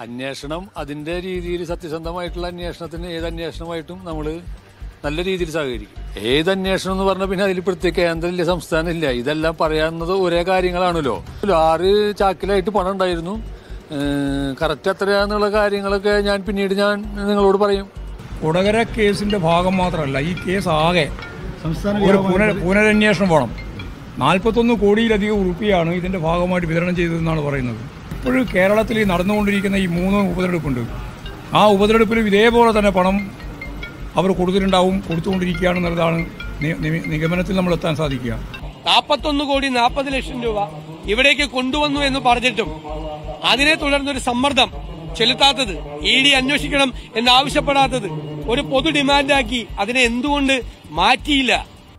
അന്വേഷണം അതിന്റെ രീതിയിൽ സത്യസന്ധമായിട്ടുള്ള അന്വേഷണത്തിന് ഏത് അന്വേഷണമായിട്ടും നമ്മൾ നല്ല രീതിയിൽ സഹകരിക്കും ഏത് അന്വേഷണം എന്ന് പറഞ്ഞാൽ പിന്നെ അതിൽ പ്രത്യേക കേന്ദ്രമില്ല സംസ്ഥാനമില്ല ഇതെല്ലാം പറയാവുന്നത് ഒരേ കാര്യങ്ങളാണല്ലോ ആറ് ചാക്കിലായിട്ട് പണം ഉണ്ടായിരുന്നു കറക്റ്റ് എത്രയാന്നുള്ള കാര്യങ്ങളൊക്കെ ഞാൻ പിന്നീട് ഞാൻ നിങ്ങളോട് പറയും കൊടകര കേസിന്റെ ഭാഗം മാത്രമല്ല ഈ കേസ് ആകെ ഒരു പുനർ പുനരന്വേഷണം വേണം നാൽപ്പത്തൊന്ന് കോടിയിലധികം ഉറുപ്പിയാണ് ഇതിന്റെ ഭാഗമായിട്ട് വിതരണം ചെയ്തതെന്നാണ് പറയുന്നത് ഇപ്പോഴും കേരളത്തിൽ ഈ നടന്നുകൊണ്ടിരിക്കുന്ന ഈ മൂന്ന് ഉപതെരഞ്ഞെടുപ്പുണ്ട് ആ ഉപതെരഞ്ഞെടുപ്പിലും ഇതേപോലെ തന്നെ പണം അവർ കൊടുത്തിട്ടുണ്ടാവും കൊടുത്തുകൊണ്ടിരിക്കുകയാണെന്നുള്ളതാണ് നി- നി- നിഗമനത്തിൽ നമ്മൾ എത്താൻ സാധിക്കുക നാൽപ്പത്തൊന്ന് കോടി നാൽപ്പത് ലക്ഷം രൂപ ഇവിടേക്ക് കൊണ്ടുവന്നു എന്ന് പറഞ്ഞിട്ടും അതിനെ തുടർന്നൊരു സമ്മർദ്ദം ചെലുത്താത്തത് ഇ ഡി അന്വേഷിക്കണം എന്ന് ആവശ്യപ്പെടാത്തത് ഒരു പൊതു ഡിമാൻഡാക്കി അതിനെ എന്തുകൊണ്ട് മാറ്റിയില്ല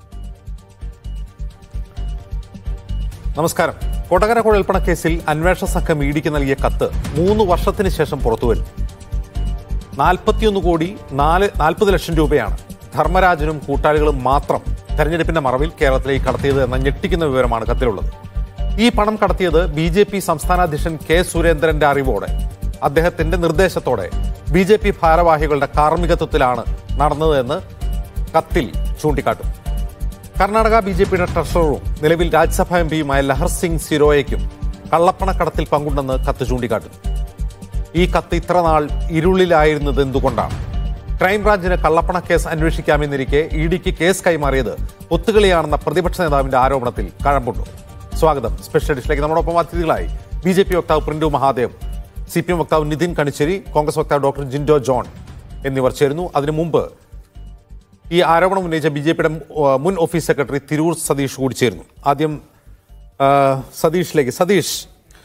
നമസ്കാരം കൊടകര കുഴൽപ്പണ കേസിൽ അന്വേഷണ സംഘം ഇഡിക്ക് നൽകിയ കത്ത് മൂന്ന് വർഷത്തിന് ശേഷം പുറത്തുവരും നാൽപ്പത്തിയൊന്ന് കോടി നാല് നാൽപ്പത് ലക്ഷം രൂപയാണ് ധർമ്മരാജനും കൂട്ടാളികളും മാത്രം തെരഞ്ഞെടുപ്പിന്റെ മറവിൽ കേരളത്തിലേക്ക് കടത്തിയത് എന്ന ഞെട്ടിക്കുന്ന വിവരമാണ് കത്തിലുള്ളത് ഈ പണം കടത്തിയത് ബി ജെ പി സംസ്ഥാന അധ്യക്ഷൻ കെ സുരേന്ദ്രന്റെ അറിവോടെ അദ്ദേഹത്തിന്റെ നിർദ്ദേശത്തോടെ ബി ജെ പി ഭാരവാഹികളുടെ കാർമ്മികത്വത്തിലാണ് നടന്നതെന്ന് കത്തിൽ ചൂണ്ടിക്കാട്ടും കർണാടക ബി ജെ പിയുടെ ട്രഷററും നിലവിൽ രാജ്യസഭാ എം പിയുമായ ലഹർ സിംഗ് സിരോയയ്ക്കും കള്ളപ്പണക്കടത്തിൽ പങ്കുണ്ടെന്ന് കത്ത് ചൂണ്ടിക്കാട്ടുന്നു ഈ കത്ത് ഇത്ര നാൾ ഇരുളിലായിരുന്നത് എന്തുകൊണ്ടാണ് ക്രൈംബ്രാഞ്ചിന് കള്ളപ്പണ കേസ് അന്വേഷിക്കാമെന്നിരിക്കെ ഇ ഡിക്ക് കേസ് കൈമാറിയത് ഒത്തുകളിയാണെന്ന പ്രതിപക്ഷ നേതാവിന്റെ ആരോപണത്തിൽ കഴമ്പുണ്ടു സ്വാഗതം സ്പെഷ്യൽ എഡിഷനിലേക്ക് നമ്മോടൊപ്പം അതിഥികളായി ബി ജെ പി വക്താവ് Printu Mahadev C P M വക്താവ് നിതിൻ കണിച്ചേരി കോൺഗ്രസ് വക്താവ് ഡോക്ടർ ജിൻഡോ ജോൺ എന്നിവർ ചേരുന്നു അതിനു മുമ്പ് ഈ ആരോപണം ഉന്നയിച്ച ബി ജെ പിയുടെ മുൻ ഓഫീസ് സെക്രട്ടറി തിരൂർ സതീഷ് കൂടി ചേരുന്നു ആദ്യം ആ, സതീഷിലേക്ക് സതീഷ്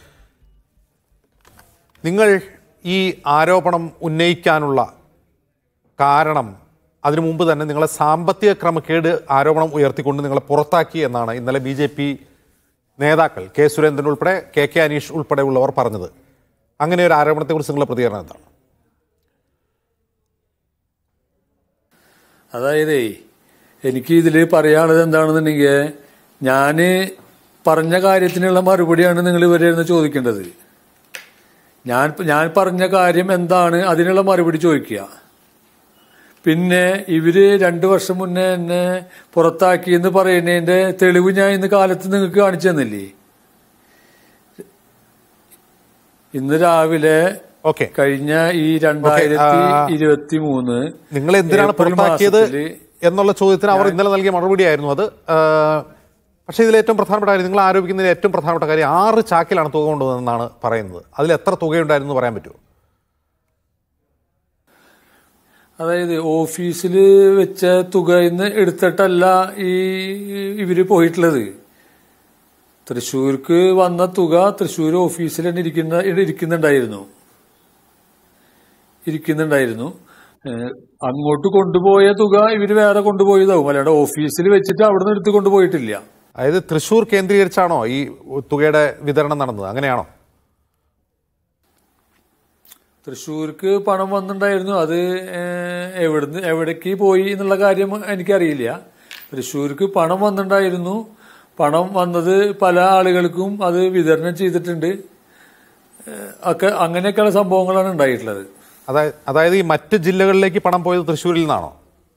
നിങ്ങൾ ഈ ആരോപണം ഉന്നയിക്കാനുള്ള കാരണം അതിനു മുമ്പ് തന്നെ നിങ്ങളെ സാമ്പത്തിക ക്രമക്കേട് ആരോപണം ഉയർത്തിക്കൊണ്ട് നിങ്ങളെ പുറത്താക്കി എന്നാണ് ഇന്നലെ ബി ജെ പി നേതാക്കൾ കെ സുരേന്ദ്രൻ ഉൾപ്പെടെ കെ കെ അനീഷ് ഉൾപ്പെടെയുള്ളവർ പറഞ്ഞത് അങ്ങനെ ഒരു ആരോപണത്തെക്കുറിച്ച് നിങ്ങളുടെ പ്രതികരണം എന്താണ് അതായത് എനിക്ക് ഇതിൽ പറയാനുള്ളത് എന്താണെന്നുണ്ടെങ്കിൽ ഞാൻ പറഞ്ഞ കാര്യത്തിനുള്ള മറുപടിയാണ് നിങ്ങൾ ഇവരെ ഇരുന്ന് ചോദിക്കേണ്ടത് ഞാൻ ഞാൻ പറഞ്ഞ കാര്യം എന്താണ് അതിനുള്ള മറുപടി ചോദിക്കുക പിന്നെ ഇവര് രണ്ടു വർഷം മുന്നേ എന്നെ പുറത്താക്കി എന്ന് പറയുന്നതിന്റെ തെളിവ് ഞാൻ ഇന്ന് കാലത്ത് നിങ്ങൾക്ക് കാണിച്ചു തന്നില്ലേ ഇന്ന് രാവിലെ ഓക്കെ കഴിഞ്ഞ ഈ രണ്ടായിരത്തി ഇരുപത്തി മൂന്ന് നിങ്ങൾ എന്തിനാണ് ഏപ്രിൽ പുറത്താക്കിയത് മാസത്തില് എന്നുള്ള ചോദ്യത്തിന് അവർ ഇന്നലെ നൽകിയ മറുപടിയായിരുന്നു അത് ആ, പക്ഷേ ഇതിൽ ഏറ്റവും പ്രധാനപ്പെട്ട കാര്യം നിങ്ങൾ ആരോപിക്കുന്നതിൽ ഏറ്റവും പ്രധാനപ്പെട്ട കാര്യം ആറ് ചാക്കിലാണ് തുക കൊണ്ടുവന്നതെന്നാണ് പറയുന്നത് അതിൽ എത്ര തുകയുണ്ടായിരുന്നു എന്ന് പറയാൻ പറ്റുമോ അതായത് ഓഫീസിൽ വെച്ച തുക ഇന്ന് എടുത്തിട്ടല്ല ഈ ഇവര് പോയിട്ടുള്ളത് തൃശ്ശൂർക്ക് വന്ന തുക തൃശ്ശൂർ ഓഫീസിൽ തന്നെ ഇരിക്കുന്ന ഇരിക്കുന്നുണ്ടായിരുന്നു ഇരിക്കുന്നുണ്ടായിരുന്നു ഏഹ് അങ്ങോട്ട് കൊണ്ടുപോയ തുക ഇവര് വേറെ കൊണ്ടുപോയതാവും അല്ലാണ്ട് ഓഫീസിൽ വെച്ചിട്ട് അവിടെ നിന്ന് എടുത്ത് കൊണ്ടുപോയിട്ടില്ല അതായത് തൃശ്ശൂർ കേന്ദ്രീകരിച്ചാണോ ഈ തുകയുടെ വിതരണം നടന്നത് അങ്ങനെയാണോ തൃശ്ശൂർക്ക് പണം വന്നിട്ടുണ്ടായിരുന്നു അത് ഏഹ്, എവിടുന്ന് എവിടേക്ക് പോയി എന്നുള്ള കാര്യം എനിക്കറിയില്ല തൃശ്ശൂർക്ക് പണം വന്നിട്ടുണ്ടായിരുന്നു പണം വന്നത് പല ആളുകൾക്കും അത് വിതരണം ചെയ്തിട്ടുണ്ട് ഏഹ്, ഒക്കെ അങ്ങനെയൊക്കെയുള്ള സംഭവങ്ങളാണ് ഉണ്ടായിട്ടുള്ളത് അതായത് അതായത് ഈ മറ്റ് ജില്ലകളിലേക്ക് പണം പോയത് തൃശ്ശൂരിൽ നിന്നാണോ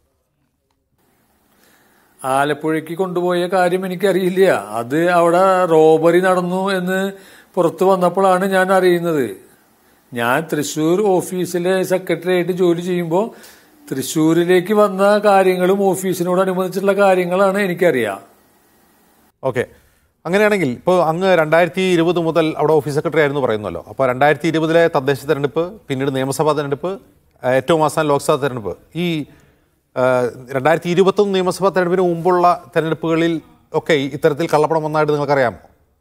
ആലപ്പുഴയ്ക്ക് കൊണ്ടുപോയ കാര്യം എനിക്കറിയില്ല അത് അവിടെ റോബറി നടന്നു എന്ന് പുറത്തു വന്നപ്പോഴാണ് ഞാൻ അറിയുന്നത് ഞാൻ തൃശ്ശൂർ ഓഫീസിലെ സെക്രട്ടറി ആയിട്ട് ജോലി ചെയ്യുമ്പോൾ തൃശ്ശൂരിലേക്ക് വന്ന കാര്യങ്ങളും ഓഫീസിനോടനുബന്ധിച്ചുള്ള കാര്യങ്ങളാണ് എനിക്കറിയാം ഓക്കെ അങ്ങനെയാണെങ്കിൽ ഇപ്പോൾ അങ്ങ് രണ്ടായിരത്തി ഇരുപത് മുതൽ അവിടെ ഓഫീസ് സെക്രട്ടറി ആയിരുന്നു പറയുന്നല്ലോ അപ്പോൾ രണ്ടായിരത്തി ഇരുപതിലെ തദ്ദേശ തെരഞ്ഞെടുപ്പ് പിന്നീട് നിയമസഭാ തെരഞ്ഞെടുപ്പ് ആ, ഏറ്റവും അവസാനം ലോക്സഭാ തെരഞ്ഞെടുപ്പ് ഈ ആ, രണ്ടായിരത്തി ഇരുപത്തൊന്ന് നിയമസഭാ തെരഞ്ഞെടുപ്പിന് മുമ്പുള്ള തെരഞ്ഞെടുപ്പുകളിൽ ഒക്കെ ഈ ഇത്തരത്തിൽ കള്ളപ്പണം വന്നായിട്ട് നിങ്ങൾക്കറിയാമോ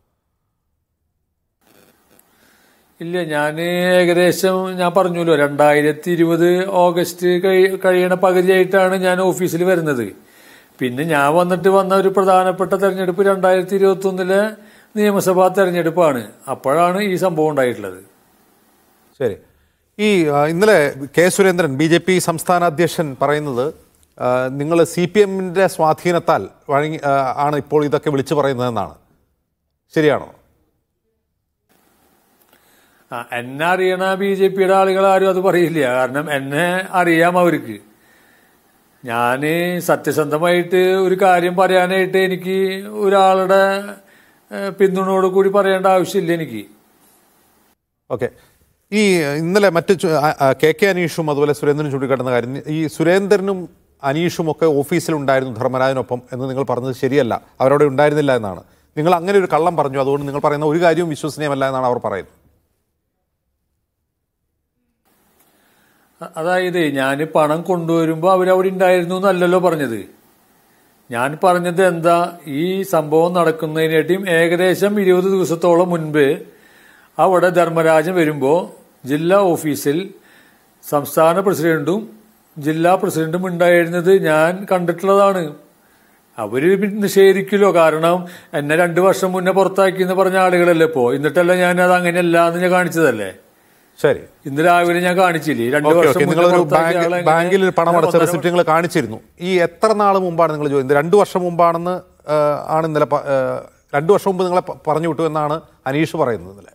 ഇല്ല ഞാൻ ഏകദേശം ഞാൻ പറഞ്ഞല്ലോ രണ്ടായിരത്തി ഇരുപത് ഓഗസ്റ്റ് കഴി- കഴിയണ പകുതിയായിട്ടാണ് ഞാൻ ഓഫീസിൽ വരുന്നത് പിന്നെ ഞാൻ വന്നിട്ട് വന്ന ഒരു പ്രധാനപ്പെട്ട തെരഞ്ഞെടുപ്പ് രണ്ടായിരത്തി ഇരുപത്തി ഒന്നിലെ നിയമസഭാ തെരഞ്ഞെടുപ്പാണ് അപ്പോഴാണ് ഈ സംഭവം ഉണ്ടായിട്ടുള്ളത് ശരി ഈ ആ, ഇന്നലെ K Surendran B J P സംസ്ഥാന അധ്യക്ഷൻ പറയുന്നത് നിങ്ങൾ സി പി എമ്മിൻ്റെ സ്വാധീനത്താൽ വഴങ്ങി ആ, ആണ് ഇപ്പോൾ ഇതൊക്കെ വിളിച്ചു പറയുന്നതെന്നാണ് ശരിയാണോ ആ എന്നെ അറിയണ ബി ജെ പിയുടെ ആളുകൾ ആരും അത് പറയില്ല കാരണം എന്നെ അറിയാം അവർക്ക് ഞാൻ സത്യസന്ധമായിട്ട് ഒരു കാര്യം പറയാനായിട്ട് എനിക്ക് ഒരാളുടെ ഏഹ്, പിന്തുണയോട് കൂടി പറയേണ്ട ആവശ്യമില്ല എനിക്ക് ഓക്കെ ഈ ഇന്നലെ മറ്റ് ചു- ആ, ആ, കെ കെ അനീഷും അതുപോലെ സുരേന്ദ്രനും ചൂണ്ടിക്കാട്ടുന്ന കാര്യം ഈ സുരേന്ദ്രനും അനീഷും ഒക്കെ ഓഫീസിലുണ്ടായിരുന്നു ധർമ്മരാജനൊപ്പം എന്ന് നിങ്ങൾ പറഞ്ഞത് ശരിയല്ല അവരവിടെ ഉണ്ടായിരുന്നില്ല എന്നാണ് നിങ്ങൾ അങ്ങനെ ഒരു കള്ളം പറഞ്ഞു അതുകൊണ്ട് നിങ്ങൾ പറയുന്ന ഒരു കാര്യവും വിശ്വസനീയമല്ല എന്നാണ് അവർ പറയുന്നത് അ- അതായത് ഞാൻ പണം കൊണ്ടുവരുമ്പോൾ അവരവിടെ ഉണ്ടായിരുന്നു എന്നല്ലല്ലോ പറഞ്ഞത് ഞാൻ പറഞ്ഞത് എന്താ ഈ സംഭവം നടക്കുന്നതിനായിട്ടും ഏകദേശം ഇരുപത് ദിവസത്തോളം മുൻപ് അവിടെ ധർമ്മരാജൻ വരുമ്പോൾ ജില്ലാ ഓഫീസിൽ സംസ്ഥാന പ്രസിഡന്റും ജില്ലാ പ്രസിഡന്റും ഉണ്ടായിരുന്നത് ഞാൻ കണ്ടിട്ടുള്ളതാണ് അവര് നിഷേധിക്കുമല്ലോ കാരണം എന്നെ രണ്ടു വർഷം മുന്നേ പുറത്താക്കി എന്ന് പറഞ്ഞ ആളുകളല്ലേ ഇപ്പോ എന്നിട്ടല്ല ഞാൻ അത് അങ്ങനെയല്ല എന്ന് ഞാൻ കാണിച്ചതല്ലേ ശരി ഇന്ന് രാവിലെ ഞാൻ കാണിച്ചില്ലേ രണ്ടു ഓക്കെ വർഷം ഓക്കെ മുന്നേ നിങ്ങളൊരു പുറത്താക്കിയ ബാങ്ക് ആളെ എങ്ങനെ- ബാങ്കിൽ പണം അടച്ച ഒന്നര റെസിപ്റ്റ് നിങ്ങൾ കാണിച്ചിരുന്നു ഈ എത്ര നാൾ മുമ്പാണ് നിങ്ങൾ ചോദിച്ചത് രണ്ടു വർഷം മുമ്പാണെന്ന് ആ, ആണ് ഇന്നലെ പ- ആ, രണ്ടു വർഷം മുമ്പ് നിങ്ങളെ പ- പറഞ്ഞു വിട്ടു എന്നാണ് അനീഷ് പറയുന്നത് ഇന്നലെ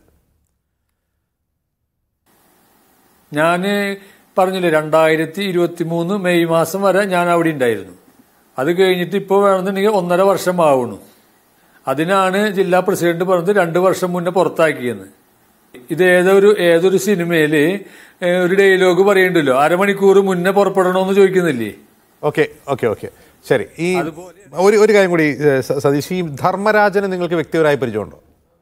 ഞാൻ പറഞ്ഞില്ലേ രണ്ടായിരത്തി ഇരുപത്തി മൂന്ന് മെയ് മാസം വരെ ഞാൻ അവിടെ ഉണ്ടായിരുന്നു അത് കഴിഞ്ഞിട്ട് ഇപ്പോൾ വേണമെന്നുണ്ടെങ്കിൽ ഒന്നര വർഷം ആവണു അതിനാണ് ജില്ലാ പ്രസിഡന്റ് പറഞ്ഞത് രണ്ട് വർഷം മുന്നേ പുറത്താക്കിയെന്ന് ഇത് ഏതൊരു ഏതൊരു സിനിമയില് ഏ, ഒരു ഡയലോഗ് പറയുന്നുണ്ടല്ലോ അരമണിക്കൂർ മുന്നേ പുറപ്പെടണമെന്ന് ചോദിക്കുന്നില്ലേ ഓക്കെ ഓക്കെ ഓക്കെ ശരി ഈ ഒരു ഒരു കാര്യം കൂടി ഏ, സ- സതീഷ് ഈ ധർമ്മരാജന് നിങ്ങൾക്ക് വ്യക്തിപരമായ പരിചയമുണ്ടോ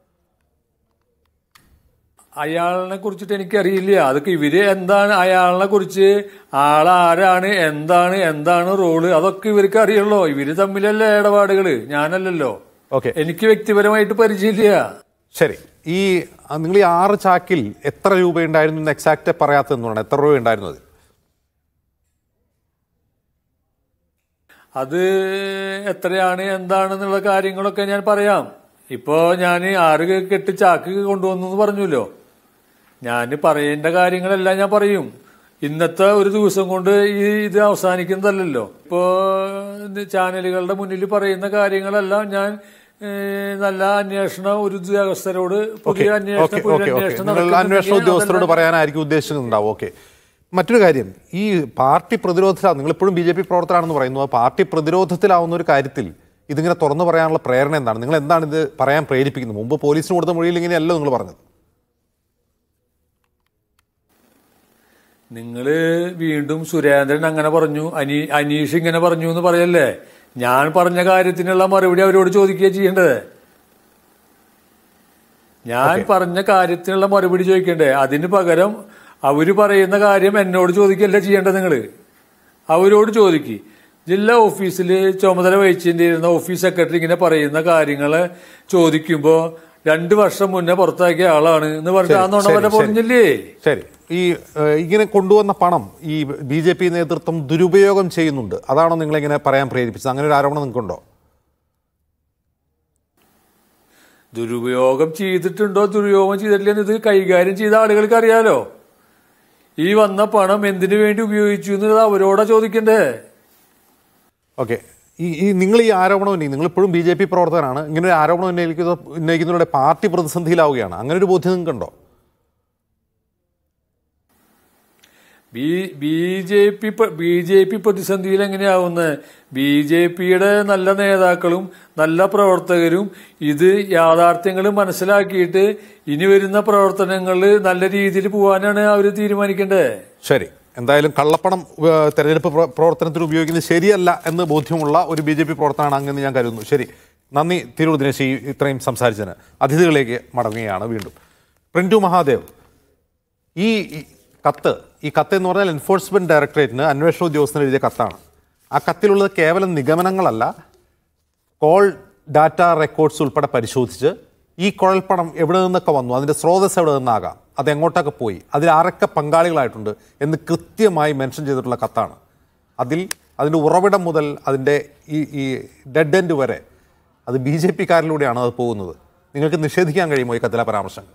അയാളിനെ കുറിച്ചിട്ട് എനിക്കറിയില്ല അതൊക്കെ ഇവര് എന്താണ് അയാളിനെ കുറിച്ച് ആളാരാണ് എന്താണ് എന്താണ് റോള് അതൊക്കെ ഇവർക്ക് അറിയുള്ളൂ ഇവര് തമ്മിലല്ലേ ഇടപാടുകള് ഞാനല്ലല്ലോ ഓക്കെ എനിക്ക് വ്യക്തിപരമായിട്ട് പരിചയമില്ല ശരി ഈ ആ, നിങ്ങൾ ഈ ആറ് ചാക്കിൽ എത്ര രൂപ ഉണ്ടായിരുന്നു എന്ന് എക്സാക്റ്റ് പറയാത്തതെന്നാണ് എത്ര രൂപ ഉണ്ടായിരുന്നത് അത് എത്രയാണ് എന്താണെന്നുള്ള കാര്യങ്ങളൊക്കെ ഞാൻ പറയാം ഇപ്പോ ഞാൻ ആറ് കെട്ട് ചാക്ക് കൊണ്ടുവന്നു എന്ന് പറഞ്ഞല്ലോ ഞാൻ പറയേണ്ട കാര്യങ്ങളെല്ലാം ഞാൻ പറയും ഇന്നത്തെ ഒരു ദിവസം കൊണ്ട് ഈ ഇത് അവസാനിക്കുന്നതല്ലല്ലോ ഇപ്പോ ഇത് ചാനലുകളുടെ മുന്നിൽ പറയുന്ന കാര്യങ്ങളെല്ലാം ഞാൻ ഏ, നല്ല അന്വേഷണം ഒരു ഉദ്യോഗസ്ഥരോട് പുതിയ അന്വേഷണം ഓക്കെ പുതിയ ഓക്കെ ഓക്കെ അന്വേഷണം നിങ്ങൾ അന്വേഷണ നടക്കുന്നുണ്ടെങ്കിൽ ഉദ്യോഗസ്ഥരോട് അതെല്ലാം പറയാനായിരിക്കും ഉദ്ദേശിക്കുന്നുണ്ടാവും ഓക്കെ മറ്റൊരു കാര്യം ഈ പാർട്ടി പ്രതിരോധത്തിലാണ് നിങ്ങൾ ഇപ്പോഴും ബി ജെ പി പ്രവർത്തനാണെന്ന് പറയുന്നു ആ പാർട്ടി പ്രതിരോധത്തിലാവുന്ന ഒരു കാര്യത്തിൽ ഇതിങ്ങനെ തുറന്നു പറയാനുള്ള പ്രേരണ എന്താണ് നിങ്ങൾ എന്താണ് ഇത് പറയാൻ പ്രേരിപ്പിക്കുന്നത് മുമ്പ് പോലീസിന് കൊടുത്ത മൊഴിയിൽ ഇങ്ങനെയല്ലോ നിങ്ങൾ പറഞ്ഞത് നിങ്ങള് വീണ്ടും സുരേന്ദ്രൻ അങ്ങനെ പറഞ്ഞു അനി അനീഷ് ഇങ്ങനെ പറഞ്ഞു എന്ന് പറയല്ലേ ഞാൻ പറഞ്ഞ കാര്യത്തിനുള്ള മറുപടി അവരോട് ചോദിക്കുക ചെയ്യേണ്ടത് ഞാൻ പറഞ്ഞ കാര്യത്തിനുള്ള മറുപടി ചോദിക്കണ്ടേ അതിന് പകരം അവര് പറയുന്ന കാര്യം എന്നോട് ചോദിക്കല്ല ചെയ്യേണ്ടത് നിങ്ങള് അവരോട് ചോദിക്ക് ജില്ലാ ഓഫീസിൽ ചുമതല വഹിച്ചിരുന്ന ഓഫീസ് സെക്രട്ടറി ഇങ്ങനെ പറയുന്ന കാര്യങ്ങള് ചോദിക്കുമ്പോ രണ്ടു വർഷം മുന്നേ പുറത്താക്കിയ ആളാണ് എന്ന് പറഞ്ഞിട്ട് ആ നുണ ശരി, വരെ ശരി. പറഞ്ഞില്ലേ ശരി ഈ ഏഹ്, ഇങ്ങനെ കൊണ്ടുവന്ന പണം ഈ ബി ജെ പി നേതൃത്വം ദുരുപയോഗം ചെയ്യുന്നുണ്ട് അതാണോ നിങ്ങളിങ്ങനെ പറയാൻ പ്രേരിപ്പിച്ചത് അങ്ങനെ ഒരു ആരോപണം നിങ്ങൾക്കുണ്ടോ ദുരുപയോഗം ചെയ്തിട്ടുണ്ടോ ദുരുപയോഗം ചെയ്തിട്ടില്ലെന്ന് ഇത് കൈകാര്യം ചെയ്ത ആളുകൾക്ക് അറിയാലോ ഈ വന്ന പണം എന്തിനു വേണ്ടി ഉപയോഗിച്ചു എന്നുള്ളത് അവരോടാ ചോദിക്കണ്ടേ ഓക്കെ ഈ ഈ നിങ്ങൾ ഈ ആരോപണം ഉന്നയി നിങ്ങൾ ഇപ്പോഴും ബി ജെ പി പ്രവർത്തകനാണ് ഇങ്ങനെ ഒരു ആരോപണം ഉന്നയിക്കുന്ന ഉന്നയിക്കുന്നതിലൂടെ പാർട്ടി പ്രതിസന്ധിയിലാവുകയാണ് അങ്ങനെ ഒരു ബോധ്യം നിങ്ങൾക്കുണ്ടോ B B J P B J P പ്രതിസന്ധിയിൽ എങ്ങനെയാവുന്നത് ബി ജെ പിയുടെ നല്ല നേതാക്കളും നല്ല പ്രവർത്തകരും ഇത് യാഥാർത്ഥ്യങ്ങൾ മനസ്സിലാക്കിയിട്ട് ഇനി വരുന്ന പ്രവർത്തനങ്ങളിൽ നല്ല രീതിയിൽ പോകാനാണ് അവർ തീരുമാനിക്കേണ്ടത് ശരി എന്തായാലും കള്ളപ്പണം ഏഹ്, തെരഞ്ഞെടുപ്പ് പ്ര- പ്രവർത്തനത്തിൽ ഉപയോഗിക്കുന്നത് ശരിയല്ല എന്ന് ബോധ്യമുള്ള ഒരു ബി ജെ പി പ്രവർത്തനമാണ് അങ്ങെന്ന് ഞാൻ കരുതുന്നു ശരി നന്ദി തിരൂർ ദിനേശ് ഈ ഇത്രയും സംസാരിച്ചതിന് അതിഥികളിലേക്ക് മടങ്ങുകയാണ് വീണ്ടും പ്രിന്റു മഹാദേവ് ഈ ഈ കത്ത് ഈ കത്ത് എന്ന് പറഞ്ഞാൽ എൻഫോഴ്സ്മെന്റ് ഡയറക്ടറേറ്റിന് അന്വേഷണ ഉദ്യോഗസ്ഥന് എഴുതിയ കത്താണ് ആ കത്തിലുള്ളത് കേവലം നിഗമനങ്ങളല്ല കോൾ ഡാറ്റ റെക്കോർഡ്സ് ഉൾപ്പെടെ പരിശോധിച്ച് ഈ കുഴൽപ്പണം എവിടെ നിന്നൊക്കെ വന്നു അതിൻ്റെ സ്രോതസ് എവിടെ നിന്നാകാം അത് എങ്ങോട്ടൊക്കെ പോയി അതിൽ ആരൊക്കെ പങ്കാളികളായിട്ടുണ്ട് എന്ന് കൃത്യമായി മെൻഷൻ ചെയ്തിട്ടുള്ള കത്താണ് അതിൽ അതിൻ്റെ ഉറവിടം മുതൽ അതിൻ്റെ ഈ ഈ ഡെഡ് എൻഡ് വരെ അത് ബി ജെ പിക്കാരിലൂടെയാണ് അത് പോകുന്നത് നിങ്ങൾക്ക് നിഷേധിക്കാൻ കഴിയുമോ ഈ കത്തിലെ പരാമർശങ്ങൾ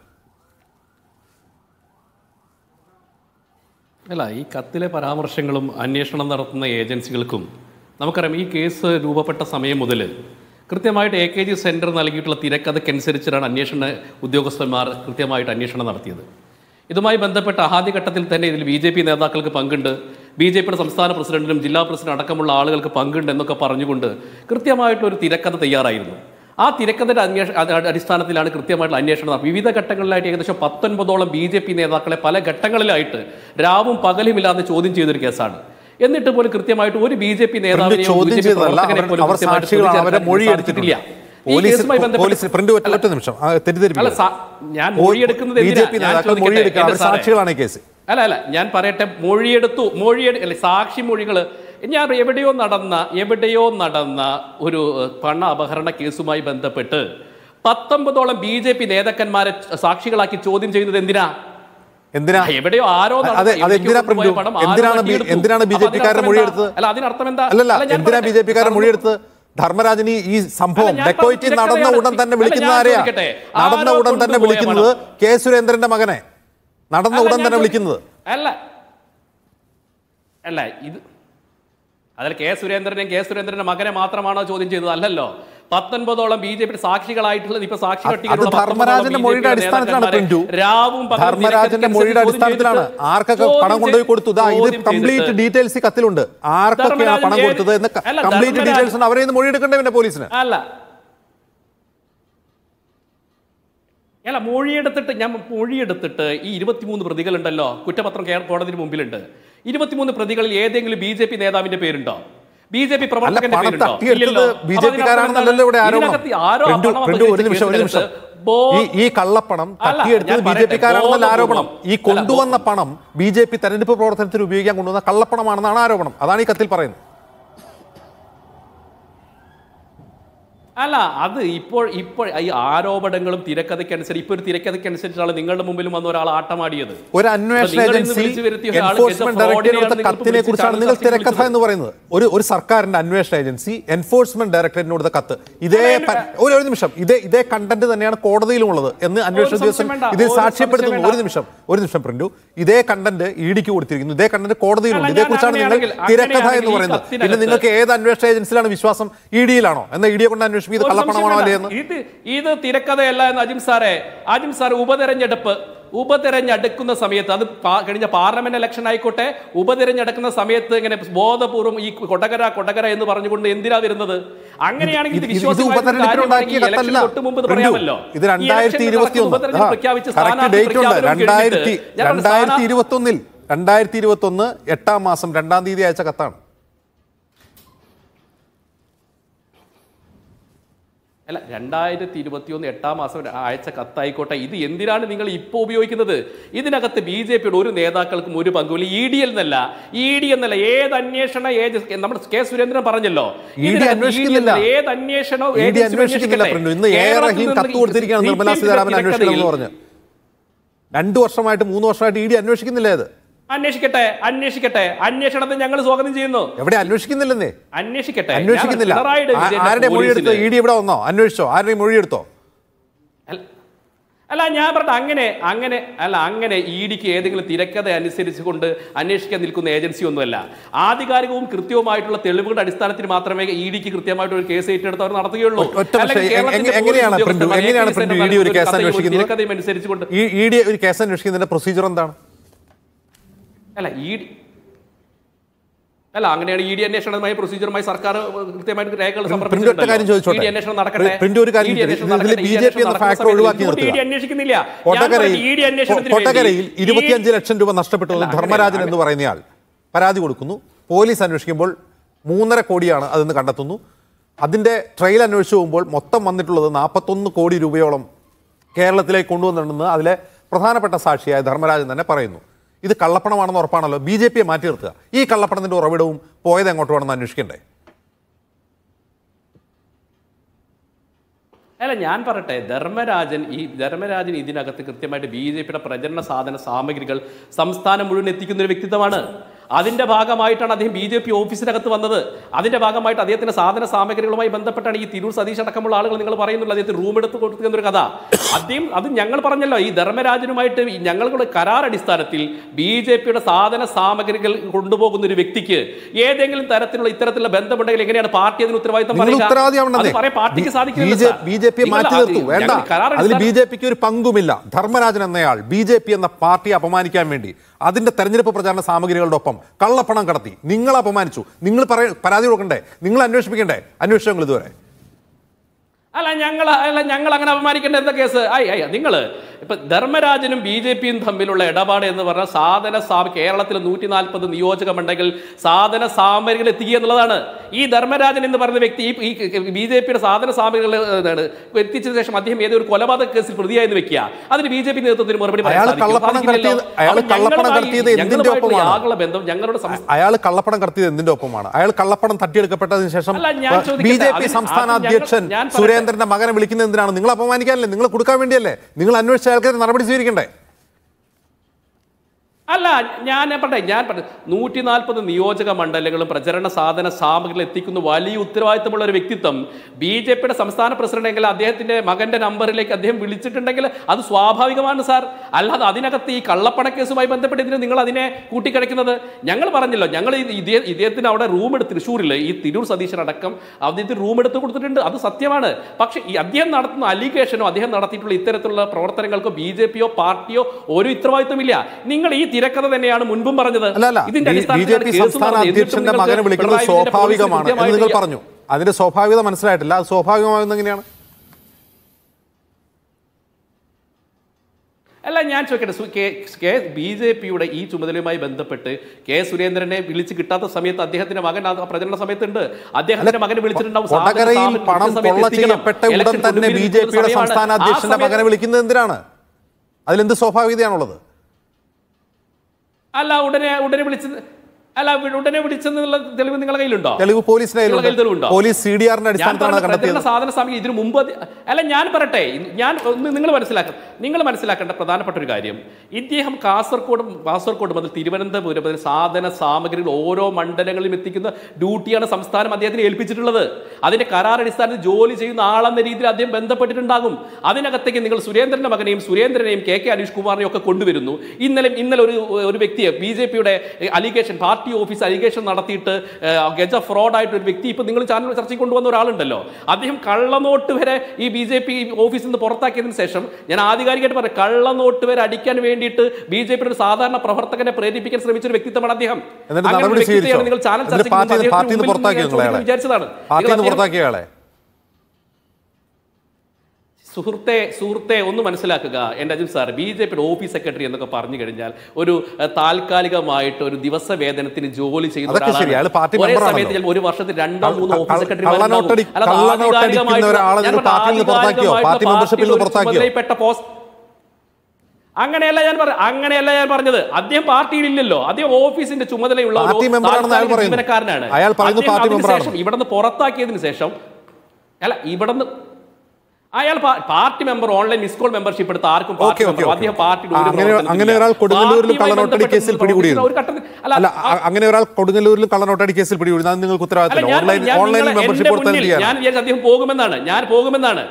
അല്ല ഈ കത്തിലെ പരാമർശങ്ങളും അന്വേഷണം നടത്തുന്ന ഏജൻസികൾക്കും നമുക്കറിയാം ഈ കേസ് രൂപപ്പെട്ട സമയം മുതൽ കൃത്യമായിട്ട് എ കെ ജി സെൻറ്റർ നൽകിയിട്ടുള്ള തിരക്കഥയ്ക്കനുസരിച്ചാണ് അന്വേഷണ ഉദ്യോഗസ്ഥന്മാർ കൃത്യമായിട്ട് അന്വേഷണം നടത്തിയത് ഇതുമായി ബന്ധപ്പെട്ട ആദ്യഘട്ടത്തിൽ തന്നെ ഇതിൽ ബി ജെ പി നേതാക്കൾക്ക് പങ്കുണ്ട് ബി ജെ പിയുടെ സംസ്ഥാന പ്രസിഡന്റിനും ജില്ലാ പ്രസിഡന്റ് അടക്കമുള്ള ആളുകൾക്ക് പങ്കുണ്ട് എന്നൊക്കെ പറഞ്ഞുകൊണ്ട് കൃത്യമായിട്ടൊരു തിരക്കഥ തയ്യാറായിരുന്നു ആ തിരക്കഥയുടെ അന്വേഷ അ- അടിസ്ഥാനത്തിലാണ് കൃത്യമായിട്ടുള്ള അന്വേഷണം നടന്നത്. വിവിധ ഘട്ടങ്ങളിലായിട്ട് ഏകദേശം പത്തൊൻപതോളം ബി ജെ പി നേതാക്കളെ പല ഘട്ടങ്ങളിലായിട്ട് രാവും പകലുമില്ലാതെ ചോദ്യം ചെയ്തൊരു കേസാണ് എന്നിട്ട് പോലും കൃത്യമായിട്ട് ഒരു ബി ജെ പി നേതാവിനെയോ ചോദ്യം BJP ചെയ്തതല്ല പ്രവർത്തകനെ അവർ പോലും അവർ കൃത്യമായിട്ട് സാക്ഷികളാണ് ചോദ്യം അവരെ ചെയ്യാൻ മൊഴി സാധിച്ചിട്ടില്ല. എടുത്തിട്ടില്ല ഈ പോലീസ് കേസുമായി ബന്ധപ്പെട്ട് പോലീസ് പ്രിന്റ് ഒറ്റ ഒറ്റ നിമിഷം ആ, തെറ്റിദ്ധരിപ്പിക്കരുത്. അല്ല സാ- ഞാൻ മൊഴിയെടുക്കുന്നത് ബി ജെ പി എന്തിനാ? ഞാൻ നേതാക്കൾ ചോദിക്കട്ടെ, മൊഴിയെടുക്കുക അവർ എന്റെ സാറേ. സാക്ഷികളാണ് ഈ കേസ് അല്ല അല്ല ഞാൻ പറയട്ടെ മൊഴിയെടുത്തു മൊഴിയെടു അല്ല സാക്ഷി മൊഴികൾ ഞാൻ എവിടെയോ നടന്ന എവിടെയോ നടന്ന ഒരു ഏഹ്, പണ അപഹരണ കേസുമായി ബന്ധപ്പെട്ട് പത്തൊമ്പതോളം ബി ജെ പി നേതാക്കന്മാരെ സാക്ഷികളാക്കി ചോദ്യം ചെയ്യുന്നത് എന്തിനാ എന്തിനാ എവിടെയോ ആരോ നടന്ന- അതെ അത് എവിടേക്കോ എന്തിനാ കൊണ്ടുപോയ പ്രിന്റു പണം ആരോ എന്തിനാണ് ബി- തട്ടിയെടുത്തു. എന്തിനാണ് ബി അപ്പൊ ജെ പിക്കാരൻ അതിനർത്ഥം മൊഴിയെടുത്തത് എന്താ? അല്ല അതിനർത്ഥം എന്താ അല്ലല്ല അല്ല, ഞാൻ എന്തിനാ ബി പറയട്ടെ. ജെ പിക്കാരൻ സാർ, മൊഴിയെടുത്ത് ധർമ്മരാജൻ ഈ ഈ സംഭവം അല്ല, ഞാൻ ഡെക്കോയിറ്റി പറഞ്ഞ നടന്ന തിരക്കഥയാണ്. ഉടൻ തന്നെ അല്ല, വിളിക്കുന്ന ഞാൻ ആരെയാ ചോദിക്കട്ടെ. നടന്ന ആരോ ഉടൻ തന്നെ കൊണ്ടുപോയ വിളിക്കുന്നത് കെ സുരേന്ദ്രന്റെ മകനെ നടന്ന അല്ല, ഉടൻ ഞാൻ തന്നെ ചോദി- വിളിക്കുന്നത് അല്ല അല്ല ഇത് അതിൽ കെ സുരേന്ദ്രനെയും കെ സുരേന്ദ്രന്റെ മകനെ മാത്രമാണോ ചോദ്യം ചെയ്തത് അല്ലല്ലോ പത്തൊൻപതോളം ബി ജെ പി സാക്ഷികളായിട്ടുള്ളത് ഇപ്പൊ സാക്ഷി അത് പട്ടികയിലുള്ള ധർമ്മരാജന്റെ പത്തൊൻപതോളം മൊഴിയുടെ BJP അടിസ്ഥാനത്തിലാണ് നേതാക്കന്മാരെ പ്രിന്റു രാവും പകലും ധർമ്മരാജന്റെ നിരക്കനുസരിച്ച് മൊഴിയുടെ ചോദ്യം അടിസ്ഥാനത്തിലാണ് ചെയ്തിട്ട് ആർക്കൊക്കെ ചോദ്യം പണം കൊണ്ടുപോയി ചെയ്ത് കൊടുത്തു ദാ ഇത് ചോദ്യം കംപ്ലീറ്റ് ചെയ്തിട്ട് ഡീറ്റെയിൽസ് ഈ കത്തിലുണ്ട് ആർക്കൊക്കെയാണ് ധർമ്മരാജൻ പണം ഏത്- കൊടുത്തത് എന്ന് അല്ല, കംപ്ലീറ്റ് ധർമ്മരാജൻ- ഡീറ്റെയിൽസ് ഉണ്ട് അവരെ മൊഴി എടുക്കണ്ടേ പിന്നെ പോലീസിന് അല്ല അല്ല മൊഴിയെടുത്തിട്ട് ഞാൻ മൊഴിയെടുത്തിട്ട് ഈ ഇരുപത്തിമൂന്ന് പ്രതികളുണ്ടല്ലോ കുറ്റപത്രം കേ- കോടതിന് മുമ്പിലുണ്ട് ഇരുപത്തിമൂന്ന് പ്രതികളിൽ ഏതെങ്കിലും ബി ജെ പി നേതാവിന്റെ പേരുണ്ടോ ബി ജെ പി അല്ല പ്രവർത്തകന്റെ പണം പേരുണ്ടോ തട്ടിയെടുത്തത് ഇല്ലല്ലോ. ബി അപ്പൊ ജെ അതിനർത്ഥം പിക്കാരാണെന്നല്ലല്ലോ ഇവിടെ എന്താണ്? ആരോപണം ഇതിനകത്ത് ആരോ ആ പ്രിന്റു, പണം പ്രിന്റു, ഒരു അപഹരിച്ച നിമിഷം ഒരു നിമിഷം കേസിനകത്ത് ബോ- ഈ ഈ കള്ളപ്പണം അല്ല, തട്ടിയെടുത്തത് ഞാൻ ബി ജെ പറയട്ടെ, പിക്കാരാണെന്നല്ല ആരോപണം ഈ ബോധപൂർവ്വം- കൊണ്ടുവന്ന പണം ബി ജെ പി തെരഞ്ഞെടുപ്പ് പ്രവർത്തനത്തിന് ഉപയോഗിക്കാൻ കൊണ്ടുവന്ന കള്ളപ്പണമാണെന്നാണ് ആരോപണം അതാണ് ഈ കത്തിൽ പറയുന്നത് അല്ല അത് ഇപ്പോൾ ഇപ്പോൾ ഈ ആരോപണങ്ങളും തിരക്കഥയ്ക്കനുസരിച്ച് ഇപ്പൊ ഒരു തിരക്കഥയ്ക്കനുസരിച്ചാണ് നിങ്ങളുടെ മുമ്പിലും വന്ന ഒരാൾ ആട്ടമാടിയത് ഒരു അന്വേഷണ നിങ്ങൾ ഇന്ന് ഏജൻസി വിളിച്ചു വരുത്തിയ ഒരാൾ എൻഫോഴ്സ്മെന്റ് ഗജ ഡയറക്ടറേറ്റ് കൊടുത്ത ഫ്രോഡിനെയാണ് കത്തിനെ നിങ്ങൾ കുറിച്ചാണ് നിങ്ങൾ വിളിച്ചത്. തിരക്കഥ എന്ന് പറയുന്നത് ഒരു ഒരു സർക്കാരിന്റെ അന്വേഷണ ഏജൻസി എൻഫോഴ്സ്മെന്റ് ഡയറക്ടറേറ്റിന് കൊടുത്ത കത്ത് ഇതേ അല്ല, പ- ഒരു ഒരു നിമിഷം ഇതേ ഇതേ കണ്ടന്റ് തന്നെയാണ് കോടതിയിലും ഉള്ളത് എന്ന് അന്വേഷണ ഒരു ഉദ്യോഗസ്ഥൻ സംശയം വേണ്ട, ഇതിൽ ഒരു സാക്ഷ്യപ്പെടുത്തുന്നു സംശയം ഒരു നിമിഷം ഒരു നിമിഷം പ്രിന്റു ഇതേ കണ്ടന്റ് ഇഡിക്ക് കൊടുത്തിരിക്കുന്നു ഇതേ കണ്ടന്റ് കോടതിയിലുണ്ട് അല്ല, ഇതേക്കുറിച്ചാണ് ഞാൻ നിങ്ങൾ അങ്ങനെയാണെങ്കിൽ- തിരക്കഥ എന്ന് അങ്ങനെയാണെങ്കിൽ ഈ പറയുന്നത് പിന്നെ കത്തിനകത്ത് നിങ്ങൾക്ക് ഏത് അന്വേഷണ ഏജൻസിയിലാണ് വിശ്വാസം ഇ ഡിയിലാണോ എന്നാൽ ഇ ഡിയെ കൊണ്ട് അന്വേഷിക്കും ഇത് ഒരു കള്ളപ്പണമാണോ സംശയം അല്ലേ വേണ്ട. എന്ന് ഇത് ഇത് തിരക്കഥയല്ല എന്ന് അജിം സാറേ അജിം സാർ ഉപതെരഞ്ഞെടുപ്പ് ഉപതെരഞ്ഞെടുക്കുന്ന സമയത്ത് അത് പാ- കഴിഞ്ഞ പാർലമെന്റ് ഇലക്ഷൻ ആയിക്കോട്ടെ ഉപതെരഞ്ഞെടുക്കുന്ന സമയത്ത് ഇങ്ങനെ ബോധപൂർവ്വം ഈ കൊടകര കൊടകര എന്ന് പറഞ്ഞുകൊണ്ട് എന്തിനാ വരുന്നത് അങ്ങനെയാണെങ്കിൽ ഇത് ഇത് ഇത് വിശ്വാസമായിട്ടുള്ള ഉപതെരഞ്ഞെടുപ്പിനുണ്ടാക്കിയ കാര്യമാണെങ്കിൽ കത്തല്ല election തൊട്ട് മുമ്പ് ഇത് പ്രിന്റു, പറയാമല്ലോ ഇത് ഈ രണ്ടായിരത്തി election ഇരുപത്തി ഒന്ന് ഉപതെരഞ്ഞെടുപ്പ് പ്രഖ്യാപിച്ച് കറക്റ്റ് സ്ഥാനാർത്ഥി ഡേറ്റ് ഉണ്ട് പ്രഖ്യാപനം രണ്ടായിരത്തി കഴിഞ്ഞിട്ട് ഞാൻ പറഞ്ഞ രണ്ടായിരത്തി സ്ഥാനാ- ഇരുപത്തി ഒന്നിൽ രണ്ടായിരത്തി ഇരുപത്തി ഒന്ന് എട്ടാം മാസം രണ്ടാം തീയതി അയച്ച കത്താണ് അല്ല രണ്ടായിരത്തി ഇരുപത്തി ഒന്ന് എട്ടാം മാസം അയച്ച കത്തായിക്കോട്ടെ ഇത് എന്തിനാണ് നിങ്ങൾ ഇപ്പോൾ ഉപയോഗിക്കുന്നത് ഇതിനകത്ത് ബി ജെ പിയുടെ ഒരു നേതാക്കൾക്കും ഒരു പങ്കുമില്ല ഇ ഡി എന്നല്ല ഇ ഡി എന്നല്ല ഏത് അന്വേഷണ ഏജൻസി നമ്മുടെ കെ സുരേന്ദ്രൻ പറഞ്ഞല്ലോ ED ഇതിനകത്ത് അന്വേഷിക്കുന്നില്ല. ED ഏത് അന്വേഷണ ഇ ഡി ഏജൻസി അന്വേഷിക്കുന്നില്ല അന്വേഷിക്കട്ടെ. പ്രിന്റു ഇന്ന് എ കേരളത്തിൽ റഹീം നിന്ന് കത്ത് കൊടുത്തിരിക്കുകയാണ് CPM നിർമ്മലാ സീതാരാമൻ അന്വേഷിക്കണം എന്ന് തിരക്കഥയിൽ പറഞ്ഞ് രണ്ടു വർഷമായിട്ട് മൂന്ന് വർഷമായിട്ട് ഇ ഡി അന്വേഷിക്കുന്നില്ല ഇത് അന്വേഷിക്കട്ടെ അന്വേഷിക്കട്ടെ അന്വേഷണത്തെ ഞങ്ങൾ സ്വാഗതം ചെയ്യുന്നു എവിടെ അന്വേഷിക്കുന്നില്ലെന്നേ അന്വേഷിക്കട്ടെ അന്വേഷിക്കുന്നില്ല ഞാൻ പിണറായിയുടെ ആ- വിജയന്റെ ആരുടെ മൊഴിയെടുത്ത് പോലീസിന് ഇ ഡി ഇവിടെ വന്നോ അന്വേഷിച്ചോ ആരുടെയും മൊഴിയെടുത്തോ അല്ല- അല്ല ഞാൻ പറഞ്ഞ അങ്ങനെ അങ്ങനെ അല്ല അങ്ങനെ ഇ ഡിക്ക് ഏതെങ്കിലും തിരക്കഥ അനുസരിച്ച് കൊണ്ട് അന്വേഷിക്കാൻ നിൽക്കുന്ന ഏജൻസി ഒന്നുമല്ല ആധികാരികവും കൃത്യവുമായിട്ടുള്ള തെളിവുകളുടെ അടിസ്ഥാനത്തിൽ മാത്രമേ ഇ ഡിക്ക് കൃത്യമായിട്ട് ഒരു കേസ് ഏറ്റെടുത്തവർ നടത്തുകയുള്ളൂ ഒറ്റ പക്ഷേ അല്ലെങ്കിൽ കേരളത്തിന്റെ എങ്ങ- എങ്ങനെയാണ് പോലീസ് പ്രിന്റു- ഉദ്യോഗസ്ഥന്മാർ എങ്ങനെയാണ് APC പ്രിന്റു എന്ന് ഇ ഡി ഒരു പറയുന്ന കേസ് കഥയും അന്വേഷിക്കുന്നത്? തിരക്കഥയും അനുസരിച്ച് കൊണ്ട് ഈ ഇ ഡി ഒരു കേസ് അന്വേഷിക്കുന്നതിന്റെ പ്രൊസീജിയർ എന്താണ് അല്ല ഇ ഡി അല്ല അങ്ങനെയാണ് ഇ ഡി അന്വേഷണവുമായി പ്രൊസീജിയറുമായി സർക്കാർ കൃത്യമായിട്ട് രേഖകൾ പ്രിന്റ് ഒറ്റ കാര്യം ചോദിച്ചോട്ടെ? ഇ ഡി അന്വേഷണം നടക്കട്ടെ പ്രിന്റ് ഒരു കാര്യം ഇ ഡി അന്വേഷണം ഇതിൽ നടക്കട്ടെ. ബി ഈ ജെ പി എന്ന അന്വേഷണം ഫാക്ടർ നടക്കുന്ന ഒഴിവാക്കി സമയത്ത് നിർത്തുക ഇ ഡി അന്വേഷിക്കുന്നില്ല ഞാൻ കൊട്ടകരയിൽ പറഞ്ഞു, ഇ ഡി അന്വേഷണത്തിന് കൊട്ടകരയിൽ വേണ്ടി- ഇരുപത്തിയഞ്ച് ലക്ഷം രൂപ നഷ്ടപ്പെട്ടു അല്ല, ധർമ്മരാജൻ അങ്ങനെ- എന്ന് പറയുന്നയാൾ പരാതി കൊടുക്കുന്നു പോലീസ് അന്വേഷിക്കുമ്പോൾ മൂന്നര കോടിയാണ് അതെന്ന് കണ്ടെത്തുന്നു അതിന്റെ ട്രെയിൽ അന്വേഷിച്ചു പോകുമ്പോൾ മൊത്തം വന്നിട്ടുള്ളത് നാൽപ്പത്തൊന്ന് കോടി രൂപയോളം കേരളത്തിലേക്ക് കൊണ്ടുവന്നിട്ടുണ്ടെന്ന് അതിലെ പ്രധാനപ്പെട്ട സാക്ഷിയായ ധർമ്മരാജൻ തന്നെ പറയുന്നു ഇത് കള്ളപ്പണമാണെന്ന് ഉറപ്പാണല്ലോ ബി ജെ പിയെ മാറ്റി നിർത്തുക ഈ കള്ളപ്പണത്തിന്റെ ഉറവിടവും പോയത് എങ്ങോട്ട് വേണമെന്ന് അന്വേഷിക്കണ്ടേ അല്ല ഞാൻ പറയട്ടെ ധർമ്മരാജൻ ഈ ധർമ്മരാജൻ ഇതിനകത്ത് കൃത്യമായിട്ട് ബി ജെ പിയുടെ പ്രചരണ സാധന സാമഗ്രികൾ സംസ്ഥാനം മുഴുവൻ എത്തിക്കുന്ന ഒരു വ്യക്തിത്വമാണ് അതിന്റെ ഭാഗമായിട്ടാണ് അദ്ദേഹം ബി ജെ പി ഓഫീസിനകത്ത് വന്നത് അതിന്റെ ഭാഗമായിട്ട് അദ്ദേഹത്തിന്റെ സാധന സാമഗ്രികളുമായി ബന്ധപ്പെട്ടാണ് ഈ തിരൂർ സതീഷ് അടക്കമുള്ള ആളുകൾ നിങ്ങൾ പറയുന്നുള്ളൂ അദ്ദേഹത്തിന് റൂം എടുത്ത് കൊടുക്കുക എന്നൊരു കഥ അദ്ദേഹം അത് ഞങ്ങൾ പറഞ്ഞല്ലോ ഈ ധർമ്മരാജനുമായിട്ട് ഈ ഞങ്ങളുടെ കരാർ അടിസ്ഥാനത്തിൽ ബി ജെ പിയുടെ സാധന സാമഗ്രികൾ കൊണ്ടുപോകുന്ന ഒരു വ്യക്തിക്ക് ഏതെങ്കിലും തരത്തിലുള്ള ഇത്തരത്തിലുള്ള ബന്ധമുണ്ടെങ്കിൽ എങ്ങനെയാണ് പാർട്ടി അതിന് ഉത്തരവാദിത്തം നിങ്ങൾ പറയുക? ഉത്തരവാദിയാവണമെന്നേ അത് പറയാൻ പാർട്ടിക്ക് സാധിക്കില്ല സാർ. ബി ജെ പി നിങ്ങൾ മാറ്റി അത് നിർത്തു വേണ്ട ഞങ്ങൾ കരാർ അതിൽ ബി അടിസ്ഥാന- ജെ പിക്ക് ഒരു പങ്കുമില്ല ധർമ്മരാജൻ എന്നയാൾ ബി ജെ പി എന്ന പാർട്ടിയെ അപമാനിക്കാൻ വേണ്ടി അതിന്റെ തെരഞ്ഞെടുപ്പ് പ്രചാരണ സാമഗ്രികളുടെ ഒപ്പം കള്ളപ്പണം കടത്തി നിങ്ങൾ അപമാനിച്ചു നിങ്ങൾ പറയ പരാതി കൊടുക്കണ്ടേ നിങ്ങൾ അന്വേഷിപ്പിക്കണ്ടേ അന്വേഷിച്ചോ നിങ്ങൾ ഇതുവരെ അല്ല ഞങ്ങൾ അല്ല ഞങ്ങൾ അങ്ങനെ അപമാനിക്കേണ്ട എന്താ കേസ് ആയി ആയി നിങ്ങൾ ഇപ്പൊ ധർമ്മരാജനും ബി ജെ പിയും തമ്മിലുള്ള ഇടപാട് എന്ന് പറഞ്ഞാൽ സാധന സാ കേരളത്തിൽ നൂറ്റി നാൽപ്പത് നിയോജകമുണ്ടെങ്കിൽ സാധന സാമഗ്രികൾ എത്തിക്കുക എന്നുള്ളതാണ് ഈ ധർമ്മരാജൻ എന്ന് പറയുന്ന വ്യക്തി ഈ ബി ജെ പിയുടെ സാധന സാമഗ്രികൾ എന്താണ് എത്തിച്ചതിന് ശേഷം അദ്ദേഹം ഏതൊരു കൊലപാതക കേസിൽ പ്രതിയായെന്ന് വെക്കുക അതിന് ബി ജെ പി നേതൃത്വത്തിന് മറുപടി പറയാൻ അയാൾ സാധിക്കുമോ? കള്ളപ്പണം സാധിക്കില്ലല്ലോ. കടത്തിയത്- അയാൾ അപ്പോൾ കള്ളപ്പണം ഞങ്ങളുമായി- കടത്തിയത് എന്തിന്റെ ഞങ്ങളുമായിട്ടുള്ള ഒപ്പമാണ്? ആഗോള ബന്ധം ഞങ്ങളുടെ സംസ്ഥാന അയാൾ കള്ളപ്പണം കടത്തിയത് എന്തിന്റെ ഒപ്പമാണ് അയാൾ കള്ളപ്പണം തട്ടിയെടുക്കപ്പെട്ടതിന് ശേഷം അല്ല, ഞാൻ ചോദിക്കട്ടെ, ബി ജെ പി അതിന് സംസ്ഥാന അത് ഞങ്ങൾ- അധ്യക്ഷൻ ഞാൻ പറയട്ടെ. സുരേന്ദ്രന്റെ മകനെ വിളിക്കുന്നത് എന്തിനാണ് നിങ്ങൾ അപമാനിക്കാനല്ലേ നിങ്ങൾ കൊടുക്കാൻ വേണ്ടിയല്ലേ നിങ്ങൾ അന്വേഷിച്ച അയാൾക്കെതിരെ നടപടി സ്വീകരിക്കണ്ടേ അല്ല ഞാൻ പറട്ടെ ഞാൻ പറഞ്ഞു നൂറ്റി നാൽപ്പത് നിയോജക മണ്ഡലങ്ങളും പ്രചരണ സാധന സാമഗ്രികൾ എത്തിക്കുന്ന വലിയ ഉത്തരവാദിത്തമുള്ള ഒരു വ്യക്തിത്വം ബി ജെ പിയുടെ സംസ്ഥാന പ്രസിഡന്റ് എങ്കിൽ അദ്ദേഹത്തിന്റെ മകന്റെ നമ്പറിലേക്ക് അദ്ദേഹം വിളിച്ചിട്ടുണ്ടെങ്കിൽ അത് സ്വാഭാവികമാണ് സാർ അല്ലാതെ അതിനകത്ത് ഈ കള്ളപ്പണ കേസുമായി ബന്ധപ്പെട്ട് നിങ്ങൾ അതിനെ കൂട്ടിക്കഴിക്കുന്നത് ഞങ്ങൾ പറഞ്ഞല്ലോ ഞങ്ങൾ ഈ ഇതേ- ഇദ്ദേഹത്തിന് അവിടെ റൂം എടുത്ത് തൃശ്ശൂരിൽ ഈ തിരൂർ സതീശനടക്കം അദ്ദേഹത്തിന് റൂം എടുത്ത് കൊടുത്തിട്ടുണ്ട് അത് സത്യമാണ് പക്ഷേ ഈ അദ്ദേഹം നടത്തുന്ന അലിഗേഷനോ അദ്ദേഹം നടത്തിയിട്ടുള്ള ഇത്തരത്തിലുള്ള പ്രവർത്തനങ്ങൾക്കോ ബി ജെ പിയോ പാർട്ടിയോ ഒരു ഉത്തരവാദിത്വമില്ല നിങ്ങൾ ഈ തിരക്കഥ തന്നെയാണ് മുൻപും പറഞ്ഞത് അല്ല അല്ല ഇതിന്റെ ബി ജെ അടിസ്ഥാനത്തിലാണ് പി കേസ് സംസ്ഥാന നടന്നത്. എന്നിട്ടും അധ്യക്ഷന്റെ നിങ്ങൾക്ക് മകനെ വിളിക്കുന്നത് പിണറായി വിജയന്റെ പോലീസ് സ്വാഭാവികമാണ് എന്ന് നിങ്ങൾ കൃത്യമായിട്ട് പറഞ്ഞു അതിന്റെ സ്വാഭാവികത മനസ്സിലായിട്ടില്ല അത് സ്വാഭാവികമാകുന്ന എങ്ങനെയാണ് അല്ല ഞാൻ ചോദിക്കട്ടെ സു- കെ- കെ ബി ജെ പിയുടെ ഈ ചുമതലയുമായി ബന്ധപ്പെട്ട് കെ സുരേന്ദ്രനെ വിളിച്ച് കിട്ടാത്ത സമയത്ത് അദ്ദേഹത്തിന്റെ മകൻ ആ പ്രചരണ സമയത്തുണ്ട് അദ്ദേഹത്തിന്റെ മകനെ വിളിച്ചിട്ടുണ്ടാവും സാധന കൊടകരയിൽ സാധനം പണം കൃത്യസമയത്ത് കൊള്ള എത്തിക്കണം. ചെയ്യപ്പെട്ട ഉടൻ ഇലക്ഷൻ തന്നെ ബി കൊടുമ്പിരി ജെ നിൽക്കുന്ന പിയുടെ സമയമാണ്. സംസ്ഥാന ആ അധ്യക്ഷന്റെ സമയത്ത് മകനെ വിളിക്കുന്നത് എന്തിനാണ് അതിലെന്ത് സ്വാഭാവികതയാണുള്ളത് അല്ല ഉടനെ ഉടനെ വിളിച്ചത് അല്ല ഉടനെ വിളിച്ചെന്നുള്ള തെളിവ് നിങ്ങളുടെ കയ്യിലുണ്ടോ തെളിവ് പോലീസിന്റെ നിങ്ങളുടെ കയ്യിൽ കയ്യിലുണ്ട് തെളിവുണ്ടോ? പോലീസ് സി ഡി ആറിന്റെ ഞാൻ അടിസ്ഥാനത്തിലാണ് പറഞ്ഞ കണ്ടെത്തിയത് പ്രചരണ സാധന സാമഗ്രി ഇതിനു മുമ്പ് അത് അല്ല ഞാൻ പറയട്ടെ ഞാൻ ഒന്ന് നിങ്ങൾ മനസ്സിലാക്കണം നിങ്ങൾ മനസ്സിലാക്കേണ്ട പ്രധാനപ്പെട്ട ഒരു കാര്യം ഇദ്ദേഹം കാസർഗോഡ് കാസർഗോഡ് മുതൽ തിരുവനന്തപുരം മുതൽ സാധന സാമഗ്രികൾ ഓരോ മണ്ഡലങ്ങളിലും എത്തിക്കുന്ന ഡ്യൂട്ടിയാണ് സംസ്ഥാനം അദ്ദേഹത്തിന് ഏൽപ്പിച്ചിട്ടുള്ളത് അതിന്റെ കരാർ അടിസ്ഥാനത്തിൽ ജോലി ചെയ്യുന്ന ആളെന്ന രീതിയിൽ അദ്ദേഹം ബന്ധപ്പെട്ടിട്ടുണ്ടാകും അതിനകത്തേക്ക് നിങ്ങൾ സുരേന്ദ്രന്റെ മകനെയും സുരേന്ദ്രനെയും കെ കെ അനീഷ് കുമാറിനെയും ഒക്കെ കൊണ്ടുവരുന്നു ഇന്നലെ ഇന്നലെ ഒരു ഒരു വ്യക്തിയെ ബി ജെ പിയുടെ അലിഗേഷൻ പാർട്ടി ഓഫീസ് അലിഗേഷൻ നടത്തിയിട്ട് ഏഹ്, ഗജ ഫ്രോഡായിട്ട് ഒരു വ്യക്തി ഇപ്പൊ നിങ്ങൾ ചാനൽ ചർച്ചയ്ക്ക് കൊണ്ടുവന്ന ഒരാളുണ്ടല്ലോ അദ്ദേഹം കള്ളനോട്ട് വരെ ഈ ബി ജെ പി ഓഫീസിൽ നിന്ന് പുറത്താക്കിയതിനു ശേഷം ഞാൻ ആധികാരികമായിട്ട് പറയാം കള്ളനോട്ട് വരെ അടിക്കാൻ വേണ്ടിയിട്ട് ബി ജെ പിയുടെ ഒരു സാധാരണ പ്രവർത്തകനെ പ്രേരിപ്പിക്കാൻ ശ്രമിച്ച ഒരു വ്യക്തിത്വമാണ് അദ്ദേഹം എന്നിട്ട് അങ്ങനെ ഒരു നടപടി വ്യക്തിത്തെയാണ് സ്വീകരിച്ചോ നിങ്ങൾ ചാനൽ എന്നിട്ട് ചർച്ചയ്ക്ക് പാർട്ടി മുമ്പ് പാർട്ടിയിൽ നിന്ന് അദ്ദേഹത്തിന് പുറത്താക്കിയോ മുമ്പിൽ നിങ്ങൾ അയാളെ വിചാരിച്ചതാണ് പാർട്ടിയിൽ നിന്ന് നിങ്ങൾ പുറത്താക്കിയോ അയാളെ സുഹൃത്തെ സുഹൃത്തെ ഒന്ന് മനസ്സിലാക്കുക എൻ്റെ അജിത് സാർ ബി ജെ പിയുടെ ഓഫീസ് സെക്രട്ടറി എന്നൊക്കെ പറഞ്ഞു കഴിഞ്ഞാൽ ഒരു ഏഹ്, താൽക്കാലികമായിട്ട് ഒരു ദിവസ വേതനത്തിന് ജോലി ചെയ്യുന്ന അതൊക്കെ ഒരാളാണ്. ശരി, അയാൾ പാർട്ടി ഒരേ മെമ്പറാണല്ലോ. സമയത്ത് ചിലപ്പോൾ ഒരു വർഷത്തിൽ രണ്ടോ മൂന്നോ കള്ള- ഓഫീസ് സെക്രട്ടറി കള്ളനോട്ടടി- കള്ളനോട്ടടിക്കുന്ന ഒരാളെ നിങ്ങൾ പാർട്ടിയിൽ നിന്ന് പുറത്താക്കിയോ? പാർട്ടി മെമ്പർഷിപ്പിൽ നിന്ന് പുറത്താക്കിയോ? പോസ്റ്റ് അങ്ങനെയല്ല ഞാൻ പറഞ്ഞത് അങ്ങനെയല്ല ഞാൻ പറഞ്ഞത് അദ്ദേഹം പാർട്ടിയിൽ ഇല്ലല്ലോ അദ്ദേഹം ഓഫീസിന്റെ ചുമതലയുള്ള ഒരു പാർട്ടി മെമ്പറാണെന്ന് അയാൾ താൽക്കാലിക പറയുന്നു. ജീവനക്കാരനാണ് അയാൾ പറയുന്നു അദ്ദേഹം പാർട്ടി അതിന് മെമ്പറാണ്. ശേഷം ഇവിടുന്ന് പുറത്താക്കിയതിന് ശേഷം അല്ല ഇവിടുന്ന് അയാൾ പാ- party member online miss call membership എടുത്ത് ആർക്കും party okay, okay, member okay. അദ്ദേഹം പാർട്ടിയുടെ ആ, ഒരു അങ്ങനെ- പ്രവർത്തനത്തിലും അങ്ങനെ ഇല്ല. ഒരാൾ കൊടുങ്ങല്ലൂരിലും പാർട്ടിയുമായി കള്ളനോട്ടടി ബന്ധപ്പെട്ട് കേസിൽ പിടികൂടിയിരുന്നു ഒരു ഘട്ടത്തിൽ അല്ല അല്ല ആ- അ- അങ്ങനെ ഒരാൾ കൊടുങ്ങല്ലൂരിലും കള്ളനോട്ടടി കേസിൽ പിടികൂടി അത് നിങ്ങൾക്ക് അല്ല, ഉത്തരവാദിത്തമില്ല ഞാൻ- ഓൺലൈൻ ഞാൻ ഓൺലൈനിൽ നിങ്ങളെ- മെമ്പർഷിപ്പ് എൻ്റെ കൊടുത്താൽ മുന്നിൽ ചെയ്യാൻ ഞാൻ വിചാരിച്ചു അദ്ദേഹം പോകുമെന്നാണ് ഞാൻ പോകുമെന്നാണ്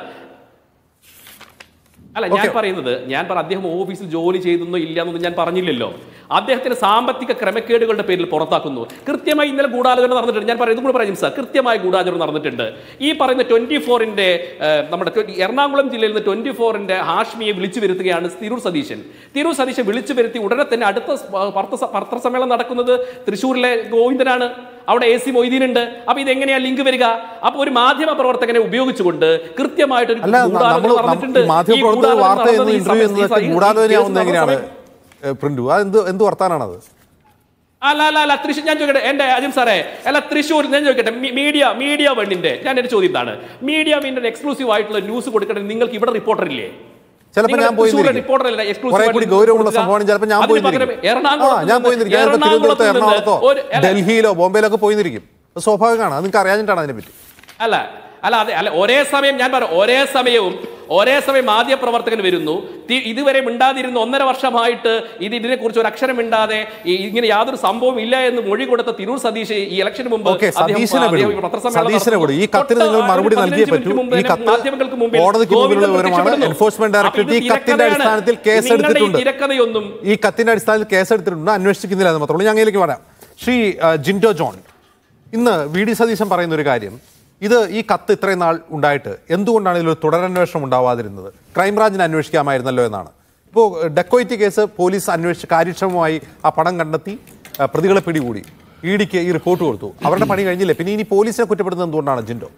അല്ല ഞാൻ Okay. പറയുന്നത് ഞാൻ പറ അദ്ദേഹം ഓഫീസിൽ ജോലി ചെയ്തെന്നോ ഇല്ലാന്നൊന്നും ഞാൻ പറഞ്ഞില്ലല്ലോ അദ്ദേഹത്തിന് സാമ്പത്തിക ക്രമക്കേടുകളുടെ പേരിൽ പുറത്താക്കുന്നു കൃത്യമായി ഇന്നലെ ഗൂഢാലോചന നടന്നിട്ടുണ്ട് ഞാൻ പറയുന്നത് കൂടെ പറയും സാർ കൃത്യമായ ഗൂഢാലോചന നടന്നിട്ടുണ്ട് ഈ പറയുന്ന ട്വന്റി ഫോറിന്റെ നമ്മുടെ 20 എറണാകുളം ജില്ലയിൽ നിന്ന് ട്വന്റി ഫോറിന്റെ ഹാഷ്മിയെ വിളിച്ചു വരുത്തുകയാണ് തിരൂർ സതീശൻ തിരൂർ സതീശൻ വിളിച്ചു വരുത്തി ഉടനെ തന്നെ അടുത്ത സ്- പത്ര പത്രസമ്മേളനം നടക്കുന്നത് തൃശ്ശൂരിലെ ഗോവിന്ദനാണ് അവിടെ എ സി മൊയ്തീനുണ്ട് അപ്പൊ ഇതെങ്ങനെയാ ലിങ്ക് വരിക അപ്പൊ ഒരു മാധ്യമ പ്രവർത്തകനെ ഉപയോഗിച്ചുകൊണ്ട് കൃത്യമായിട്ട് ഒരു അല്ല ഗൂഢാലോചന നമ്മൾ നടന്നിട്ടുണ്ട്. ഈ മാധ്യമപ്രവർത്തകർ ഗൂഢാലോചന വാർത്ത നടന്നത് എന്ന് ഈ ഇന്റർവ്യൂ സമയത്ത് ഈ എന്നതൊക്കെ ഈ ഗൂഢാലോചനയാവുന്നത് കേസ് എങ്ങനെയാണ് നടന്ന ഏ, പ്രിന്റു അത് എന്ത് എന്ത് വർത്താനാണത് അല്ല അല്ല അല്ല തൃശ്ശൂർ ഞാൻ ചോദിക്കട്ടെ എന്റെ അജിം സാറേ അല്ല തൃശ്ശൂർ ഞാൻ ചോദിക്കട്ടെ മീ- മീഡിയ മീഡിയ വണ്ണിന്റെ ഞാൻ എന്റെ ചോദ്യം ഇതാണ് മീഡിയ വണ്ണിന്റെ എക്സ്ക്ലൂസീവ് ആയിട്ടുള്ള ന്യൂസ് കൊടുക്കട്ടെ നിങ്ങൾക്ക് ഇവിടെ റിപ്പോർട്ടർ ഇല്ലേ ചിലപ്പോൾ നിങ്ങൾ ഞാൻ പോയി തൃശ്ശൂരിലെ നിന്നിരിക്കും. reporter അല്ലേ exclusive കുറെ ആയിട്ട് കൂടി ഗൗരവമുള്ള കൊടുക്കുക? സംഭവമാണ് ചിലപ്പോൾ ഞാൻ അതിന് പോയി പകരം നിന്നിരിക്കും. ആ എറണാകുളത്ത് ഞാൻ പോയി നിന്ന് നിന്നിരിക്കും ചിലപ്പോൾ തിരുവനന്തപുരത്തോ എറണാകുളത്ത് എറണാകുളത്തോ ഒരു- അല്ല, ഡൽഹിയിലോ ബോംബെയിലൊക്കെ പോയി നിന്നിരിക്കും അത് സ്വാഭാവികമാണ് അത് നിങ്ങൾക്ക് അറിയാഞ്ഞിട്ടാണ് അതിനെപ്പറ്റി അല്ല അല്ല അതെ അല്ല ഒരേ സമയം ഞാൻ പറയാം ഒരേ സമയവും ഒരേ സമയം മാധ്യമപ്രവർത്തകൻ വരുന്നു തി- ഇതുവരെ മിണ്ടാതിരുന്ന ഒന്നര വർഷമായിട്ട് ഇത് ഇതിനെ കുറിച്ച് ഒരു അക്ഷരം മിണ്ടാതെ ഈ ഇങ്ങനെ യാതൊരു സംഭവവും ഇല്ല എന്ന് മൊഴി കൊടുത്ത തിരൂർ സതീഷ് ഈ ഇലക്ഷന് മുമ്പ് ഓക്കെ അദ്ദേഹം- സതീശനെ അദ്ദേഹം വിടും പത്രസമ്മേളനം സതീശനെ വിടും ഈ നടത്തുന്നു. കത്തിന് നിങ്ങൾ തൊട്ട് മറുപടി ഒരു നൽകിയേ പതിനഞ്ച് പറ്റൂ മിനിറ്റ് മുമ്പ് ഈ തന്നെ കത്ത് മാധ്യമങ്ങൾക്ക് മുമ്പിൽ കോടതിക്ക് മുമ്പിലുള്ള ഗോവിന്ദൻ വിവരമാണ് പ്രത്യക്ഷപ്പെടുന്നു. എൻഫോഴ്സ്മെന്റ് അപ്പോൾ ഡയറക്ടറേറ്റ് ഈ ഇത് കത്തിന്റെ തിരക്കഥയാണ്. അടിസ്ഥാനത്തിൽ കേസ് നിങ്ങളുടെ ഈ എടുത്തിട്ടുണ്ട് തിരക്കഥയൊന്നും ഈ കത്തിന്റെ അടിസ്ഥാനത്തിൽ കേസ് എടുത്തിട്ടുണ്ട് അന്വേഷിക്കുന്നില്ല എന്ന് മാത്രമേ ഞാൻ അങ്ങനെയൊക്കെ പറയാം ശ്രീ ആ, ജിൻഡോ ജോൺ ഇന്ന് വി ഡി സതീശൻ പറയുന്ന ഒരു കാര്യം ഇത് ഈ കത്ത് ഇത്രയും നാൾ ഉണ്ടായിട്ട് എന്തുകൊണ്ടാണ് ഇതിലൊരു തുടരന്വേഷണം ഉണ്ടാവാതിരുന്നത് ക്രൈംബ്രാഞ്ചിന് അന്വേഷിക്കാമായിരുന്നല്ലോ എന്നാണ് ഇപ്പോൾ ഡെക്കോയിറ്റി കേസ് പോലീസ് അന്വേഷിച്ച് കാര്യക്ഷമമായി ആ പണം കണ്ടെത്തി ആ, പ്രതികളെ പിടികൂടി ഇ ഡിക്ക് ഈ റിപ്പോർട്ട് കൊടുത്തു അവരുടെ പണി കഴിഞ്ഞില്ലേ പിന്നെ ഇനി പോലീസിനെ കുറ്റപ്പെടുന്നത് എന്തുകൊണ്ടാണ് ജിൻഡോ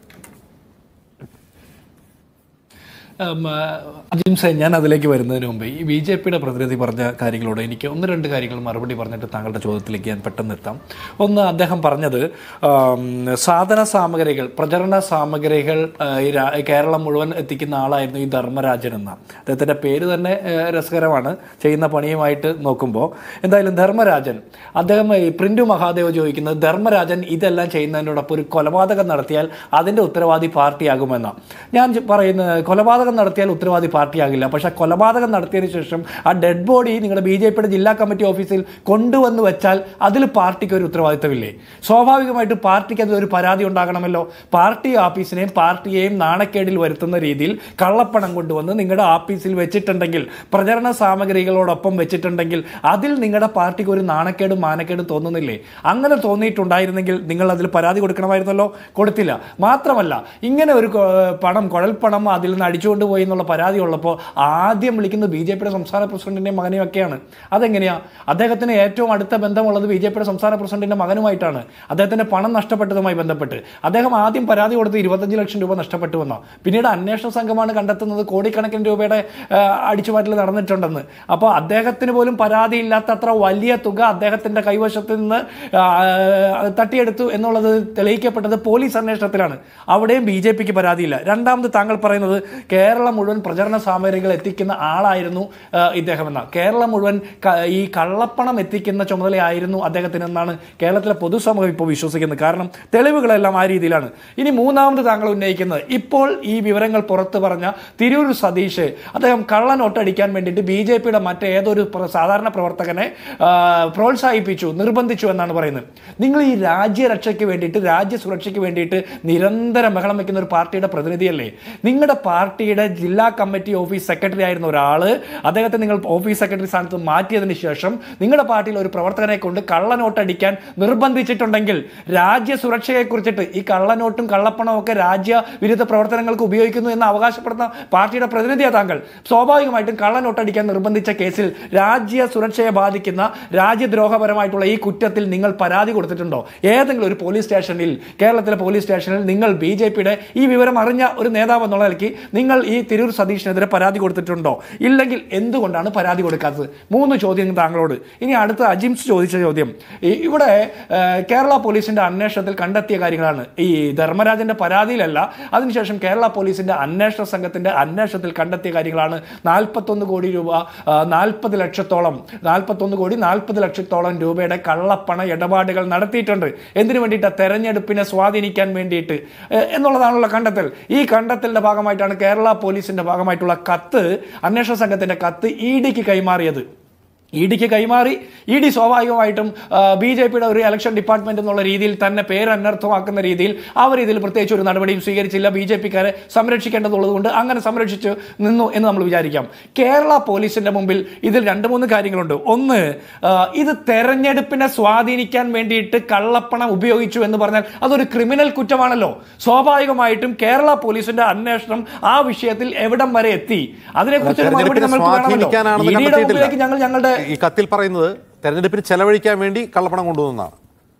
ഉം, ആ, ജിംസെ ഞാൻ അതിലേക്ക് വരുന്നതിന് മുമ്പ് ഈ ബി ജെ പിയുടെ പ്രതിനിധി പറഞ്ഞ കാര്യങ്ങളോട് എനിക്ക് ഒന്ന് രണ്ട് കാര്യങ്ങൾ മറുപടി പറഞ്ഞിട്ട് താങ്കളുടെ ചോദ്യത്തിലേക്ക് ഞാൻ പെട്ടെന്ന് എത്താം ഒന്ന് അദ്ദേഹം പറഞ്ഞത് ആം, സാധന സാമഗ്രികൾ പ്രചരണ സാമഗ്രികൾ ആ, ഈ രാ- കേരളം മുഴുവൻ എത്തിക്കുന്ന ആളായിരുന്നു ഈ ധർമ്മരാജൻ എന്ന അദ്ദേഹത്തിൻ്റെ പേര് തന്നെ ആ, രസകരമാണ് ചെയ്യുന്ന പണിയുമായിട്ട് നോക്കുമ്പോൾ എന്തായാലും ധർമ്മരാജൻ അദ്ദേഹം ഈ പ്രിന്റു മഹാദേവ് ചോദിക്കുന്നത് ധർമ്മരാജൻ ഇതെല്ലാം ചെയ്യുന്നതിനോടൊപ്പം ഒരു കൊലപാതകം നടത്തിയാൽ അതിൻ്റെ ഉത്തരവാദി പാർട്ടിയാകുമെന്നാണ് ഞാൻ ചെ- പറയുന്നത് കൊലപാതകം നടത്തിയാൽ ഉത്തരവാദി പാർട്ടിയാകില്ല പക്ഷെ കൊലപാതകം നടത്തിയതിനു ശേഷം ആ ഡെഡ് ബോഡി നിങ്ങളുടെ ബി ജെ പിയുടെ ജില്ലാ കമ്മിറ്റി ഓഫീസിൽ കൊണ്ടുവന്ന് വെച്ചാൽ അതിൽ പാർട്ടിക്ക് ഒരു ഉത്തരവാദിത്തമില്ലേ സ്വാഭാവികമായിട്ട് പാർട്ടിക്ക് അതിൽ ഒരു പരാതി ഉണ്ടാകണമല്ലോ പാർട്ടി ഓഫീസിനെയും പാർട്ടിയെയും നാണക്കേടിൽ വരുത്തുന്ന രീതിയിൽ കള്ളപ്പണം കൊണ്ടുവന്ന് നിങ്ങളുടെ ഓഫീസിൽ വെച്ചിട്ടുണ്ടെങ്കിൽ പ്രചരണ സാമഗ്രികളോടൊപ്പം വെച്ചിട്ടുണ്ടെങ്കിൽ അതിൽ നിങ്ങളുടെ പാർട്ടിക്ക് ഒരു നാണക്കേടും മാനക്കേടും തോന്നുന്നില്ലേ അങ്ങനെ തോന്നിയിട്ടുണ്ടായിരുന്നെങ്കിൽ നിങ്ങൾ അതിൽ പരാതി കൊടുക്കണമായിരുന്നല്ലോ കൊടുത്തില്ല മാത്രമല്ല ഇങ്ങനെ ഒരു കൊ- പണം കുഴൽപ്പണം അതിൽ നിന്ന് അടിച്ചുകൊണ്ട് പോയി എന്നുള്ള പരാതി ഉള്ളപ്പോൾ ആദ്യം വിളിക്കുന്നത് ബി ജെ പിയുടെ സംസ്ഥാന പ്രസിഡന്റിന്റെയും മകനെയും ഒക്കെയാണ് അതെങ്ങനെയാ അദ്ദേഹത്തിന് ഏറ്റവും അടുത്ത ബന്ധമുള്ളത് ബി ജെ പിയുടെ സംസ്ഥാന പ്രസിഡന്റിന്റെ മകനുമായിട്ടാണ് അദ്ദേഹത്തിന്റെ പണം നഷ്ടപ്പെട്ടതുമായി ബന്ധപ്പെട്ട് അദ്ദേഹം ആദ്യം പരാതി കൊടുത്ത് ഇരുപത്തഞ്ച് ലക്ഷം രൂപ നഷ്ടപ്പെട്ടു വന്ന പിന്നീട് അന്വേഷണ സംഘമാണ് കണ്ടെത്തുന്നത് കോടിക്കണക്കിന് രൂപയുടെ ആ, അടിച്ചുമാറ്റൽ നടന്നിട്ടുണ്ടെന്ന് അപ്പോൾ അദ്ദേഹത്തിന് പോലും പരാതിയില്ലാത്ത അത്ര വലിയ തുക അദ്ദേഹത്തിന്റെ കൈവശത്ത് നിന്ന് ആ, തട്ടിയെടുത്തു എന്നുള്ളത് തെളിയിക്കപ്പെട്ടത് പോലീസ് അന്വേഷണത്തിലാണ് അവിടെയും ബി ജെ പിക്ക് പരാതിയില്ല രണ്ടാമത് താങ്കൾ പറയുന്നത് കേരളം മുഴുവൻ പ്രചരണ സാമഗ്രികൾ എത്തിക്കുന്ന ആളായിരുന്നു ആ, ഇദ്ദേഹം എന്ന കേരളം മുഴുവൻ ക- ഈ കള്ളപ്പണം എത്തിക്കുന്ന ചുമതലയായിരുന്നു അദ്ദേഹത്തിന് എന്നാണ് കേരളത്തിലെ പൊതുസമൂഹം ഇപ്പോൾ വിശ്വസിക്കുന്നത് കാരണം തെളിവുകളെല്ലാം ആ രീതിയിലാണ് ഇനി മൂന്നാമത് താങ്കൾ ഉന്നയിക്കുന്നത് ഇപ്പോൾ ഈ വിവരങ്ങൾ പുറത്തു പറഞ്ഞ തിരൂർ സതീഷ് അദ്ദേഹം കള്ളനോട്ടടിക്കാൻ വേണ്ടിയിട്ട് ബി ജെ പിയുടെ മറ്റേതൊരു പ്ര- സാധാരണ പ്രവർത്തകനെ ആ, പ്രോത്സാഹിപ്പിച്ചു നിർബന്ധിച്ചു എന്നാണ് പറയുന്നത് നിങ്ങൾ ഈ രാജ്യരക്ഷയ്ക്ക് വേണ്ടിയിട്ട് രാജ്യസുരക്ഷയ്ക്ക് വേണ്ടിയിട്ട് നിരന്തരം ബഹളം വെക്കുന്ന ഒരു പാർട്ടിയുടെ പ്രതിനിധിയല്ലേ നിങ്ങളുടെ പാർട്ടിയുടെ ജില്ലാ കമ്മിറ്റി ഓഫീസ് സെക്രട്ടറി ആയിരുന്ന ഒരാൾ അദ്ദേഹത്തെ നിങ്ങൾ ഓഫീസ് സെക്രട്ടറി സ്ഥാനത്ത് മാറ്റിയതിന് ശേഷം നിങ്ങളുടെ പാർട്ടിയിൽ ഒരു പ്രവർത്തകനെ കൊണ്ട് കള്ളനോട്ടടിക്കാൻ നിർബന്ധിച്ചിട്ടുണ്ടെങ്കിൽ രാജ്യസുരക്ഷയെ കുറിച്ചിട്ട് ഈ കള്ളനോട്ടും കള്ളപ്പണവും ഒക്കെ രാജ്യ വിരുദ്ധ പ്രവർത്തനങ്ങൾക്ക് ഉപയോഗിക്കുന്നു എന്ന് അവകാശപ്പെടുന്ന പാർട്ടിയുടെ പ്രതിനിധിയാണ് താങ്കൾ സ്വാഭാവികമായിട്ടും കള്ളനോട്ടടിക്കാൻ നിർബന്ധിച്ച കേസിൽ രാജ്യ സുരക്ഷയെ ബാധിക്കുന്ന രാജ്യദ്രോഹപരമായിട്ടുള്ള ഈ കുറ്റത്തിൽ നിങ്ങൾ പരാതി കൊടുത്തിട്ടുണ്ടോ ഏതെങ്കിലും ഒരു പോലീസ് സ്റ്റേഷനിൽ കേരളത്തിലെ പോലീസ് സ്റ്റേഷനിൽ നിങ്ങൾ ബി ജെ പിയുടെ ഈ വിവരം അറിഞ്ഞ ഒരു നേതാവ് എന്നുള്ള നിലയ്ക്ക് നിങ്ങൾ ഈ തിരൂർ സതീഷിനെതിരെ പരാതി കൊടുത്തിട്ടുണ്ടോ ഇല്ലെങ്കിൽ എന്തുകൊണ്ടാണ് പരാതി കൊടുക്കാത്തത് മൂന്ന് ചോദ്യം താങ്കളോട് ഇനി അടുത്ത അജിംസ് ചോദിച്ച ചോദ്യം ഈ ഇവിടെ ഏഹ്, കേരള പോലീസിന്റെ അന്വേഷണത്തിൽ കണ്ടെത്തിയ കാര്യങ്ങളാണ് ഈ ധർമ്മരാജന്റെ പരാതിയിലല്ല അതിനുശേഷം കേരള പോലീസിന്റെ അന്വേഷണ സംഘത്തിന്റെ അന്വേഷണത്തിൽ കണ്ടെത്തിയ കാര്യങ്ങളാണ് നാൽപ്പത്തൊന്ന് കോടി രൂപ നാൽപ്പത് ലക്ഷത്തോളം നാൽപ്പത്തൊന്ന് കോടി നാൽപ്പത് ലക്ഷത്തോളം രൂപയുടെ കള്ളപ്പണ ഇടപാടുകൾ നടത്തിയിട്ടുണ്ട് എന്തിനു വേണ്ടിയിട്ട് തെരഞ്ഞെടുപ്പിനെ സ്വാധീനിക്കാൻ വേണ്ടിയിട്ട് ഏഹ്, എന്നുള്ളതാണുള്ള കണ്ടെത്തൽ ഈ കണ്ടെത്തലിന്റെ ഭാഗമായിട്ടാണ് കേരള പോലീസിന്റെ ഭാഗമായിട്ടുള്ള കത്ത് അന്വേഷണ സംഘത്തിന്റെ കത്ത് ഇ ഡിക്ക് കൈമാറിയത് ഇ ഡിക്ക് കൈമാറി ഇ ഡി സ്വാഭാവികമായിട്ടും ബി ജെ പിയുടെ ഒരു ഇലക്ഷൻ ഡിപ്പാർട്ട്മെന്റ് എന്നുള്ള രീതിയിൽ തന്നെ പേര് അനർത്ഥമാക്കുന്ന രീതിയിൽ അവർ ഇതിൽ പ്രത്യേകിച്ച് ഒരു നടപടിയും സ്വീകരിച്ചില്ല ബി ജെ പിക്കാരെ സംരക്ഷിക്കേണ്ടതുള്ളത് കൊണ്ട് അങ്ങനെ സംരക്ഷിച്ചു നിന്നു എന്ന് നമ്മൾ വിചാരിക്കാം കേരള പോലീസിന്റെ മുമ്പിൽ ഇതിൽ രണ്ട് മൂന്ന് കാര്യങ്ങളുണ്ട് ഒന്ന് ആ, ഇത് തെരഞ്ഞെടുപ്പിനെ സ്വാധീനിക്കാൻ വേണ്ടിയിട്ട് കള്ളപ്പണം ഉപയോഗിച്ചു എന്ന് പറഞ്ഞാൽ അതൊരു ക്രിമിനൽ കുറ്റമാണല്ലോ സ്വാഭാവികമായിട്ടും കേരള പോലീസിന്റെ അന്വേഷണം ആ വിഷയത്തിൽ എവിടം വരെ എത്തി അതിനെക്കുറിച്ച് ഒരു മറുപടി തെരഞ്ഞെടുപ്പിനെ നമ്മൾക്ക് വേണമല്ലോ സ്വാധീനിക്കാനാണെന്ന് ഇഡിയുടെ മുമ്പിലേക്ക് ഞങ്ങൾ കണ്ടെത്തിയിട്ടില്ല ഞങ്ങളുടെ ഈ കത്തിൽ പറയുന്നത് തെരഞ്ഞെടുപ്പിന് ചെലവഴിക്കാൻ വേണ്ടി കള്ളപ്പണം കൊണ്ടുവന്നതാണ്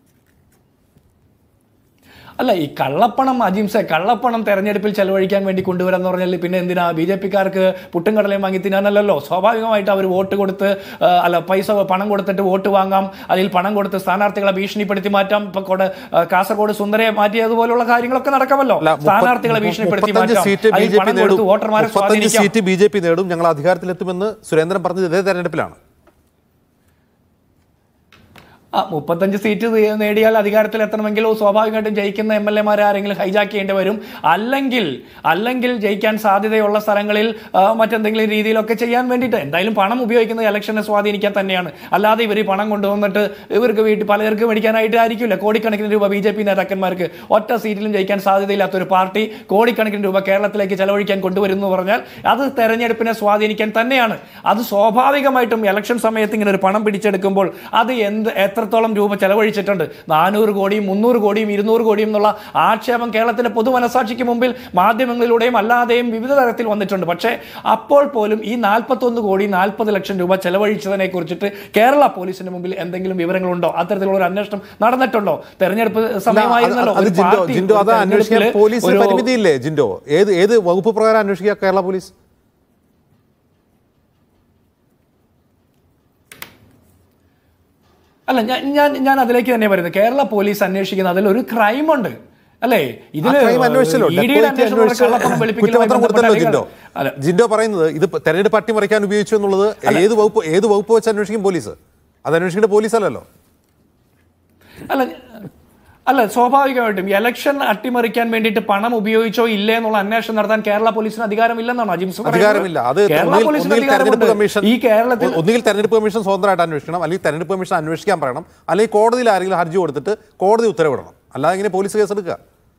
അല്ല ഈ കള്ളപ്പണം അജിംസെ കള്ളപ്പണം തെരഞ്ഞെടുപ്പിൽ ചെലവഴിക്കാൻ വേണ്ടി കൊണ്ടുവരാന്ന് പറഞ്ഞാൽ പിന്നെ എന്തിനാ ബി ജെ പിക്കാർക്ക് പുട്ടും കടലയും വാങ്ങി തിന്നാനല്ലല്ലോ സ്വാഭാവികമായിട്ട് അവർ വോട്ട് കൊടുത്ത് ആ, അല്ല പൈസ പണം കൊടുത്തിട്ട് വോട്ട് വാങ്ങാം അതിൽ പണം കൊടുത്ത് സ്ഥാനാർത്ഥികളെ ഭീഷണിപ്പെടുത്തി മാറ്റാം ഇപ്പൊ കൊട ആ, കാസർഗോഡ് സുന്ദരയെ മാറ്റിയതുപോലുള്ള കാര്യങ്ങളൊക്കെ നടക്കാമല്ലോ അല്ല, മുപ്പ- സ്ഥാനാർത്ഥികളെ ഭീഷണിപ്പെടുത്തി മുപ്പത്തഞ്ച് മാറ്റാം സീറ്റ് ബി അതിൽ ജെ പി പണം നേടും കൊടുത്ത് വോട്ടർമാരെ മുപ്പത്തഞ്ച് സ്വാധീനിക്കാം സീറ്റ് ബി ജെ പി നേടും ഞങ്ങൾ അധികാരത്തിലെത്തുമെന്ന് സുരേന്ദ്രൻ പറഞ്ഞത് ഇതേ തെരഞ്ഞെടുപ്പിലാണ് ആ മുപ്പത്തഞ്ച് സീറ്റ് നേ- നേടിയാൽ അധികാരത്തിൽ എത്തണമെങ്കിൽ സ്വാഭാവികമായിട്ടും ജയിക്കുന്ന എം എൽ എമാർ ആരെങ്കിലും ഹൈജാക്ക് ചെയ്യേണ്ടി വരും അല്ലെങ്കിൽ അല്ലെങ്കിൽ ജയിക്കാൻ സാധ്യതയുള്ള സ്ഥലങ്ങളിൽ ആ, മറ്റെന്തെങ്കിലും രീതിയിലൊക്കെ ചെയ്യാൻ വേണ്ടിയിട്ട് എന്തായാലും പണം ഉപയോഗിക്കുന്നത് ഇലക്ഷനെ സ്വാധീനിക്കാൻ തന്നെയാണ് അല്ലാതെ ഇവർ ഈ പണം കൊണ്ടുവന്നിട്ട് ഇവർക്ക് വീട്ടിൽ പലർക്കും മേടിക്കാനായിട്ട് ആയിരിക്കില്ല കോടിക്കണക്കിന് രൂപ ബി ജെ പി നേതാക്കന്മാർക്ക് ഒറ്റ സീറ്റിലും ജയിക്കാൻ സാധ്യതയില്ലാത്ത ഒരു പാർട്ടി കോടിക്കണക്കിന് രൂപ കേരളത്തിലേക്ക് ചെലവഴിക്കാൻ കൊണ്ടുവരുന്നു എന്ന് പറഞ്ഞാൽ അത് തെരഞ്ഞെടുപ്പിനെ സ്വാധീനിക്കാൻ തന്നെയാണ് അത് സ്വാഭാവികമായിട്ടും ഇലക്ഷൻ സമയത്ത് ഇങ്ങനെ ഒരു പണം പിടിച്ചെടുക്കുമ്പോൾ അത് എന്ത് എത്രത്തോളം രൂപ ചെലവഴിച്ചിട്ടുണ്ട് നാനൂറ് കോടിയും മുന്നൂറ് കോടിയും ഇരുന്നൂറ് കോടിയും എന്നുള്ള ആക്ഷേപം കേരളത്തിന്റെ പൊതുമനസാക്ഷിക്ക് മുമ്പിൽ മാധ്യമങ്ങളിലൂടെയും അല്ലാതെയും വിവിധ തരത്തിൽ വന്നിട്ടുണ്ട് പക്ഷേ അപ്പോൾ പോലും ഈ നാൽപ്പത്തൊന്ന് കോടി നാൽപ്പത് ലക്ഷം രൂപ ചെലവഴിച്ചതിനെ കുറിച്ചിട്ട് കേരള പോലീസിന് മുമ്പിൽ എന്തെങ്കിലും വിവരങ്ങളുണ്ടോ അത്തരത്തിലുള്ള ഒരു അന്വേഷണം നടന്നിട്ടുണ്ടോ തെരഞ്ഞെടുപ്പ് സമയമായിരുന്നല്ലോ അത് ഒരു ജിൻഡോ പാർട്ടി ജിൻഡോ അത് ഒരു അന്വേഷിക്കാൻ തെരഞ്ഞെടുപ്പില് പോലീസ് ഒരു- പരിമിതിയില്ലേ ജിൻഡോ ഏത് ഏത് വകുപ്പ് പ്രകാരം അന്വേഷിക്കുക കേരള പോലീസ് അല്ല ഞാൻ ഞാൻ ഞാൻ അതിലേക്ക് തന്നെ വരുന്നത് കേരള പോലീസ് അന്വേഷിക്കുന്ന അതിൽ ഒരു ക്രൈം ഉണ്ട് അല്ലേ ഇതില് ആ crime അന്വേഷിച്ചല്ലോ. ED യുടെ ഡെപ്പോയിറ്റി അന്വേഷണം അന്വേഷിച്ച് കള്ളപ്പണം വെളുപ്പിക്കലുമായി കുറ്റപത്രം ബന്ധപ്പെട്ട കൊടുത്തല്ലോ കാര്യങ്ങൾ- ജിൻഡോ അല്ല ജിൻഡോ പറയുന്നത് ഇത് തെരഞ്ഞെടുപ്പ് അട്ടിമറിക്കാൻ ഉപയോഗിച്ചു എന്നുള്ളത് ഏത് വകുപ്പ് ഏത് വകുപ്പ് വെച്ച് അന്വേഷിക്കും പോലീസ് അത് അന്വേഷിക്കേണ്ട പോലീസ് അല്ലല്ലോ അല്ല അല്ല സ്വാഭാവികമായിട്ടും ഇലക്ഷൻ അട്ടിമറിക്കാൻ വേണ്ടിയിട്ട് പണം ഉപയോഗിച്ചോ ഇല്ലേ എന്നുള്ള അന്വേഷണം നടത്താൻ കേരള പോലീസിന് അധികാരമില്ലെന്നാണ് അജിംസ് പറയുന്നത്. അധികാരമില്ല അത് കേരള ഒന്നുകിൽ പോലീസിന് ഒന്നുകിൽ തെരഞ്ഞെടുപ്പ് അധികാരമുണ്ട് കമ്മീഷൻ ഈ കേരളത്തിൽ ഒന്നുകിൽ തെരഞ്ഞെടുപ്പ് കമ്മീഷൻ സ്വതന്ത്രമായിട്ട് അന്വേഷിക്കണം അല്ലെങ്കിൽ തെരഞ്ഞെടുപ്പ് കമ്മീഷൻ അന്വേഷിക്കാൻ പറയണം അല്ലെങ്കിൽ കോടതിയിൽ ആരെങ്കിലും ഹർജി കൊടുത്തിട്ട് കോടതി ഉത്തരവിടണം അല്ലാതെ ഇങ്ങനെ പോലീസ് കേസെടുക്കുക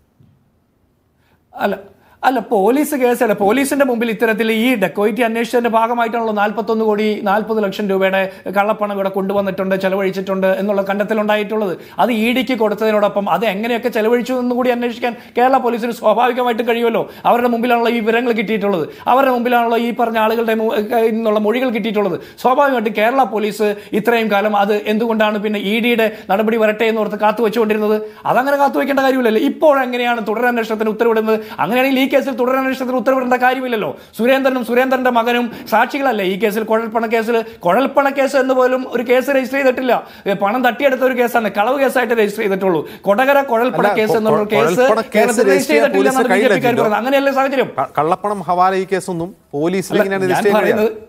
അല്ല അല്ല പോലീസ് കേസല്ല പോലീസിന്റെ മുമ്പിൽ ഇത്തരത്തിൽ ഈ ഡെക്കോയിറ്റി അന്വേഷിച്ചതിന്റെ ഭാഗമായിട്ടാണല്ലോ നാൽപ്പത്തൊന്ന് കോടി നാൽപ്പത് ലക്ഷം രൂപയുടെ കള്ളപ്പണം ഇവിടെ കൊണ്ടുവന്നിട്ടുണ്ട് ചെലവഴിച്ചിട്ടുണ്ട് എന്നുള്ള കണ്ടെത്തലുണ്ടായിട്ടുള്ളത് അത് ഇ ഡിക്ക് കൊടുത്തതിനോടൊപ്പം അത് എങ്ങനെയൊക്കെ ചെലവഴിച്ചു എന്ന് കൂടി അന്വേഷിക്കാൻ കേരള പോലീസിന് സ്വാഭാവികമായിട്ടും കഴിയുമല്ലോ അവരുടെ മുമ്പിലാണല്ലോ ഈ വിവരങ്ങൾ കിട്ടിയിട്ടുള്ളത് അവരുടെ മുമ്പിലാണല്ലോ ഈ പറഞ്ഞ ആളുകളുടെ മു- കയ്യിൽ നിന്നുള്ള മൊഴികൾ കിട്ടിയിട്ടുള്ളത് സ്വാഭാവികമായിട്ടും കേരള പോലീസ് ഇത്രയും കാലം അത് എന്തുകൊണ്ടാണ് പിന്നെ ഇ ഡിയുടെ നടപടി വരട്ടെ എന്ന് ഓർത്ത് കാത്തു വെച്ചുകൊണ്ടിരുന്നത് അതങ്ങനെ കാത്തു വെക്കേണ്ട കാര്യമില്ലല്ലോ ഇപ്പോൾ എങ്ങനെയാണ് തുടരന്വേഷണത്തിന് ഉത്തരവിടുന്നത് അങ്ങനെയാണെങ്കിൽ ഈ കേസിൽ തുടരന്വേഷണത്തിന് ഉത്തരവിടേണ്ട കാര്യമില്ലല്ലോ സുരേന്ദ്രനും സുരേന്ദ്രന്റെ മകനും സാക്ഷികളല്ലേ ഈ കേസിൽ കുഴൽപ്പണ കേസിൽ കുഴൽപ്പണ കേസ് എന്ന് പോലും ഒരു കേസ് രജിസ്റ്റർ ചെയ്തിട്ടില്ല ഏ, പണം തട്ടിയെടുത്ത ഒരു കേസാണ് കളവ് കേസായിട്ട് രജിസ്റ്റർ ചെയ്തിട്ടുള്ളൂ കൊടകര കുഴൽപ്പണ അല്ല, കേസ് കൊ- എന്നുള്ള കേസ് കൊഴൽപ്പണ കേസ് കേരളത്തിൽ രജിസ്റ്റർ രജിസ്റ്റർ ചെയ്യാൻ ചെയ്തിട്ടില്ല എന്നാണ് പോലീസിന് ബി ജെ കഴിയില്ല, പിക്കാർ ജിൻഡോ. പറയുന്നത് അങ്ങനെയല്ലേ സാഹചര്യം ക- കള്ളപ്പണം ഹവാല ഈ കേസൊന്നും പോലീസിൽ അല്ല, എങ്ങനെയാണ് ഞാൻ രജിസ്റ്റർ ചെയ്യുന്നത് പറയുന്നത്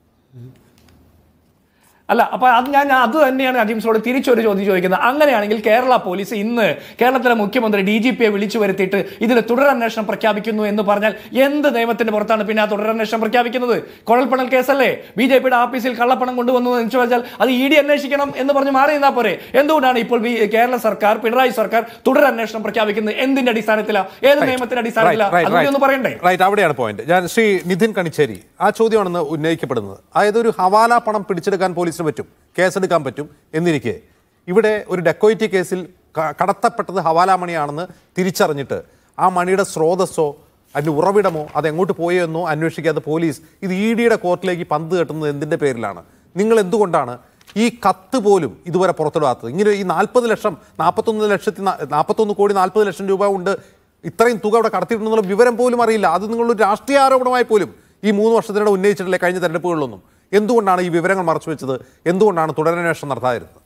അല്ല അപ്പൊ അത് ഞാൻ അത് തന്നെയാണ് അജിംസോട് തിരിച്ചൊരു ചോദ്യം ചോദിക്കുന്നത് അങ്ങനെയാണെങ്കിൽ കേരള പോലീസ് ഇന്ന് കേരളത്തിലെ മുഖ്യമന്ത്രി ഡി ജി പിയെ വിളിച്ചു വരുത്തിയിട്ട് ഇതിൽ തുടരന്വേഷണം പ്രഖ്യാപിക്കുന്നു എന്ന് പറഞ്ഞാൽ എന്ത് നിയമത്തിന്റെ പുറത്താണ് പിന്നെ ആ തുടരന്വേഷണം പ്രഖ്യാപിക്കുന്നത് കുഴൽപ്പണൽ കേസല്ലേ ബി ജെ പിയുടെ ആഫീസിൽ കള്ളപ്പണം കൊണ്ടുവന്നു എന്ന് വെച്ചാൽ അത് ഇ ഡി അന്വേഷിക്കണം എന്ന് പറഞ്ഞ് മാറി നിന്നാ പോരെ എന്തുകൊണ്ടാണ് ഇപ്പോൾ ബി- കേരള സർക്കാർ പിണറായി സർക്കാർ തുടരന്വേഷണം പ്രഖ്യാപിക്കുന്നത് എന്തിന്റെ അടിസ്ഥാനത്തിലാണ് ഏത് നിയമത്തിന്റെ അടിസ്ഥാനത്തിലാണ് Right, right, അതുകൂടി right. ഒന്ന് പറയണ്ടേ Right, അവിടെയാണ് പോയിന്റ് ഞാൻ ശ്രീ നിതിൻ കണിച്ചേരി ആ ചോദ്യമാണെന്ന് ഉന്നയിക്കപ്പെടുന്നത് അതായത് ഒരു ഹവാല പണം പിടിച്ചെടുക്കാൻ പോലീസിന് പറ്റും കേസെടുക്കാൻ പറ്റും എന്നിരിക്കെ ഇവിടെ ഒരു ഡെക്കോയിറ്റി കേസിൽ ക- കടത്തപ്പെട്ടത് ഹവാല മണിയാണെന്ന് തിരിച്ചറിഞ്ഞിട്ട് ആ മണിയുടെ സ്രോതസ്സോ അതിന്റെ ഉറവിടമോ അത് എങ്ങോട്ട് പോയോ എന്നോ അന്വേഷിക്കാതെ പോലീസ് ഇത് ഇ ഡിയുടെ കോർട്ടിലേക്ക് പന്ത് കെട്ടുന്നത് എന്തിന്റെ പേരിലാണ് നിങ്ങൾ എന്തുകൊണ്ടാണ് ഈ കത്ത് പോലും ഇതുവരെ പുറത്തിടാത്തത് ഇങ്ങനെ ഈ നാൽപ്പത് ലക്ഷം നാൽപ്പത്തൊന്ന് ലക്ഷത്തി നാൽപ്പത്തൊന്ന് കോടി നാൽപ്പത് ലക്ഷം രൂപ ഉണ്ട് ഇത്രയും തുക അവിടെ കടത്തിയിട്ടുണ്ടെന്നുള്ള വിവരം പോലും അറിയില്ല അത് നിങ്ങളൊരു രാഷ്ട്രീയ ആരോപണമായി പോലും ഈ മൂന്ന് വർഷത്തിനിടെ ഉന്നയിച്ചിട്ടില്ല കഴിഞ്ഞ തെരഞ്ഞെടുപ്പുകളിലൊന്നും എന്തുകൊണ്ടാണ് ഈ വിവരങ്ങൾ മറച്ചു വെച്ചത് എന്തുകൊണ്ടാണ് തുടരന്വേഷണം നടത്താതിരുന്നത്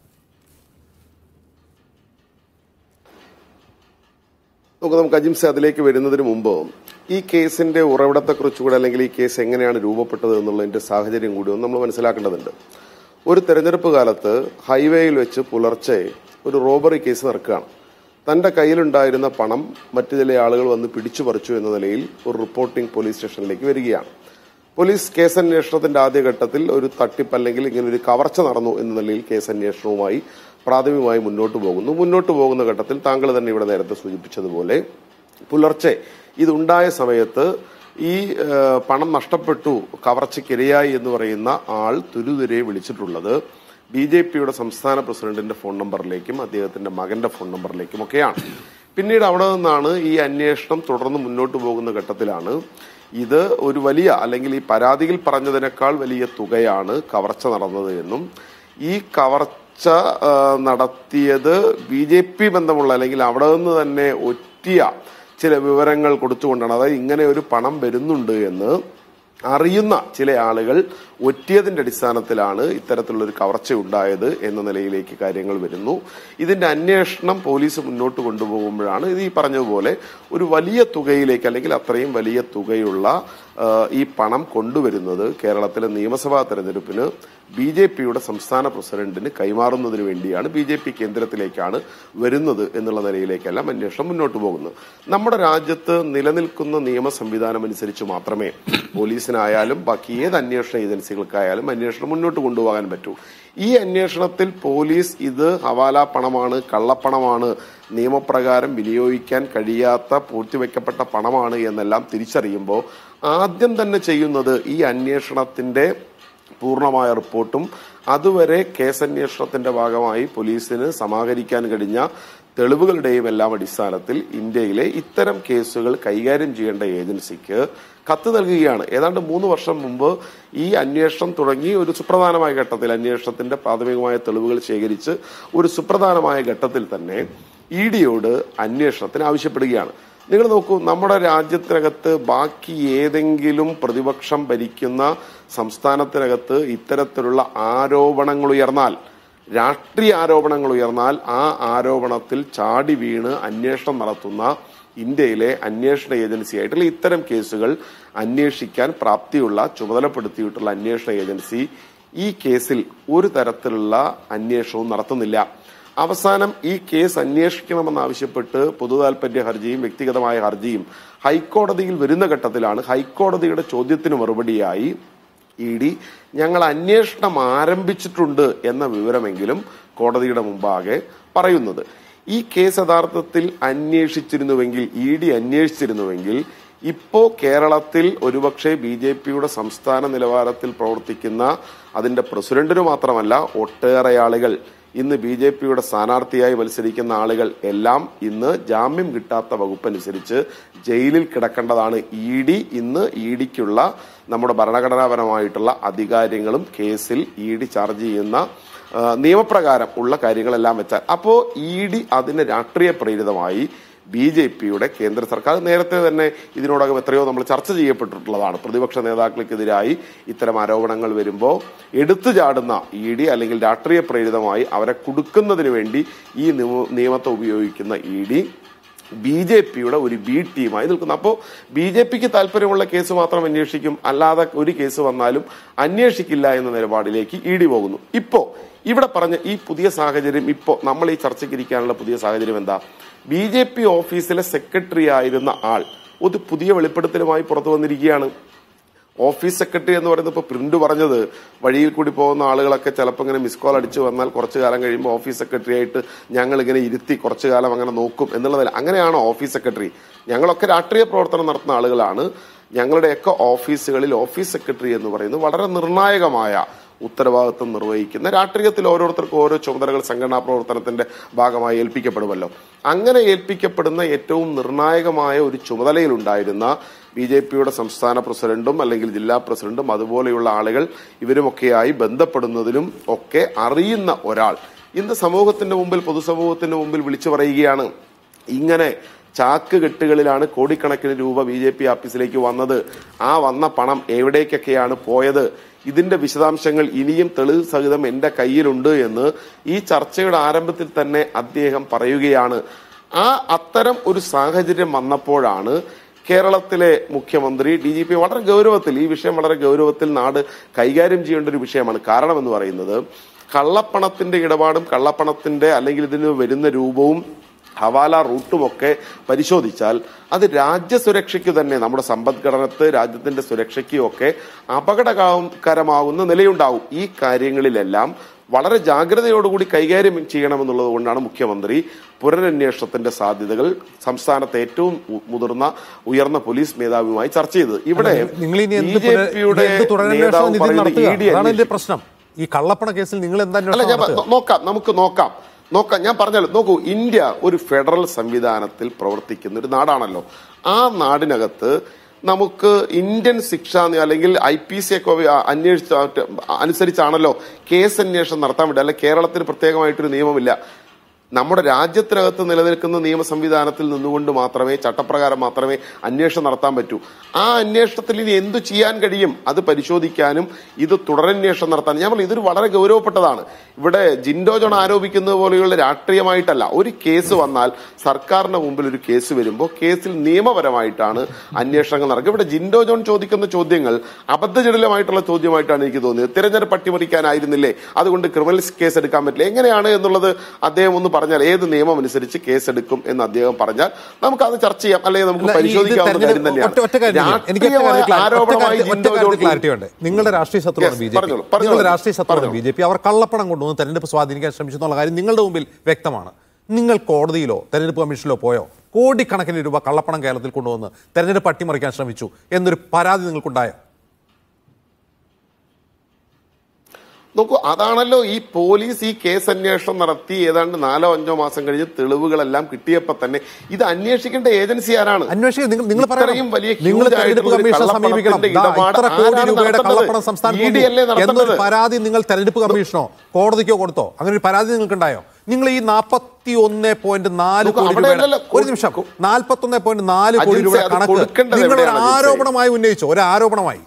നമുക്ക് നമുക്ക് അജിംസെ അതിലേക്ക് വരുന്നതിന് മുമ്പ് ഈ കേസിന്റെ ഉറവിടത്തെക്കുറിച്ചുകൂടെ അല്ലെങ്കിൽ ഈ കേസ് എങ്ങനെയാണ് രൂപപ്പെട്ടത് എന്നുള്ളതിന്റെ സാഹചര്യം കൂടി ഒന്ന് നമ്മൾ മനസ്സിലാക്കേണ്ടതുണ്ട് ഒരു തെരഞ്ഞെടുപ്പ് കാലത്ത് ഹൈവേയിൽ വെച്ച് പുലർച്ചെ ഒരു റോബറി കേസ് നടക്കുകയാണ് തന്റെ കയ്യിലുണ്ടായിരുന്ന പണം മറ്റു ചില ആളുകൾ വന്ന് പിടിച്ചു പറിച്ചു എന്ന നിലയിൽ ഒരു റിപ്പോർട്ടിംഗ് പോലീസ് സ്റ്റേഷനിലേക്ക് വരികയാണ് പോലീസ് കേസന്വേഷണത്തിന്റെ ആദ്യഘട്ടത്തിൽ ഒരു തട്ടിപ്പ് അല്ലെങ്കിൽ ഇങ്ങനെ ഒരു കവർച്ച നടന്നു എന്ന നിലയിൽ കേസന്വേഷണവുമായി പ്രാഥമികമായി മുന്നോട്ട് പോകുന്നു മുന്നോട്ട് പോകുന്ന ഘട്ടത്തിൽ താങ്കൾ തന്നെ ഇവിടെ നേരത്തെ സൂചിപ്പിച്ചതുപോലെ പുലർച്ചെ ഇതുണ്ടായ സമയത്ത് ഈ ഏഹ്, പണം നഷ്ടപ്പെട്ടു കവർച്ചയ്ക്കിരയായി എന്ന് പറയുന്ന ആൾ തുരുതുരെ വിളിച്ചിട്ടുള്ളത് ബി ജെ പിയുടെ സംസ്ഥാന പ്രസിഡന്റിന്റെ ഫോൺ നമ്പറിലേക്കും അദ്ദേഹത്തിന്റെ മകന്റെ ഫോൺ നമ്പറിലേക്കും ഒക്കെയാണ് പിന്നീട് അവിടെ നിന്നാണ് ഈ അന്വേഷണം തുടർന്ന് മുന്നോട്ട് പോകുന്ന ഘട്ടത്തിലാണ് ഇത് ഒരു വലിയ അല്ലെങ്കിൽ ഈ പരാതിയിൽ പറഞ്ഞതിനേക്കാൾ വലിയ തുകയാണ് കവർച്ച നടന്നത് എന്നും ഈ കവർച്ച ആ, നടത്തിയത് ബി ജെ പി ബന്ധമുള്ള അല്ലെങ്കിൽ അവിടെ നിന്ന് തന്നെ ഒറ്റിയ ചില വിവരങ്ങൾ കൊടുത്തുകൊണ്ടാണ് അതായത് ഇങ്ങനെ ഒരു പണം വരുന്നുണ്ട് എന്ന് അറിയുന്ന ചില ആളുകൾ ഒറ്റിയതിന്റെ അടിസ്ഥാനത്തിലാണ് ഇത്തരത്തിലുള്ളൊരു കവർച്ച ഉണ്ടായത് എന്ന നിലയിലേക്ക് കാര്യങ്ങൾ വരുന്നു ഇതിന്റെ അന്വേഷണം പോലീസ് മുന്നോട്ട് കൊണ്ടുപോകുമ്പോഴാണ് ഇത് ഈ പറഞ്ഞതുപോലെ ഒരു വലിയ തുകയിലേക്ക് അല്ലെങ്കിൽ അത്രയും വലിയ തുകയുള്ള ആ, ഈ പണം കൊണ്ടുവരുന്നത് കേരളത്തിലെ നിയമസഭാ തെരഞ്ഞെടുപ്പിന് ബി ജെ പിയുടെ സംസ്ഥാന പ്രസിഡന്റിന് കൈമാറുന്നതിന് വേണ്ടിയാണ് ബി ജെ പി കേന്ദ്രത്തിലേക്കാണ് വരുന്നത് എന്നുള്ള നിലയിലേക്കെല്ലാം അന്വേഷണം മുന്നോട്ട് പോകുന്നത് നമ്മുടെ രാജ്യത്ത് നിലനിൽക്കുന്ന നിയമ സംവിധാനം അനുസരിച്ച് മാത്രമേ പോലീസിനായാലും ബാക്കി ഏത് അന്വേഷണ ഏജൻസികൾക്കായാലും അന്വേഷണം മുന്നോട്ട് കൊണ്ടുപോകാൻ പറ്റൂ ഈ അന്വേഷണത്തിൽ പോലീസ് ഇത് ഹവാല പണമാണ് കള്ളപ്പണമാണ് നിയമപ്രകാരം വിനിയോഗിക്കാൻ കഴിയാത്ത പൂഴ്ത്തിവെക്കപ്പെട്ട പണമാണ് എന്നെല്ലാം തിരിച്ചറിയുമ്പോൾ ആദ്യം തന്നെ ചെയ്യുന്നത് ഈ അന്വേഷണത്തിന്റെ പൂർണ്ണമായ റിപ്പോർട്ടും അതുവരെ കേസന്വേഷണത്തിന്റെ ഭാഗമായി പോലീസിന് സമാഹരിക്കാൻ കഴിഞ്ഞ തെളിവുകളുടെയും എല്ലാം അടിസ്ഥാനത്തിൽ ഇന്ത്യയിലെ ഇത്തരം കേസുകൾ കൈകാര്യം ചെയ്യേണ്ട ഏജൻസിക്ക് കത്ത് നൽകുകയാണ് ഏതാണ്ട് മൂന്ന് വർഷം മുമ്പ് ഈ അന്വേഷണം തുടങ്ങി ഒരു സുപ്രധാനമായ ഘട്ടത്തിൽ അന്വേഷണത്തിന്റെ പ്രാഥമികമായ തെളിവുകൾ ശേഖരിച്ച് ഒരു സുപ്രധാനമായ ഘട്ടത്തിൽ തന്നെ ഇ ഡിയോട് അന്വേഷണത്തിന് ആവശ്യപ്പെടുകയാണ് നിങ്ങൾ നോക്കൂ നമ്മുടെ രാജ്യത്തിനകത്ത് ബാക്കി ഏതെങ്കിലും പ്രതിപക്ഷം ഭരിക്കുന്ന സംസ്ഥാനത്തിനകത്ത് ഇത്തരത്തിലുള്ള ആരോപണങ്ങൾ ഉയർന്നാൽ രാഷ്ട്രീയ ആരോപണങ്ങൾ ഉയർന്നാൽ ആ ആരോപണത്തിൽ ചാടി വീണ് അന്വേഷണം നടത്തുന്ന ഇന്ത്യയിലെ അന്വേഷണ ഏജൻസി ആയിട്ടുള്ള ഇത്തരം കേസുകൾ അന്വേഷിക്കാൻ പ്രാപ്തിയുള്ള ചുമതലപ്പെടുത്തിയിട്ടുള്ള അന്വേഷണ ഏജൻസി ഈ കേസിൽ ഒരു തരത്തിലുള്ള അന്വേഷണവും നടത്തുന്നില്ല അവസാനം ഈ കേസ് അന്വേഷിക്കണമെന്നാവശ്യപ്പെട്ട് പൊതുതാൽപര്യ ഹർജിയും വ്യക്തിഗതമായ ഹർജിയും ഹൈക്കോടതിയിൽ വരുന്ന ഘട്ടത്തിലാണ് ഹൈക്കോടതിയുടെ ചോദ്യത്തിന് മറുപടിയായി ഇ ഡി ഞങ്ങൾ അന്വേഷണം ആരംഭിച്ചിട്ടുണ്ട് എന്ന വിവരമെങ്കിലും കോടതിയുടെ മുമ്പാകെ പറയുന്നത് ഈ കേസ് യഥാർത്ഥത്തിൽ അന്വേഷിച്ചിരുന്നുവെങ്കിൽ ഇ ഡി അന്വേഷിച്ചിരുന്നുവെങ്കിൽ ഇപ്പോ കേരളത്തിൽ ഒരുപക്ഷെ ബി ജെ പിയുടെ സംസ്ഥാന നിലവാരത്തിൽ പ്രവർത്തിക്കുന്ന അതിന്റെ പ്രസിഡന്റിന് മാത്രമല്ല ഒട്ടേറെ ആളുകൾ ഇന്ന് ബി ജെ പിയുടെ സ്ഥാനാർത്ഥിയായി മത്സരിക്കുന്ന ആളുകൾ എല്ലാം ഇന്ന് ജാമ്യം കിട്ടാത്ത വകുപ്പനുസരിച്ച് ജയിലിൽ കിടക്കേണ്ടതാണ് ഇ ഡി ഇന്ന് ഇ ഡിക്കുള്ള നമ്മുടെ ഭരണഘടനാപരമായിട്ടുള്ള അധികാരങ്ങളും കേസിൽ ഇ ഡി ചാർജ് ചെയ്യുന്ന ആ, നിയമപ്രകാരം ഉള്ള കാര്യങ്ങളെല്ലാം വെച്ചാൽ അപ്പോ ഇ ഡി അതിന് രാഷ്ട്രീയ പ്രേരിതമായി ബി ജെ പിയുടെ കേന്ദ്ര സർക്കാർ നേരത്തെ തന്നെ ഇതിനോടകം എത്രയോ നമ്മൾ ചർച്ച ചെയ്യപ്പെട്ടിട്ടുള്ളതാണ് പ്രതിപക്ഷ നേതാക്കൾക്കെതിരായി ഇത്തരം ആരോപണങ്ങൾ വരുമ്പോൾ എടുത്തു ചാടുന്ന ഇ ഡി അല്ലെങ്കിൽ രാഷ്ട്രീയ പ്രേരിതമായി അവരെ കുടുക്കുന്നതിന് വേണ്ടി ഈ നിയമ- നിയമത്തെ ഉപയോഗിക്കുന്ന ഇ ഡി ബി ജെ പിയുടെ ഒരു ബി ടീമായി നിൽക്കുന്നു അപ്പോൾ ബി ജെ പിക്ക് താല്പര്യമുള്ള കേസ് മാത്രം അന്വേഷിക്കും അല്ലാതെ ഒരു കേസ് വന്നാലും അന്വേഷിക്കില്ല എന്ന നിലപാടിലേക്ക് ഇ ഡി പോകുന്നു ഇപ്പോ ഇവിടെ പറഞ്ഞ ഈ പുതിയ സാഹചര്യം ഇപ്പോ നമ്മൾ ഈ ചർച്ചയ്ക്ക് ഇരിക്കാനുള്ള പുതിയ സാഹചര്യം എന്താ ബി ജെ പി ഓഫീസിലെ സെക്രട്ടറി ആയിരുന്ന ആൾ ഒരു പുതിയ വെളിപ്പെടുത്തലുമായി പുറത്തു വന്നിരിക്കുകയാണ് ഓഫീസ് സെക്രട്ടറി എന്ന് പറയുന്നത് ഇപ്പൊ പ്രിന്റ് പറഞ്ഞത് വഴിയിൽ കൂടി പോകുന്ന ആളുകളൊക്കെ ചിലപ്പോൾ ഇങ്ങനെ മിസ് കോൾ അടിച്ചു വന്നാൽ കുറച്ചു കാലം കഴിയുമ്പോൾ ഓഫീസ് സെക്രട്ടറി ആയിട്ട് ഞങ്ങൾ ഇങ്ങനെ ഇരുത്തി കുറച്ചു കാലം അങ്ങനെ നോക്കും എന്നുള്ളതല്ല അങ്ങനെയാണോ ഓഫീസ് സെക്രട്ടറി ഞങ്ങളൊക്കെ രാഷ്ട്രീയ പ്രവർത്തനം നടത്തുന്ന ആളുകളാണ് ഞങ്ങളുടെയൊക്കെ ഓഫീസുകളിൽ ഓഫീസ് സെക്രട്ടറി എന്ന് പറയുന്നത് വളരെ നിർണായകമായ ഉത്തരവാദിത്വം നിർവഹിക്കുന്ന രാഷ്ട്രീയത്തിൽ ഓരോരുത്തർക്കും ഓരോ ചുമതലകൾ സംഘടനാ പ്രവർത്തനത്തിന്റെ ഭാഗമായി ഏൽപ്പിക്കപ്പെടുമല്ലോ അങ്ങനെ ഏൽപ്പിക്കപ്പെടുന്ന ഏറ്റവും നിർണായകമായ ഒരു ചുമതലയിലുണ്ടായിരുന്ന ബി ജെ പിയുടെ സംസ്ഥാന പ്രസിഡന്റും അല്ലെങ്കിൽ ജില്ലാ പ്രസിഡന്റും അതുപോലെയുള്ള ആളുകൾ ഇവരുമൊക്കെയായി ബന്ധപ്പെടുന്നതിനും ഒക്കെ അറിയുന്ന ഒരാൾ ഇന്ന് സമൂഹത്തിന്റെ മുമ്പിൽ പൊതുസമൂഹത്തിന്റെ മുമ്പിൽ വിളിച്ചു പറയുകയാണ് ഇങ്ങനെ ചാക്ക് കെട്ടുകളിലാണ് കോടിക്കണക്കിന് രൂപ ബി ജെ പി ഓഫീസിലേക്ക് വന്നത് ആ വന്ന പണം എവിടേക്കൊക്കെയാണ് പോയത് ഇതിന്റെ വിശദാംശങ്ങൾ ഇനിയും തെളിവ് സഹിതം എന്റെ കയ്യിലുണ്ട് എന്ന് ഈ ചർച്ചയുടെ ആരംഭത്തിൽ തന്നെ അദ്ദേഹം പറയുകയാണ് ആ അത്തരം ഒരു സാഹചര്യം വന്നപ്പോഴാണ് കേരളത്തിലെ മുഖ്യമന്ത്രി ഡി ജി പി വളരെ ഗൗരവത്തിൽ ഈ വിഷയം വളരെ ഗൗരവത്തിൽ നാട് കൈകാര്യം ചെയ്യേണ്ട ഒരു വിഷയമാണ് കാരണം എന്ന് പറയുന്നത് കള്ളപ്പണത്തിന്റെ ഇടപാടും കള്ളപ്പണത്തിന്റെ അല്ലെങ്കിൽ ഇതിന് വരുന്ന രൂപവും ഹവാല റൂട്ടുമൊക്കെ പരിശോധിച്ചാൽ അത് രാജ്യസുരക്ഷയ്ക്ക് തന്നെ നമ്മുടെ സമ്പദ്ഘടനത്ത് രാജ്യത്തിന്റെ സുരക്ഷയ്ക്കും ഒക്കെ അപകടകരമാകുന്ന നിലയുണ്ടാവും ഈ കാര്യങ്ങളിലെല്ലാം വളരെ ജാഗ്രതയോടുകൂടി കൈകാര്യം ചെയ്യണമെന്നുള്ളത് കൊണ്ടാണ് മുഖ്യമന്ത്രി പുനരന്വേഷണത്തിന്റെ സാധ്യതകൾ സംസ്ഥാനത്തെ ഏറ്റവും ഉ- മുതിർന്ന ഉയർന്ന പോലീസ് മേധാവിയുമായി ചർച്ച ചെയ്തത് ഇവിടെ നിങ്ങൾ ഇനി എന്ത് ബി ജെ പിയുടെ എന്ത് തുടരന്വേഷണം നേതാവ് ഇതിൽ പറയുന്നത് നടത്തുക ഇ ഡി അതാണ് എന്റെ അന്വേഷിക്കും. പ്രശ്നം ഈ കള്ളപ്പണ കേസിൽ നിങ്ങൾ എന്താ അല്ല അന്വേഷണം ഞാൻ നടത്തുക പ- നോക്കാം നമുക്ക് നോക്കാം നോക്കാം ഞാൻ പറഞ്ഞല്ലോ നോക്കൂ ഇന്ത്യ ഒരു ഫെഡറൽ സംവിധാനത്തിൽ പ്രവർത്തിക്കുന്ന ഒരു നാടാണല്ലോ ആ നാടിനകത്ത് നമുക്ക് ഇന്ത്യൻ ശിക്ഷ അല്ലെങ്കിൽ ഐ പി സി ഒക്കെ അന്വേഷിച്ച അനുസരിച്ചാണല്ലോ കേസ് അന്വേഷണം നടത്താൻ വേണ്ടി അല്ലെ കേരളത്തിന് പ്രത്യേകമായിട്ടൊരു നിയമമില്ല നമ്മുടെ രാജ്യത്തിനകത്ത് നിലനിൽക്കുന്ന നിയമ സംവിധാനത്തിൽ നിന്നുകൊണ്ട് മാത്രമേ ചട്ടപ്രകാരം മാത്രമേ അന്വേഷണം നടത്താൻ പറ്റൂ ആ അന്വേഷണത്തിൽ ഇനി എന്തു ചെയ്യാൻ കഴിയും അത് പരിശോധിക്കാനും ഇത് തുടരന്വേഷണം നടത്താൻ ഞാൻ പറഞ്ഞു ഇതൊരു വളരെ ഗൗരവപ്പെട്ടതാണ് ഇവിടെ ജിൻഡോ ജോൺ ആരോപിക്കുന്നത് പോലെയുള്ള രാഷ്ട്രീയമായിട്ടല്ല ഒരു കേസ് വന്നാൽ സർക്കാരിന്റെ മുമ്പിൽ ഒരു കേസ് വരുമ്പോൾ കേസിൽ നിയമപരമായിട്ടാണ് അന്വേഷണങ്ങൾ നടക്കുക ഇവിടെ ജിൻഡോ ജോൺ ചോദിക്കുന്ന ചോദ്യങ്ങൾ അബദ്ധജടിലമായിട്ടുള്ള ചോദ്യമായിട്ടാണ് എനിക്ക് തോന്നിയത് തിരഞ്ഞെടുപ്പ് അട്ടിമറിക്കാനായിരുന്നില്ലേ അതുകൊണ്ട് ക്രിമിനൽ കേസ് എടുക്കാൻ പറ്റില്ല എങ്ങനെയാണ് എന്നുള്ളത് അദ്ദേഹം ഒന്ന് പറഞ്ഞാൽ ഏത് നിയമം അനുസരിച്ച് കേസ് എടുക്കും എന്ന് അദ്ദേഹം പറഞ്ഞാൽ നമുക്ക് അത് ചർച്ച ചെയ്യാം അല്ലെങ്കിൽ നമുക്ക് അല്ല, ഈ ഇത് പരിശോധിക്കാവുന്ന കാര്യം തെരഞ്ഞെടുപ്പ് ഒറ്റ- ഒറ്റ കാര്യം തന്നെയാണ് ചെയ്യാം. എനിക്ക് ഒറ്റ രാഷ്ട്രീയമായ കാര്യം ക്ലാ- ഒറ്റ ആരോപണമായി കാര്യം- ഒറ്റ ജിൻഡോ കാര്യത്തിൽ ജോൺ ക്ലാരിറ്റി ഉണ്ട് നിങ്ങളുടെ രാഷ്ട്രീയ ശത്രുവാണ് Yes, ബി ജെ പി പറഞ്ഞോളൂ, പറഞ്ഞോളൂ. നിങ്ങളുടെ രാഷ്ട്രീയ ശത്രുവാണ് പറഞ്ഞോളൂ. ബി ജെ പി അവർ കള്ളപ്പണം കൊണ്ടുവന്ന് തെരഞ്ഞെടുപ്പ് സ്വാധീനിക്കാൻ ശ്രമിച്ചു എന്നുള്ള കാര്യം നിങ്ങളുടെ മുമ്പിൽ വ്യക്തമാണ് നിങ്ങൾ കോടതിയിലോ തെരഞ്ഞെടുപ്പ് കമ്മീഷനിലോ പോയോ കോടിക്കണക്കിന് രൂപ കള്ളപ്പണം കേരളത്തിൽ കൊണ്ടുവന്ന് തെരഞ്ഞെടുപ്പ് അട്ടിമറിക്കാൻ ശ്രമിച്ചു എന്നൊരു പരാതി നിങ്ങൾക്കുണ്ടായോ നോക്കൂ അതാണല്ലോ ഈ പോലീസ് ഈ കേസ് അന്വേഷണം നടത്തി ഏതാണ്ട് നാലോ അഞ്ചോ മാസം കഴിഞ്ഞ് തെളിവുകളെല്ലാം കിട്ടിയപ്പോ തന്നെ ഇത് അന്വേഷിക്കേണ്ട ഏജൻസി ആരാണ് അന്വേഷിക്കുക നിങ്ങൾ നിങ്ങൾ ഇത്രയും പറയണം വലിയ നിങ്ങൾ huge തെരഞ്ഞെടുപ്പ് ആയിട്ടുള്ള ഒരു കമ്മീഷനെ സമീപിക്കണം കള്ളപ്പണത്തിന്റെ ദാ ഇടപാട് ഇത്ര കോടി ആരാണ് രൂപയുടെ നടത്തുന്നത്? കള്ളപ്പണം സംസ്ഥാനത്ത് ED അല്ലേ വന്നു എന്നൊരു നടത്തുന്നത്? പരാതി നിങ്ങൾ തെരഞ്ഞെടുപ്പ് കമ്മീഷനോ കോടതിക്കോ കൊടുത്തോ അങ്ങനെ ഒരു പരാതി നിങ്ങൾക്കുണ്ടായോ നിങ്ങൾ ഈ നാൽപ്പത്തി ഒന്ന് പോയിന്റ് നാല് നോക്കൂ, കോടി അവിടെ രൂപയുടെ അല്ലല്ലോ, ഒരു നിമിഷം നാൽപ്പത്തി ഒന്ന് പോയിന്റ് നാല് കോടി അജിൻസെ, രൂപയുടെ അത് കണക്ക് കൊടുക്കേണ്ടത് നിങ്ങൾ ഒരു എവിടെയാണ് അജിൻസെ? ആരോപണമായി ഉന്നയിച്ചു ഒരു ആരോപണമായി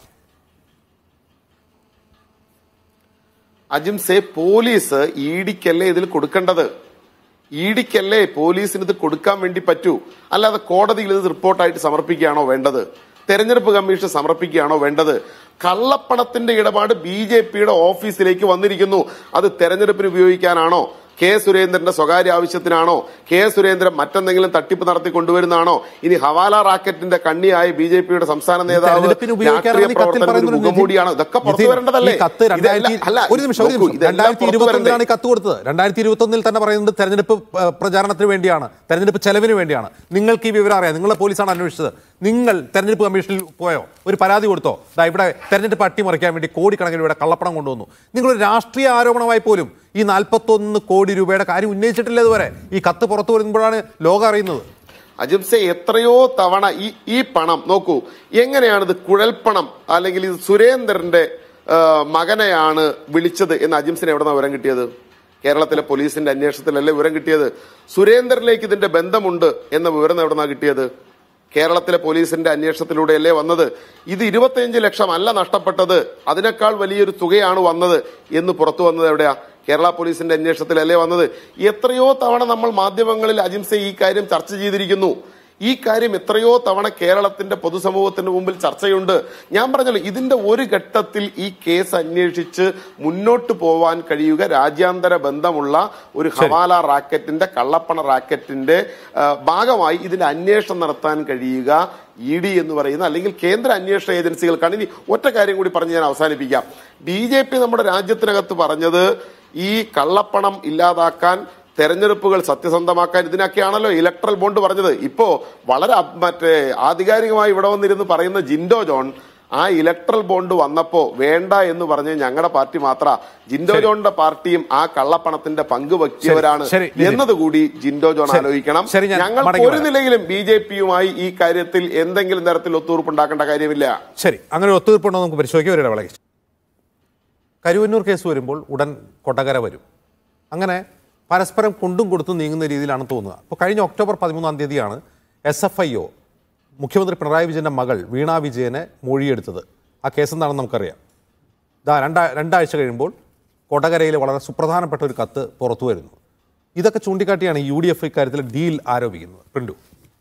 അജിംസെ പോലീസ് ഇഡിക്കല്ലേ ഇതിൽ കൊടുക്കേണ്ടത് ഇഡിക്കല്ലേ പോലീസിന് ഇത് കൊടുക്കാൻ വേണ്ടി പറ്റൂ അല്ലാതെ കോടതിയിൽ ഇത് റിപ്പോർട്ടായിട്ട് സമർപ്പിക്കുകയാണോ വേണ്ടത് തെരഞ്ഞെടുപ്പ് കമ്മീഷൻ സമർപ്പിക്കുകയാണോ വേണ്ടത് കള്ളപ്പണത്തിന്റെ ഇടപാട് ബി ജെ പിയുടെ ഓഫീസിലേക്ക് വന്നിരിക്കുന്നു അത് തെരഞ്ഞെടുപ്പിന് ഉപയോഗിക്കാനാണോ കെ സുരേന്ദ്രന്റെ സ്വകാര്യ ആവശ്യത്തിനാണോ കെ സുരേന്ദ്രൻ മറ്റെന്തെങ്കിലും തട്ടിപ്പ് നടത്തി കൊണ്ടുവരുന്നതാണോ ഇനി ഹവാല റാക്കറ്റിന്റെ കണ്ണിയായ ബി ജെ പിയുടെ സംസ്ഥാന നേതാവ് തെരഞ്ഞെടുപ്പിന് ഉപയോഗിക്കാനാണ് രാഷ്ട്രീയ ഈ കത്തിൽ പ്രവർത്തനത്തിന് പറയുന്നത് മുഖംമൂടിയാണ് ഇതൊക്കെ പുറത്തു നിതിൻ, വരേണ്ടതല്ലേ ഈ കത്ത് രണ്ടായിരത്തി ഇതെല്ലാം- അല്ല, ഒരു നിമിഷം ഒരു നോക്കൂ, നിമിഷം ഇതെല്ലാം രണ്ടായിരത്തി പുറത്തു ഇരുപത്തി ഒന്നിലാണ് വരണ്ടേ? ഈ കത്ത് കൊടുത്തത് രണ്ടായിരത്തി ഇരുപത്തി ഒന്നിൽ തന്നെ പറയുന്നത് തെരഞ്ഞെടുപ്പ് ഏഹ്, പ്രചാരണത്തിന് വേണ്ടിയാണ് തെരഞ്ഞെടുപ്പ് ചെലവിന് വേണ്ടിയാണ് നിങ്ങൾക്ക് ഈ വിവരം അറിയാം നിങ്ങളെ പോലീസാണ് അന്വേഷിച്ചത് നിങ്ങൾ തെരഞ്ഞെടുപ്പ് കമ്മീഷനിൽ പോയോ ഒരു പരാതി കൊടുത്തോ ദാ ഇവിടെ തെരഞ്ഞെടുപ്പ് അട്ടിമറിക്കാൻ വേണ്ടി കോടിക്കണക്കിന് രൂപയുടെ കള്ളപ്പണം കൊണ്ടുവന്നു നിങ്ങളൊരു രാഷ്ട്രീയ ആരോപണമായി പോലും ഈ നാൽപ്പത്തൊന്ന് കോടി രൂപയുടെ കാര്യം ഉന്നയിച്ചിട്ടില്ല ഇതുവരെ ഈ കത്ത് പുറത്തു വരുമ്പോഴാണ് ലോകം അറിയുന്നത് അജിംസെ എത്രയോ തവണ ഈ ഈ പണം നോക്കൂ എങ്ങനെയാണ് ഇത് കുഴൽപ്പണം അല്ലെങ്കിൽ ഇത് സുരേന്ദ്രന്റെ ആ, മകനെയാണ് വിളിച്ചത് എന്ന് അജിംസിന് എവിടെ നിന്നാണ് വിവരം കിട്ടിയത് കേരളത്തിലെ പോലീസിന്റെ അന്വേഷണത്തിലല്ലേ വിവരം കിട്ടിയത് സുരേന്ദ്രനിലേക്ക് ഇതിന്റെ ബന്ധമുണ്ട് എന്ന വിവരം എവിടെ നിന്നാണ് കിട്ടിയത് കേരളത്തിലെ പോലീസിന്റെ അന്വേഷണത്തിലൂടെയല്ലേ വന്നത് ഇത് ഇരുപത്തിയഞ്ച് ലക്ഷം അല്ല നഷ്ടപ്പെട്ടത് അതിനേക്കാൾ വലിയൊരു തുകയാണ് വന്നത് എന്ന് പുറത്തു വന്നത് എവിടെയാ കേരള പോലീസിന്റെ അന്വേഷണത്തിലല്ലേ വന്നത് എത്രയോ തവണ നമ്മൾ മാധ്യമങ്ങളിൽ അജിംസെ ഈ കാര്യം ചർച്ച ചെയ്തിരിക്കുന്നു ഈ കാര്യം എത്രയോ തവണ കേരളത്തിന്റെ പൊതുസമൂഹത്തിന് മുമ്പിൽ ചർച്ചയുണ്ട് ഞാൻ പറഞ്ഞല്ലോ ഇതിന്റെ ഒരു ഘട്ടത്തിൽ ഈ കേസ് അന്വേഷിച്ച് മുന്നോട്ട് പോവാൻ കഴിയുക രാജ്യാന്തര ബന്ധമുള്ള ഒരു ഹവാല റാക്കറ്റിന്റെ കള്ളപ്പണ റാക്കറ്റിന്റെ ആ, ഭാഗമായി ഇതിന്റെ അന്വേഷണം നടത്താൻ കഴിയുക ഇ ഡി എന്ന് പറയുന്ന അല്ലെങ്കിൽ കേന്ദ്ര അന്വേഷണ ഏജൻസികൾക്കാണ് ഇനി ഒറ്റ കാര്യം കൂടി പറഞ്ഞ് ഞാൻ അവസാനിപ്പിക്കാം ബി ജെ പി നമ്മുടെ രാജ്യത്തിനകത്ത് പറഞ്ഞത് ഈ കള്ളപ്പണം ഇല്ലാതാക്കാൻ തെരഞ്ഞെടുപ്പുകൾ സത്യസന്ധമാക്കാൻ ഇതിനൊക്കെയാണല്ലോ ഇലക്ട്രൽ ബോണ്ട് പറഞ്ഞത് ഇപ്പോ വളരെ അ- മറ്റേ ആധികാരികമായി ഇവിടെ വന്നിരുന്ന് പറയുന്ന ജിൻഡോ ജോൺ ആ ഇലക്ട്രൽ ബോണ്ട് വന്നപ്പോ വേണ്ട എന്ന് പറഞ്ഞ് ഞങ്ങളുടെ പാർട്ടി മാത്ര ജിൻഡോ ജോണിന്റെ പാർട്ടിയും ആ കള്ളപ്പണത്തിന്റെ പങ്ക് വയ്ക്കിയവരാണ് ശരി, നിതിൻ. എന്നതുകൂടി ജിൻഡോ ജോൺ ശരി, ആലോചിക്കണം ശരി, ഞാൻ ഞങ്ങൾ മടങ്ങി ഒരു വരാം. നിലയിലും ബി ജെ പിയുമായി ഈ കാര്യത്തിൽ എന്തെങ്കിലും തരത്തിൽ ഒത്തുതീർപ്പുണ്ടാക്കേണ്ട കാര്യമില്ല ശരി അങ്ങനെ ഒരു ഒത്തുതീർപ്പുണ്ടോ നമുക്ക് പരിശോധിക്കാം ഒരു ഇടവേളയ്ക്ക് കരുവന്നൂർ കേസ് വരുമ്പോൾ ഉടൻ കൊട്ടകര വരും അങ്ങനെ പരസ്പരം കൊണ്ടും കൊടുത്തും നീങ്ങുന്ന രീതിയിലാണ് തോന്നുക അപ്പോൾ കഴിഞ്ഞ ഒക്ടോബർ പതിമൂന്നാം തീയതിയാണ് എസ് എഫ് ഐ ഒ മുഖ്യമന്ത്രി പിണറായി വിജയൻ്റെ മകൾ വീണ വിജയനെ മൊഴിയെടുത്തത് ആ കേസ് എന്താണെന്ന് നമുക്കറിയാം ഇതാ രണ്ടാ രണ്ടാഴ്ച കഴിയുമ്പോൾ കൊടകരയിൽ വളരെ സുപ്രധാനപ്പെട്ട ഒരു കത്ത് പുറത്തു വരുന്നു ഇതൊക്കെ ചൂണ്ടിക്കാട്ടിയാണ് യു ഡി എഫ് ഇക്കാര്യത്തിൽ ഡീൽ ആരോപിക്കുന്നത് പ്രിൻഡു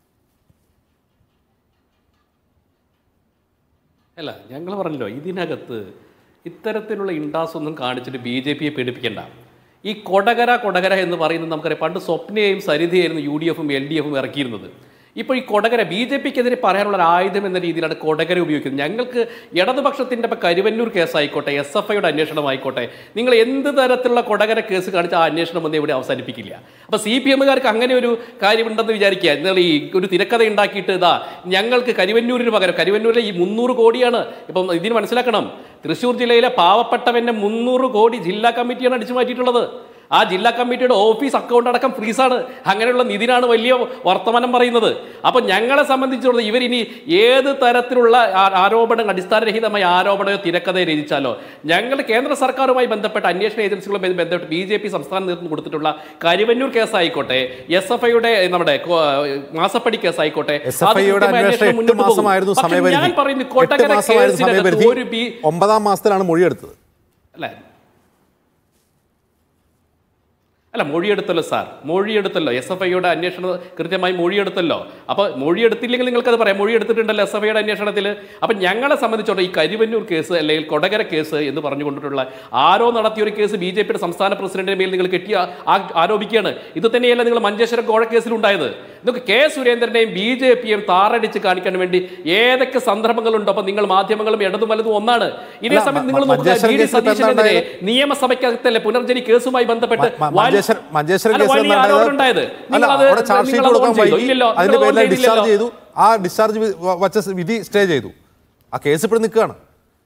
അല്ല ഞങ്ങൾ പറഞ്ഞല്ലോ ഇതിനകത്ത് ഇത്തരത്തിലുള്ള ഇൻഡാസ് ഒന്നും കാണിച്ചിട്ട് ബി ജെ പിയെ പേടിപ്പിക്കേണ്ട ഈ കൊടകര കൊടകര എന്ന് പറയുന്നത് നമുക്കറിയാം പണ്ട് സ്വപ്നയെയും സരിതയായിരുന്നു യു ഡി എഫും എൽ ഡി എഫും ഇറക്കിയിരുന്നത് ഇപ്പോൾ ഈ കൊടകര ബി ജെ പിക്കെതിരെ പറയാനുള്ള ഒരു ആയുധം എന്ന രീതിയിലാണ് കൊടകര ഉപയോഗിക്കുന്നത് ഞങ്ങൾക്ക് ഇടതുപക്ഷത്തിൻ്റെ ഇപ്പോൾ കരുവന്നൂർ കേസായിക്കോട്ടെ എസ് എഫ് ഐയുടെ അന്വേഷണമായിക്കോട്ടെ നിങ്ങൾ എന്ത് തരത്തിലുള്ള കൊടകര കേസ് കാണിച്ച ആ അന്വേഷണം ഒന്നും ഇവിടെ അവസാനിപ്പിക്കില്ല അപ്പോൾ സി പി എമ്മുകാർക്ക് അങ്ങനെ ഒരു കാര്യമുണ്ടെന്ന് വിചാരിക്കുക നിങ്ങൾ ഈ ഒരു തിരക്കഥ ഉണ്ടാക്കിയിട്ട് ഇതാ ഞങ്ങൾക്ക് കരിവന്നൂരിന് പകരം കരിവന്നൂരിലെ ഈ മുന്നൂറ് കോടിയാണ് ഇപ്പം ഇതിന് മനസ്സിലാക്കണം തൃശ്ശൂർ ജില്ലയിലെ പാവപ്പെട്ടവന്റെ മുന്നൂറ് കോടി ജില്ലാ കമ്മിറ്റിയാണ് അടിച്ചു മാറ്റിയിട്ടുള്ളത് ആ ജില്ലാ കമ്മിറ്റിയുടെ ഓഫീസ് അക്കൗണ്ട് അടക്കം ഫ്രീസാണ് അങ്ങനെയുള്ള നിതിനാണ് വലിയ വർത്തമാനം പറയുന്നത് അപ്പൊ ഞങ്ങളെ സംബന്ധിച്ചിടത്തോളം ഇവരിനി ഏത് തരത്തിലുള്ള ആ- ആരോപണങ്ങൾ അടിസ്ഥാനരഹിതമായ ആരോപണമോ തിരക്കഥയോ രചിച്ചാലോ ഞങ്ങൾ കേന്ദ്ര സർക്കാരുമായി ബന്ധപ്പെട്ട അന്വേഷണ ഏജൻസികളുമായി ബന്ധപ്പെട്ട് ബി ജെ പി സംസ്ഥാന നേതൃത്വം കൊടുത്തിട്ടുള്ള കരിവന്നൂർ കേസായിക്കോട്ടെ എസ് എഫ് ഐയുടെ നമ്മുടെ കോ- മാസപ്പടി കേസായിക്കോട്ടെ എസ് എഫ് ഐയുടെ അത് അന്വേഷണം കൃത്യമായി എട്ട് മുന്നോട്ട് പോകും. മാസമായിരുന്നു പക്ഷേ സമയപരിധി ഞാൻ പറയുന്നു എട്ട് കൊട്ടകര മാസമായിരുന്നു കേസിനകത്ത് സമയപരിധി ഒരു ബി ഒമ്പതാം മാസത്തിലാണ് മൊഴിയെടുത്തത് അല്ലേ അല്ല മൊഴിയെടുത്തല്ലോ സാർ മൊഴിയെടുത്തല്ലോ എസ് എഫ് ഐയുടെ അന്വേഷണം കൃത്യമായി മൊഴിയെടുത്തല്ലോ അപ്പോൾ മൊഴിയെടുത്തില്ലെങ്കിൽ നിങ്ങൾക്കത് പറയാം മൊഴിയെടുത്തിട്ടുണ്ടല്ലോ എസ് എഫ് ഐയുടെ അന്വേഷണത്തിൽ അപ്പം ഞങ്ങളെ സംബന്ധിച്ചോളം ഈ കരിവന്നൂർ കേസ് അല്ലെങ്കിൽ കൊടകര കേസ് എന്ന് പറഞ്ഞുകൊണ്ടിട്ടുള്ള ആരോ നടത്തിയ ഒരു കേസ് ബി ജെ പിയുടെ സംസ്ഥാന പ്രസിഡന്റിന്റെ മേൽ നിങ്ങൾ കെട്ടി ആ- ആ- ആരോപിക്കുകയാണ് ഇത് തന്നെയല്ല നിങ്ങൾ മഞ്ചേശ്വരം കോഴ കേസിലുണ്ടായത് നിങ്ങൾക്ക് കെ സുരേന്ദ്രനെയും ബി ജെ പിയും താറടിച്ച് കാണിക്കാൻ വേണ്ടി ഏതൊക്കെ സന്ദർഭങ്ങളുണ്ടോ അപ്പം നിങ്ങൾ മാധ്യമങ്ങളും ഇടതും വലതും ഒന്നാണ് ഇതേ അല്ല, സമയം മ- നിങ്ങൾ നോക്കുക മഞ്ചേശ്വരം വി ഡി കേസിൽ ഇപ്പോ എന്താ സതീശനെതിരെ ഉണ്ടായത്? നിയമസഭയ്ക്കകത്തല്ലേ പുനർജനി കേസുമായി ബന്ധപ്പെട്ട് മ- മ- വലിയ- മഞ്ചേശ്വരം മഞ്ചേശ്വരം അല്ല, കേസിൽ വലിയ എന്താ ആരോപണം ഉണ്ടായത്? ഉണ്ടായത് അല്ല നിങ്ങളത് അവിടെ ചാർജ് ഷീറ്റ് നിങ്ങളത് കൊടുക്കാൻ ഓൺ ചെയ്തോ? വൈകി ഇല്ലല്ലോ. അതിന്റെ നിങ്ങൾ ഓൺ പേരിൽ ഡിസ്ചാർജ് ചെയ്തില്ലല്ലോ. ചെയ്തു ആ ഡിസ്ചാർജ് വി- വ- വച്ച സ് വിധി സ്റ്റേ ചെയ്തു ആ കേസ് ഇപ്പോഴും നിൽക്കുകയാണ്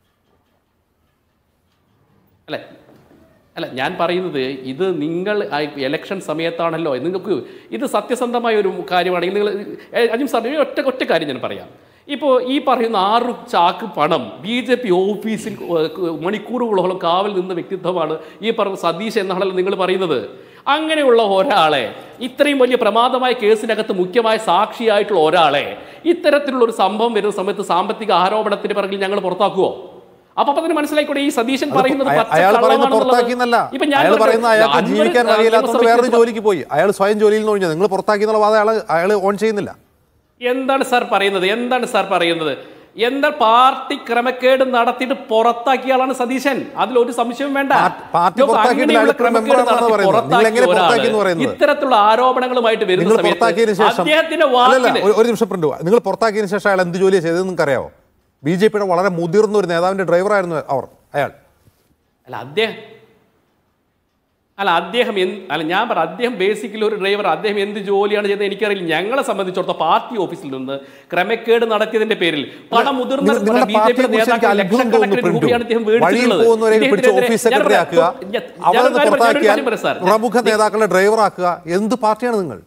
അല്ലെ അല്ല ഞാൻ പറയുന്നത് ഇത് നിങ്ങൾ ആ ഇലക്ഷൻ സമയത്താണല്ലോ നിങ്ങൾക്ക് ഇത് സത്യസന്ധമായ ഒരു കാര്യമാണെങ്കിൽ നിങ്ങൾ ഏ, അജിം സാർ ഒരു ഒറ്റ ഒറ്റ കാര്യം ഞാൻ പറയാം ഇപ്പോൾ ഈ പറയുന്ന ആറ് ചാക്ക് പണം ബി ജെ പി ഓഫീസിൽ ഏ, മണിക്കൂറുകളോളം കാവൽ നിന്ന വ്യക്തിത്വമാണ് ഈ പറഞ്ഞ സതീഷ് എന്നാണല്ലോ നിങ്ങൾ പറയുന്നത് അങ്ങനെയുള്ള ഒരാളെ ഇത്രയും വലിയ പ്രമാദമായ കേസിനകത്ത് മുഖ്യമായ സാക്ഷിയായിട്ടുള്ള ഒരാളെ ഇത്തരത്തിലുള്ള ഒരു സംഭവം വരുന്ന സമയത്ത് സാമ്പത്തിക ആരോപണത്തിന് പിറകിൽ ഞങ്ങൾ പുറത്താക്കുവോ അപ്പൊ അപ്പൊ അതിന് മനസ്സിലായിക്കൂടെ ഈ സതീശൻ അത് പറയുന്നത് അയ- പച്ച അയാൾ പറയുന്നത് കള്ളമാണെന്നുള്ളത്. പുറത്താക്കിയെന്നല്ല ഇപ്പൊ ഞാൻ അയാൾ പറഞ്ഞത് പറയുന്ന അയാൾക്ക് അൻവർ ജീവിക്കാൻ വഴിയില്ലാത്തതുകൊണ്ട് വേറൊരു നിയമസഭയ്ക്ക് ജോലിക്ക് പോയി അയാൾ സ്വയം ജോലിയിൽ നിന്ന് ഒഴിഞ്ഞത് നിങ്ങൾ പുറത്താക്കി എന്നുള്ള വാദം അയാൾ അയാൾ ഓൺ ചെയ്യുന്നില്ല എന്താണ് സാർ പറയുന്നത് എന്താണ് സാർ പറയുന്നത് എന്താ പാർട്ടി ക്രമക്കേട് നടത്തിയിട്ട് പുറത്താക്കിയ ആളാണ് സതീശൻ അതിലൊരു സംശയവും വേണ്ട പാർട്ടി- പാർട്ടി ഇപ്പൊ പുറത്താക്കിയിട്ടില്ല, അങ്ങനെയുള്ള അയാൾ ക്രമക്കേട് മെമ്പറാണെന്നാണ് നടത്തി പറയുന്നത്. നിങ്ങൾ എങ്ങനെ പുറത്താക്കിയ പുറത്താക്കി എന്ന് ഒരാള് പറയുന്നത്? ഇത്തരത്തിലുള്ള ആരോപണങ്ങളുമായിട്ട് വരുന്ന നിങ്ങൾ പുറത്താക്കിയതിന് സമയത്ത് ശേഷം അദ്ദേഹത്തിന്റെ അല്ലല്ല വാക്കിന് ഒരു- ഒരു നിമിഷം പ്രിന്റ് നിങ്ങൾ പുറത്താക്കിയതിന് ശേഷം അയാൾ എന്ത് ജോലിയാണ് ചെയ്തതെന്ന് നിങ്ങൾക്ക് അറിയാവോ ബി ജെ പിയുടെ വളരെ മുതിർന്ന ഒരു നേതാവിന്റെ ഡ്രൈവറായിരുന്നു അവർ അയാൾ അല്ല അദ്ദേഹം അല്ല അദ്ദേഹം എന്ത് അല്ല ഞാൻ പറ അദ്ദേഹം ബേസിക്കലി ഒരു ഡ്രൈവർ അദ്ദേഹം എന്ത് ജോലിയാണ് ചെയ്തത് എനിക്കറിയില്ല ഞങ്ങളെ സംബന്ധിച്ചിടത്തോളം പാർട്ടി ഓഫീസിൽ നിന്ന് ക്രമക്കേട് നടത്തിയതിന്റെ പേരിൽ പണം മുതിർന്ന നിങ്ങൾ- നിങ്ങളുടെ ബി ജെ പാർട്ടിയെ പിയുടെ കുറിച്ച് എനിക്ക് നേതാക്കൾ അത്ഭുതം തോന്നുന്നു ലക്ഷക്കണക്കിന് പ്രിന്റു രൂപയാണ് അദ്ദേഹം വഴിയിൽ മേടിച്ചിട്ടുള്ളത്. പോകുന്നവരെ പിടിച്ച് ഇദ്ദേഹത്തിനെതിരെ- ഓഫീസ് ഞാൻ സെക്രട്ടറി പറയാം, ആക്കുക ഞാൻ- ഞാൻ അവിടെ ഒരു നിന്ന് കാര്യം പറയാം, പുറത്താക്കിയാൽ ഒരു കാര്യം പറയാം, സാർ. പ്രമുഖ നേതാക്കളുടെ ഡ്രൈവർ ആക്കുക എന്ത് പാർട്ടിയാണ് നിങ്ങൾ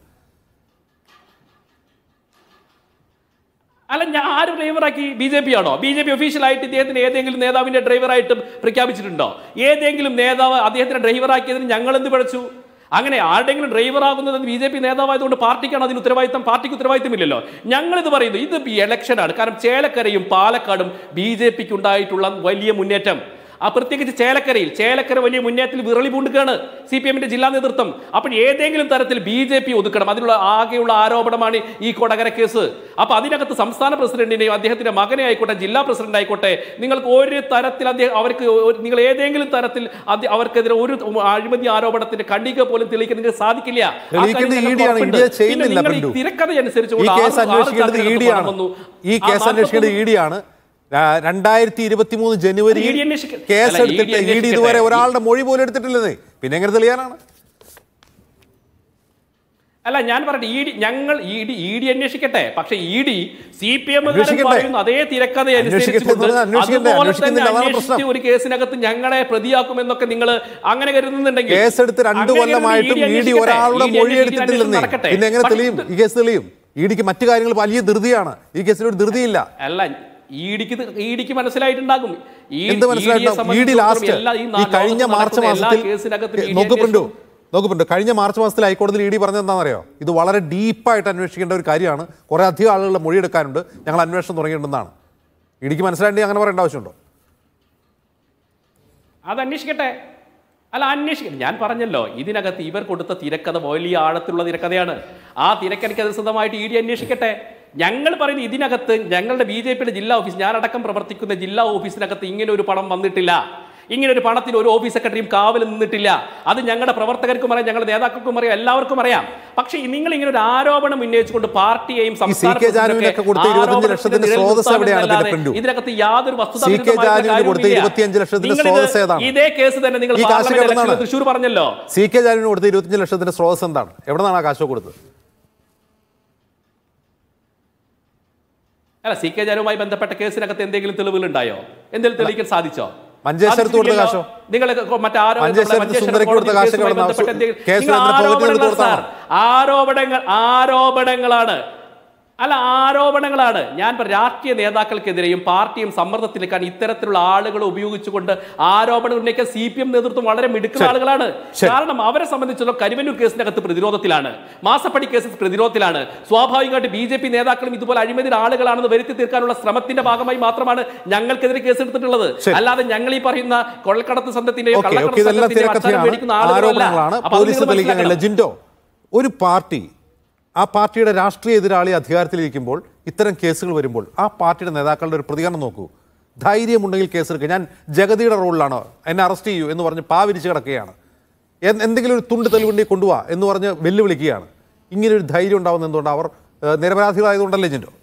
അല്ല ഞാൻ ആര് ഡ്രൈവറാക്കി ബി ജെ പി ആണോ ബി ജെ പി ഒഫീഷ്യലായിട്ട് ഇദ്ദേഹത്തിന് ഏതെങ്കിലും നേതാവിന്റെ ഡ്രൈവറായിട്ട് പ്രഖ്യാപിച്ചിട്ടുണ്ടോ ഏതെങ്കിലും നേതാവ് അദ്ദേഹത്തിന് ഡ്രൈവറാക്കിയതിന് ഞങ്ങൾ എന്ത് പഠിച്ചു അങ്ങനെ ആരുടെങ്കിലും ഡ്രൈവർ ആകുന്നത് ബി ജെ പി നേതാവായതുകൊണ്ട് പാർട്ടിക്കാണ് അതിന് ഉത്തരവാദിത്തം പാർട്ടിക്ക് ഉത്തരവാദിത്തമില്ലല്ലോ ഞങ്ങളിത് പറയുന്നു ഇത് ഇലക്ഷനാണ് കാരണം ചേലക്കരയും പാലക്കാടും ബി ജെ പിക്ക് ഉണ്ടായിട്ടുള്ള വലിയ മുന്നേറ്റം ആ പ്രത്യേകിച്ച് ചേലക്കരയിൽ ചേലക്കര വലിയ മുന്നേറ്റത്തിൽ വിറളി പൂണ്ടുകയാണ് സി പി എമ്മിന്റെ ജില്ലാ നേതൃത്വം അപ്പോൾ ഏതെങ്കിലും തരത്തിൽ ബി ജെ പി ഒതുക്കണം അതിനുള്ള ആകെയുള്ള ആരോപണമാണ് ഈ കൊടകര കേസ് അപ്പൊ അതിനകത്ത് സംസ്ഥാന പ്രസിഡന്റിനെയും അദ്ദേഹത്തിന്റെ മകനെ ആയിക്കോട്ടെ ജില്ലാ പ്രസിഡന്റ് ആയിക്കോട്ടെ നിങ്ങൾക്ക് ഒരു തരത്തിൽ അദ്ദേഹം അവർക്ക് ഒരു- നിങ്ങൾ ഏതെങ്കിലും തരത്തിൽ അത് അവർക്കെതിരെ ഒരു അഴിമതി ആരോപണത്തിന്റെ കണ്ണിക പോലും തെളിയിക്കാൻ നിങ്ങൾക്ക് സാധിക്കില്ല ആ കാര്യം തെളിയിക്കേണ്ടത് ഞങ്ങൾക്ക് ED ആണ്. ഉറപ്പുണ്ട്. ഇന്ത്യ പിന്നെ ചെയ്യുന്നില്ല, നിങ്ങൾ ഈ ബിന്ദു. തിരക്കഥ അനുസരിച്ച് ഈ കൊണ്ട് കേസ് ആറ് ആറ് അന്വേഷിക്കേണ്ടത് ഇ ചാക്കിനകത്ത് ഡി പണം ആണ് വന്നു. ഈ ആ കേസ് അന്വേഷിക്കേണ്ടത് ഇ ഡി ആണ് രണ്ടായിരത്തി ഇരുപത്തി മൂന്ന് ജനുവരി അത് ED അന്വേഷിക്ക- കേസ് അല്ല, ED എടുത്തിട്ട് ഇ ഡി അന്വേഷിക്കട്ടെ. ഇതുവരെ ഒരാളുടെ മൊഴി പോലും എടുത്തിട്ടില്ലെന്നേ പിന്നെ എങ്ങനെ തെളിയാനാണ് അല്ല ഞാൻ പറയട്ടെ ഇ ഡി ഞങ്ങൾ ഇ ഡി ഇ ഡി അന്വേഷിക്കട്ടെ പക്ഷെ E D C P M അന്വേഷിക്കട്ടെ. പറയുന്ന അതേ തിരക്കഥ അന്വേഷിക്കട്ടെ എന്ന് പറഞ്ഞാൽ അന്വേഷിക്കണ്ടേ? അതുപോലെ തന്നെ അന്വേഷിക്കുന്നില്ല, അതാണ് അന്വേഷിച്ച് പ്രശ്നം. ഒരു കേസിനകത്ത് ഞങ്ങളെ പ്രതിയാക്കുമെന്നൊക്കെ നിങ്ങൾ അങ്ങനെ കരുതുന്നുണ്ടെങ്കിൽ കേസെടുത്ത് രണ്ട് അങ്ങനെ കൊല്ലമായിട്ടും കരുതുന്ന ഇ ഡി അന്വേഷിക്കട്ടെ. ഒരാളുടെ ED മൊഴി അന്വേഷിച്ച് എടുത്തിട്ടില്ലെന്നേ നടക്കട്ടെ. പിന്നെ എങ്ങനെ പക്ഷേ തെളിയും ഇത് ഈ കേസ് തെളിയും ഇ ഡിക്ക് മറ്റു കാര്യങ്ങൾ വലിയ ധൃതിയാണ് ഈ കേസിൽ ഒരു ധൃതിയില്ല അല്ല ഇ ഡിക്ക് ഇ ഡിക്ക് മനസ്സിലായിട്ടുണ്ടാകും ഈ എന്ത് മനസ്സിലായിട്ടുണ്ടാവും ഇ ഡി ലാസ്റ്റ് ഈ കഴിഞ്ഞ മാർച്ച് മാസത്തിൽ നോക്ക് പ്രിന്റു നോക്ക് പ്രിന്റു കഴിഞ്ഞ മാർച്ച് മാസത്തിൽ ഹൈക്കോടതിയിൽ ഇ ഡി പറഞ്ഞത് എന്താണെന്നറിയോ ഇത് വളരെ ഡീപ്പായിട്ട് അന്വേഷിക്കേണ്ട ഒരു കാര്യമാണ് കുറെ അധികം ആളുകളുടെ മൊഴി എടുക്കാനുണ്ട് ഞങ്ങൾ അന്വേഷണം തുടങ്ങിയിട്ടുണ്ടെന്നാണ് ഇ ഡിക്ക് മനസ്സിലായിട്ട് അങ്ങനെ പറയേണ്ട ആവശ്യമുണ്ടോ അത് അന്വേഷിക്കട്ടെ അല്ല അന്വേഷിക്കട്ടെ ഞാൻ പറഞ്ഞല്ലോ ഇതിനകത്ത് ഇവർ കൊടുത്ത തിരക്കഥ വലിയ ആഴത്തിലുള്ള തിരക്കഥയാണ് ആ തിരക്കഥയ്ക്ക് അനുസൃതമായിട്ട് ഇ ഡി അന്വേഷിക്കട്ടെ ഞങ്ങൾ പറയുന്നത് ഇതിനകത്ത് ഞങ്ങളുടെ ബി ജെ പിയുടെ ജില്ലാ ഓഫീസ് ഞാനടക്കം പ്രവർത്തിക്കുന്ന ജില്ലാ ഓഫീസിനകത്ത് ഇങ്ങനെ ഒരു പണം വന്നിട്ടില്ല ഇങ്ങനെ ഒരു പണത്തിന് ഒരു ഓഫീസ് സെക്രട്ടറിയും കാവൽ നിന്നിട്ടില്ല അത് ഞങ്ങളുടെ പ്രവർത്തകർക്കും അറിയാം ഞങ്ങളുടെ നേതാക്കൾക്കും അറിയാം എല്ലാവർക്കും അറിയാം പക്ഷേ നിങ്ങൾ ഇങ്ങനെ ഒരു ആരോപണം ഉന്നയിച്ചുകൊണ്ട് പാർട്ടിയെയും സംസ്ഥാന സി കെ ജാനുവിനൊക്കെ കൊടുത്ത ഇരുപത്തഞ്ച് ആരോപണത്തിന്റെ ലക്ഷത്തിന്റെ നിഴൽ സ്രോതസ്സ് എവിടെയാണ് നിർത്താമെന്നല്ലാതെ ഇതിന്റെ പ്രിന്റു? ഇതിനകത്ത് യാതൊരു സി കെ ജാനുവിന് കൊടുത്ത വസ്തുത ഇരുപത്തിയഞ്ച് ലക്ഷത്തിന്റെ സ്രോതസ്സ് ഏതാണ്? ഇതേ കേസ് തന്നെ നിങ്ങൾ ഈ കാശ് പാർലമെന്റ് എവിടുന്നാണ്? ഇലക്ഷനിൽ തൃശ്ശൂർ പറഞ്ഞല്ലോ സി കെ ജാനുവിന് കൊടുത്ത ഇരുപത്തിയഞ്ച് ലക്ഷത്തിന്റെ സ്രോതസ് എന്താണ് എവിടെ നിന്നാണ് ആ കാശ് കൊടുത്തത് അല്ല സി കെ ജാനുവുമായി ബന്ധപ്പെട്ട കേസിനകത്ത് എന്തെങ്കിലും തെളിവുകൾ ഉണ്ടായോ എന്തെങ്കിലും തെളിയിക്കാൻ സാധിച്ചോ മഞ്ചേശ്വരത്ത് കൊടുത്ത കാശോ? നിങ്ങൾ മറ്റാരോ മഞ്ചേശ്വരത്ത് സുന്ദരയ്ക്ക് കൊടുത്ത കാശ് കിടന്ന കേസ് നിങ്ങൾ വരുന്ന പോകത്തിൽ ആരോപണങ്ങൾ കൊടുത്തതാണോ? സാർ ആരോപണങ്ങൾ ആരോപണങ്ങളാണ് അല്ല ആരോപണങ്ങളാണ് ഞാൻ പറ- രാഷ്ട്രീയ നേതാക്കൾക്കെതിരെയും പാർട്ടിയും സമ്മർദ്ദത്തിലേക്കാണ് ഇത്തരത്തിലുള്ള ആളുകളെ ഉപയോഗിച്ചുകൊണ്ട് ആരോപണം ഉന്നയിക്കാൻ സി പി എം നേതൃത്വം വളരെ മിടുക്കുന്ന ശരി. ആളുകളാണ് ശരി. കാരണം അവരെ സംബന്ധിച്ചിടത്തോളം കരുവന്നൂർ കേസിനകത്ത് പ്രതിരോധത്തിലാണ് മാസപ്പടി കേസിൽ പ്രതിരോധത്തിലാണ് സ്വാഭാവികമായിട്ട് ബി ജെ പി നേതാക്കളും ഇതുപോലെ അഴിമതിയുടെ ആളുകളാണെന്ന് വരുത്തി തീർക്കാനുള്ള ശ്രമത്തിന്റെ ഭാഗമായി മാത്രമാണ് ഞങ്ങൾക്കെതിരെ കേസെടുത്തിട്ടുള്ളത് ശരി. അല്ലാതെ ഞങ്ങൾ ഈ പറയുന്ന കൊള്ളക്കടത്ത് സംഘത്തിന്റെയോ ഓക്കെ ഓക്കെ കള്ളക്കടത്ത് ഇതെല്ലാം സംഘത്തിന്റെയോ അച്ചാരം തിരക്കഥയാണ് മേടിക്കുന്ന ആളുകളല്ല ആരോപണങ്ങളാണ് അപ്പൊ അത് പോലീസ് നിങ്ങൾ തെളിയിക്കാൻ കഴിയില്ല മനസ്സിലാക്കണം. ജിൻഡോ ഒരു പാർട്ടി ആ പാർട്ടിയുടെ രാഷ്ട്രീയ എതിരാളി അധികാരത്തിലിരിക്കുമ്പോൾ ഇത്തരം കേസുകൾ വരുമ്പോൾ ആ പാർട്ടിയുടെ നേതാക്കളുടെ ഒരു പ്രതികരണം നോക്കൂ ധൈര്യമുണ്ടെങ്കിൽ കേസെടുക്കുക ഞാൻ ജഗതിയുടെ റോളിലാണ് എന്നെ അറസ്റ്റ് ചെയ്യൂ എന്ന് പറഞ്ഞ് പാവിരിച്ച് കിടക്കുകയാണ് എൻ- എന്തെങ്കിലും ഒരു തുണ്ട് തെളിവുണ്ടി കൊണ്ടുപോവാ എന്ന് പറഞ്ഞ് വെല്ലുവിളിക്കുകയാണ് ഇങ്ങനെ ഒരു ധൈര്യം ഉണ്ടാവുന്നത് എന്തുകൊണ്ട് അവർ ഏഹ്, നിരപരാധികളായതുകൊണ്ടല്ലേ ജിൻഡോ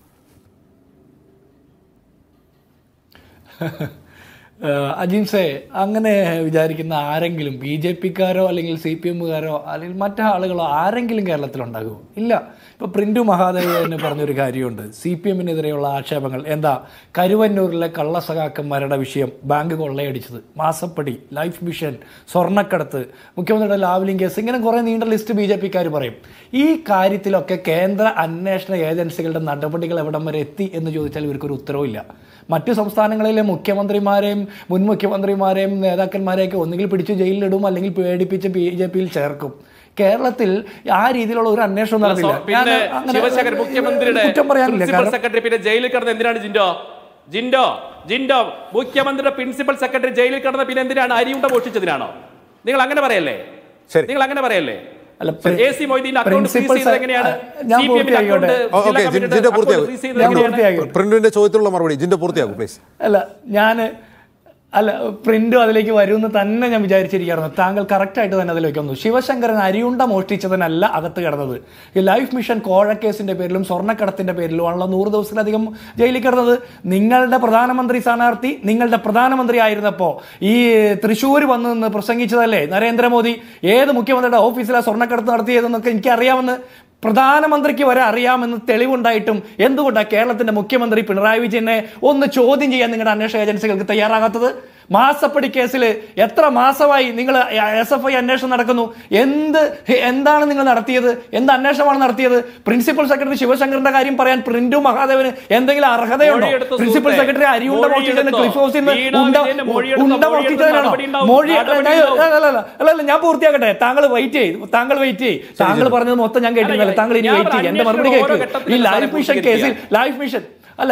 ഏഹ് അജിൻസെ അങ്ങനെ വിചാരിക്കുന്ന ആരെങ്കിലും ബി ജെ പിക്കാരോ അല്ലെങ്കിൽ സി പി എമ്മുകാരോ അല്ലെങ്കിൽ മറ്റു ആളുകളോ ആരെങ്കിലും കേരളത്തിലുണ്ടാകുമോ ഇല്ല ഇപ്പോൾ പ്രിന്റു മഹാദേവ തന്നെ പറഞ്ഞൊരു കാര്യമുണ്ട് സി പി എമ്മിനെതിരെയുള്ള ആക്ഷേപങ്ങൾ എന്താ കരുവന്നൂരിലെ കള്ളസഖാക്കന്മാരുടെ വിഷയം ബാങ്ക് കൊള്ളയടിച്ചത് മാസപ്പടി ലൈഫ് മിഷൻ സ്വർണ്ണക്കടത്ത് മുഖ്യമന്ത്രിയുടെ ലാവ്ലിംഗ് കേസ് ഇങ്ങനെ കുറേ നീണ്ട ലിസ്റ്റ് ബി ജെ പിക്കാർ പറയും ഈ കാര്യത്തിലൊക്കെ കേന്ദ്ര അന്വേഷണ ഏജൻസികളുടെ നടപടികൾ എവിടം വരെ എത്തി എന്ന് ചോദിച്ചാൽ ഇവർക്കൊരു ഉത്തരവില്ല മറ്റു സംസ്ഥാനങ്ങളിലെ മുഖ്യമന്ത്രിമാരെയും മുൻ മുഖ്യമന്ത്രിമാരെയും നേതാക്കന്മാരെയൊക്കെ ഒന്നുകിൽ പിടിച്ച് ജയിലിലിടും അല്ലെങ്കിൽ പേടിപ്പിച്ച് ബി ജെ പിയിൽ ചേർക്കും കേരളത്തിൽ ആ രീതിയിലുള്ള ഒരു അന്വേഷണം നടന്നില്ല പിന്നെ ഞാൻ അങ്ങനെ ശിവശങ്കർ മുഖ്യമന്ത്രിയുടെ കുറ്റം പറയാനില്ല പ്രിൻസിപ്പൽ കാരണം സെക്രട്ടറി പിന്നെ ജയിലിൽ കിടന്ന് എന്തിനാണ് ജിൻഡോ ജിൻഡോ ജിൻഡോ മുഖ്യമന്ത്രിയുടെ പ്രിൻസിപ്പൽ സെക്രട്ടറി ജയിലിൽ കിടന്ന പിന്നെ എന്തിനാണ് അരിയുണ്ട മോഷ്ടിച്ചതിനാണോ നിങ്ങൾ അങ്ങനെ പറയല്ലേ ശരി. നിങ്ങൾ അങ്ങനെ പറയല്ലേ അല്ല, പ്രി- എ സി മൊയ്തീന്റെ അക്കൗണ്ട് ഫ്രീസ് പ്രിൻസിപ്പൽ ചെയ്തത് സെ- എങ്ങനെയാണ് ഞാൻ സി പി എമ്മിന്റെ പൂർത്തിയാക്കിക്കോട്ടെ. അക്കൗണ്ട് ഓ, ഓക്കെ, ജില്ലാ കമ്മിറ്റിയുടെ ജിൻഡോ അക്കൗണ്ട് പൂർത്തിയാക്കും. ഫ്രീസ് ചെയ്തത് ഞാൻ എങ്ങനെയാണ് പൂർത്തിയാക്കി. പ്രിന്റുവിന്റെ ചോദ്യത്തിലുള്ള മറുപടി ജിൻഡോ പൂർത്തിയാക്കും പ്ലീസ് അല്ല ഞാൻ അല്ല പ്രിന്റും അതിലേക്ക് വരുമെന്ന് തന്നെ ഞാൻ വിചാരിച്ചിരിക്കുകയായിരുന്നു താങ്കൾ കറക്റ്റായിട്ട് തന്നെ അതിൽ വെക്കുന്നു ശിവശങ്കരൻ അരിയുണ്ട മോഷ്ടിച്ചതിനല്ല അകത്ത് കിടന്നത് ഈ ലൈഫ് മിഷൻ കോഴക്കേസിന്റെ പേരിലും സ്വർണ്ണക്കടത്തിന്റെ പേരിലുമാണല്ലോ നൂറ് ദിവസത്തിലധികം ജയിലിൽ കിടന്നത് നിങ്ങളുടെ പ്രധാനമന്ത്രി സ്ഥാനാർത്ഥി നിങ്ങളുടെ പ്രധാനമന്ത്രി ആയിരുന്നപ്പോൾ ഈ തൃശ്ശൂർ വന്ന് നിന്ന് പ്രസംഗിച്ചതല്ലേ നരേന്ദ്രമോദി ഏത് മുഖ്യമന്ത്രിയുടെ ഓഫീസിലാണ് സ്വർണ്ണക്കടത്ത് നടത്തിയതെന്നൊക്കെ എനിക്ക് അറിയാമെന്ന് പ്രധാനമന്ത്രിക്ക് വരെ അറിയാമെന്ന് തെളിവുണ്ടായിട്ടും എന്തുകൊണ്ടാണ് കേരളത്തിന്റെ മുഖ്യമന്ത്രി പിണറായി വിജയനെ ഒന്ന് ചോദ്യം ചെയ്യാൻ നിങ്ങളുടെ അന്വേഷണ ഏജൻസികൾക്ക് തയ്യാറാകാത്തത് മാസപ്പടി കേസിൽ എത്ര മാസമായി നിങ്ങൾ എസ് എഫ് ഐ അന്വേഷണം നടക്കുന്നു എന്ത് എന്താണ് നിങ്ങൾ നടത്തിയത് എന്ത് അന്വേഷണമാണ് നടത്തിയത് പ്രിൻസിപ്പൽ സെക്രട്ടറി ശിവശങ്കറിന്റെ കാര്യം പറയാൻ പ്രിന്റു മഹാദേവന് എന്തെങ്കിലും അർഹതയുണ്ടോ മൊഴിയെടുത്ത പ്രിൻസിപ്പൽ സുഹൃത്തേ, സെക്രട്ടറി അരിയുണ്ട മോഷ്ടിച്ചതിന് മൊഴിയെടുത്തോ? ക്ലിഫ് ഹൗസിൽ നിന്ന് വീണ ഉണ്ട വിജയന്റെ മൊഴിയെടുത്ത ഉണ്ട മൊഴിയെടുത്ത മോഷ്ടിച്ചതിനാണോ നടപടിയുണ്ടാവും. മൊഴി നടപടിയുണ്ടാവും. അല്ല അല്ല അല്ല അല്ല ഞാൻ പൂർത്തിയാക്കട്ടെ താങ്കൾ വെയിറ്റ് ചെയ്യും താങ്കൾ വെയിറ്റ് ചെയ്യും താങ്കൾ പറഞ്ഞത് മൊത്തം ഞാൻ കേട്ടില്ല താങ്കൾ ഇനി ഞാൻ വെയിറ്റ് ചെയ്യും എന്റെ മറുപടി അന്വേഷണം ഓരോ കേൾക്കും ഈ ഘട്ടത്തിലും ലൈഫ് മിഷൻ പൂർത്തീകരിക്കുക. കേസിൽ ലൈഫ് മിഷൻ അല്ല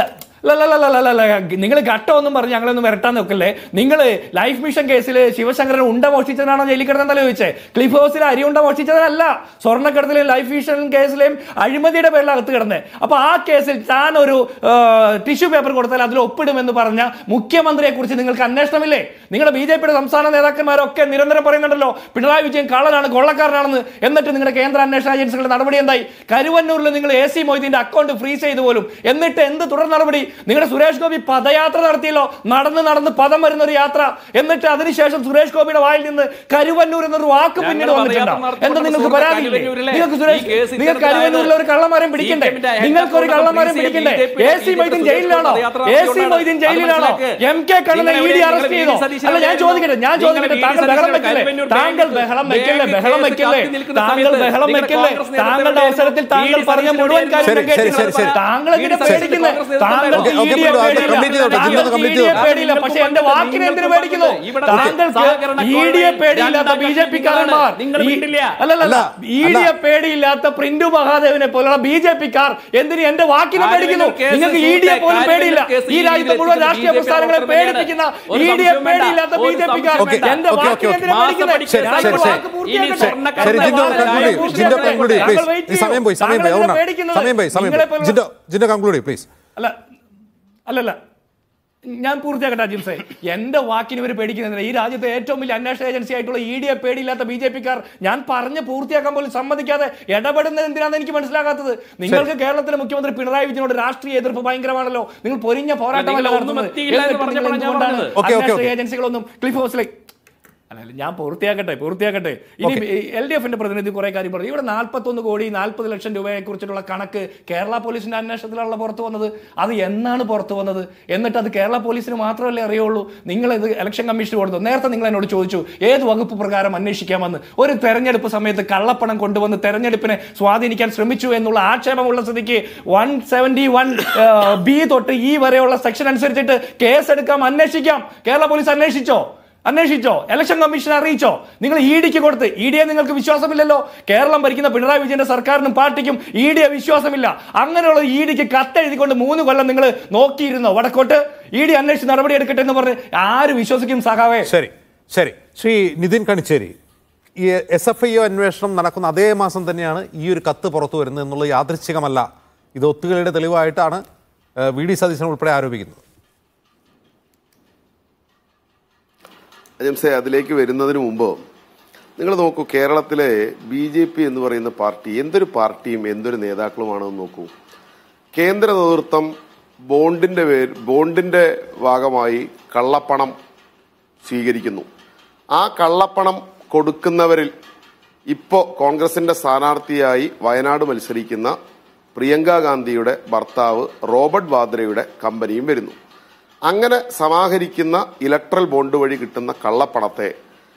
നിങ്ങൾ ഘട്ടമൊന്നും പറഞ്ഞ് ഞങ്ങളൊന്നും വരട്ടാൻ നോക്കല്ലേ നിങ്ങൾ ലൈഫ് മിഷൻ കേസിൽ ശിവശങ്കരൻ ഉണ്ട മോഷ്ടിച്ചതാണോ ജയിലിൽ കിടന്നല്ലോ ചോദിച്ചേ ക്ലിഫ് ഹൗസിൽ അരി ഉണ്ട മോഷ്ടിച്ചതല്ല സ്വർണ്ണക്കടത്തിലെയും ലൈഫ് മിഷൻ കേസിലെയും അഴിമതിയുടെ പേരിൽ അകത്ത് കിടന്നേ അപ്പൊ ആ കേസിൽ താൻ ഒരു ടിഷ്യൂ പേപ്പർ കൊടുത്താൽ അതിൽ ഒപ്പിടുമെന്ന് പറഞ്ഞ മുഖ്യമന്ത്രിയെ കുറിച്ച് നിങ്ങൾക്ക് അന്വേഷണമില്ലേ നിങ്ങളുടെ ബി ജെ പിയുടെ സംസ്ഥാന നേതാക്കന്മാരൊക്കെ നിരന്തരം പറയുന്നുണ്ടല്ലോ പിണറായി വിജയൻ കള്ളനാണ് കൊള്ളക്കാരനാണെന്ന് എന്നിട്ട് നിങ്ങളുടെ കേന്ദ്ര അന്വേഷണ ഏജൻസികളുടെ നടപടി എന്തായി കരുവന്നൂരിൽ നിങ്ങൾ എ സി മൊയ്തീന്റെ അക്കൗണ്ട് ഫ്രീസ് ചെയ്തു പോലും എന്നിട്ട് എന്ത് തുടർ നടപടി നിങ്ങളുടെ സുരേഷ് ഗോപി പദയാത്ര നടത്തിയല്ലോ നടന്ന് നടന്ന് പദം വരുന്ന ഒരു യാത്ര എന്നിട്ട് അതിനുശേഷം സുരേഷ് ഗോപിയുടെ വായിൽ നിന്ന് കരുവന്നൂർ എന്നൊരു വാക്ക് ഞങ്ങൾ പിന്നീട് വന്നിട്ടുണ്ടോ പദയാത്ര എന്താ നിങ്ങൾക്ക് നടത്തിയപ്പോൾ പരാതിയില്ലേ കരുവന്നൂരിലെ നിങ്ങൾക്ക് ഈ സുരേഷ് കേസ് നിങ്ങൾക്ക് ഇത്തരത്തിലായത് കരുവന്നൂരിലെ ഒരു കള്ളന്മാരെ പിടിക്കണ്ടേ CPM ന്റെ head നിങ്ങൾക്ക് ഒരു account കള്ളന്മാരെ freeze ചെയ്ത് പിടിക്കണ്ടേ BJP A C Moideen Suresh ജയിലിലാണോ പദയാത്ര എ സി നടത്തിയോണ്ടാണ്. മൊയ്തീൻ ജയിലിലാണോ അത് മനസ്സിലാക്ക്. എം കെ കണ്ണനെ നിങ്ങൾ ഇ ഡി ഇവിടെ അറസ്റ്റ് ചെയ്തോ വി. സതീശനെ അല്ല ഞാൻ ആയിരുന്നു. ചോദിക്കട്ടെ ഞാൻ നിങ്ങൾ ചോദിക്കട്ടെ വി. താങ്കൾ ബഹളം സതീശനെ വെക്കല്ലേ കരുവന്നൂർ താങ്കൾ ബാങ്ക് ബഹളം കേസ് വെക്കല്ലേ ബഹളം കത്തി വെക്കല്ലേ നിൽക്കുന്ന താങ്കൾ സമയത്ത് ബഹളം നിങ്ങൾ വെക്കല്ലേ കോൺഗ്രസ് താങ്കളുടെ നേതൃത്വം അവസരത്തിൽ താങ്കൾ വി. പറഞ്ഞ സതീശനെ മുഴുവൻ കാര്യം ശരി, ശരി, ശരി, ശരി. താങ്കൾ എന്തിനാ വി. പേടിക്കുന്നത് കോൺഗ്രസ് താങ്കൾക്ക് ഓക്കെ, ഓക്കെ, ഇ ഡിയെ ഓക്കെ, പേടിയില്ല കംപ്ലീറ്റ് ചെയ്തോട്ടെ, ജിന്നോ താങ്കൾക്ക് കംപ്ലീറ്റ് ഇ ഡിയെ ചെയ്തോട്ടെ. പേടിയില്ല പക്ഷെ എന്റെ വാക്കിനെ എന്തിനു പേടിക്കുന്നു ഇവിടെ താങ്കൾക്ക് സഹകരണ ഇ ഡിയെ കോളനി പേടിയില്ലാത്ത ബി ജെ പിക്കാരന്മാർ നിങ്ങൾ വീട്ടില്ല. അല്ലല്ല അല്ല, ഇ ഡിയെ പേടിയില്ലാത്ത പ്രിന്റു മഹാദേവനെ പോലുള്ള ബി ജെ പിക്കാർ എന്തിന് എന്റെ വാക്കിനെ ആര്യവന്നൂർ പേടിക്കുന്നു കേസ് നിങ്ങൾക്ക് ഇ സുഹൃത്തേ, ഡിയെ പോലും ആര്യവന്നൂർ പേടിയില്ല കേസ് ഈ ഈ രാജ്യത്തെ രീതിയിൽ മുഴുവൻ രാഷ്ട്രീയ BJP പ്രസ്ഥാനങ്ങളെ പ്രവർത്തകരാണ്. പേടിപ്പിക്കുന്ന ഒരു ഇ ഡിയെ സംശയവും വേണ്ട. പേടിയില്ലാത്ത ബി ഒരു ജെ പിക്കാർ സംശയവും വേണ്ട. എന്റെ ഓക്കെ, വാക്കിനെ ഓക്കെ, എന്തിനാ മാസപ്പടി പേടിക്കുന്നത് കേസ് ഞാൻ ശരി, ഒരു ശരി. വാക്ക് ഇനി പൂർത്തിയാക്കട്ടെ. സ്വർണ്ണക്കടത്ത് ശരി ജിൻഡോ താങ്കൾ കൺക്ലൂഡ് ചെയ്യൂ wait ജിൻഡോ ചെയ്യൂ. കൺക്ലൂഡ് ചെയ്യൂ താങ്കൾ പ്ലീസ് wait ഈ സമയം പോയി സമയം താങ്കൾ പോയി എന്തിനാ അതുകൊണ്ടാണ് പേടിക്കുന്നത്? സമയം പോയി സമയം നിങ്ങളെ പോയി പോലുള്ള- ജിൻഡോ ജിൻഡോ കൺക്ലൂഡ് ചെയ്യൂ പ്ലീസ് അല്ല അല്ലല്ല ഞാൻ പൂർത്തിയാക്കട്ടെ അജിംസെ എന്റെ വാക്കിന് ഇവർ പേടിക്കുന്നില്ല ഈ രാജ്യത്തെ ഏറ്റവും വലിയ അന്വേഷണ ഏജൻസി ആയിട്ടുള്ള ഇ ഡിയെ പേടിയില്ലാത്ത ബി ജെ പിക്കാർ ഞാൻ പറഞ്ഞ് പൂർത്തിയാക്കാൻ പോലും സമ്മതിക്കാതെ ഇടപെടുന്നത് എന്തിനാണെന്ന് എനിക്ക് മനസ്സിലാകാത്തത് നിങ്ങൾക്ക് കേരളത്തിലെ മുഖ്യമന്ത്രി പിണറായി വിജയനോട് രാഷ്ട്രീയ എതിർപ്പ് ഭയങ്കരമാണല്ലോ നിങ്ങൾ പൊരിഞ്ഞ പോരാട്ടമല്ല നിങ്ങൾ ഒന്നും നടത്തുന്നത് എത്തിയില്ല എന്ന് എന്നിട്ട് നിങ്ങൾ പറഞ്ഞപ്പോഴാണ് ഞാൻ എന്തുകൊണ്ടാണ് പറഞ്ഞത്. ഓക്കെ, ഓക്കെ, അന്വേഷണ ഓക്കെ. ഏജൻസികളൊന്നും ക്ലിഫ് ഹൗസിലേക്ക് അല്ല, ഞാൻ പൂർത്തിയാക്കട്ടെ പൂർത്തിയാക്കട്ടെ ഇനി എൽ ഡി എഫിന്റെ പ്രതിനിധി കുറെ കാര്യം പറഞ്ഞു ഇവിടെ നാൽപ്പത്തൊന്ന് കോടി നാൽപ്പത് ലക്ഷം രൂപയെ കുറിച്ചിട്ടുള്ള കണക്ക് കേരള പോലീസിന്റെ അന്വേഷണത്തിലാണല്ലോ പുറത്തു വന്നത് അത് എന്നാണ് പുറത്തു വന്നത് എന്നിട്ട് അത് കേരള പോലീസിന് മാത്രമല്ലേ അറിയുള്ളൂ നിങ്ങൾ ഇത് ഇലക്ഷൻ കമ്മീഷൻ കൊടുത്തു നേരത്തെ നിങ്ങൾ എന്നോട് ചോദിച്ചു ഏത് വകുപ്പ് പ്രകാരം അന്വേഷിക്കാമെന്ന് ഒരു തെരഞ്ഞെടുപ്പ് സമയത്ത് കള്ളപ്പണം കൊണ്ടുവന്ന് തെരഞ്ഞെടുപ്പിനെ സ്വാധീനിക്കാൻ ശ്രമിച്ചു എന്നുള്ള ആക്ഷേപമുള്ള സ്ഥിതിക്ക് വൺ സെവന്റി വൺ ബി തൊട്ട് ഈ വരെയുള്ള സെക്ഷൻ അനുസരിച്ചിട്ട് കേസെടുക്കാം അന്വേഷിക്കാം കേരള പോലീസ് അന്വേഷിച്ചോ അന്വേഷിച്ചോ ഇലക്ഷൻ കമ്മീഷൻ അറിയിച്ചോ നിങ്ങൾ ഇ ഡിക്ക് കൊടുത്ത് ഇ ഡിയെ നിങ്ങൾക്ക് വിശ്വാസമില്ലല്ലോ കേരളം ഭരിക്കുന്ന പിണറായി വിജയന്റെ സർക്കാരിനും പാർട്ടിക്കും ഇ ഡിയെ വിശ്വാസമില്ല അങ്ങനെയുള്ള ഇ ഡിക്ക് കത്തെഴുതിക്കൊണ്ട് മൂന്ന് കൊല്ലം നിങ്ങൾ നോക്കിയിരുന്നോ വടക്കോട്ട് ഇ ഡി അന്വേഷിച്ച് നടപടി എടുക്കട്ടെ എന്ന് പറഞ്ഞ് ആര് വിശ്വസിക്കും സഖാവേ ശരി ശരി ശ്രീ നിതിൻ കണിച്ചേരി ഈ എസ് എഫ് ഐ ഒ അന്വേഷണം നടക്കുന്ന അതേ മാസം തന്നെയാണ് ഈ ഒരു കത്ത് പുറത്തു വരുന്നത് എന്നുള്ളത് യാദൃച്ഛികമല്ല ഇത് ഒത്തുകളിയുടെ തെളിവായിട്ടാണ് ഏഹ്, വി ഡി സതീശൻ ഉൾപ്പെടെ ആരോപിക്കുന്നത് അജംസെ അതിലേക്ക് വരുന്നതിന് മുമ്പ് നിങ്ങൾ നോക്കൂ കേരളത്തിലെ ബി ജെ പി എന്ന് പറയുന്ന പാർട്ടി എന്തൊരു പാർട്ടിയും എന്തൊരു നേതാക്കളുമാണെന്ന് നോക്കൂ കേന്ദ്ര നേതൃത്വം ബോണ്ടിന്റെ പേര് ബോണ്ടിന്റെ ഭാഗമായി കള്ളപ്പണം സ്വീകരിക്കുന്നു ആ കള്ളപ്പണം കൊടുക്കുന്നവരിൽ ഇപ്പോൾ കോൺഗ്രസിന്റെ സ്ഥാനാർത്ഥിയായി വയനാട് മത്സരിക്കുന്ന പ്രിയങ്ക ഗാന്ധിയുടെ ഭർത്താവ് റോബർട്ട് വാദ്രയുടെ കമ്പനിയും വരുന്നു അങ്ങനെ സമാഹരിക്കുന്ന ഇലക്ട്രൽ ബോണ്ട് വഴി കിട്ടുന്ന കള്ളപ്പണത്തെ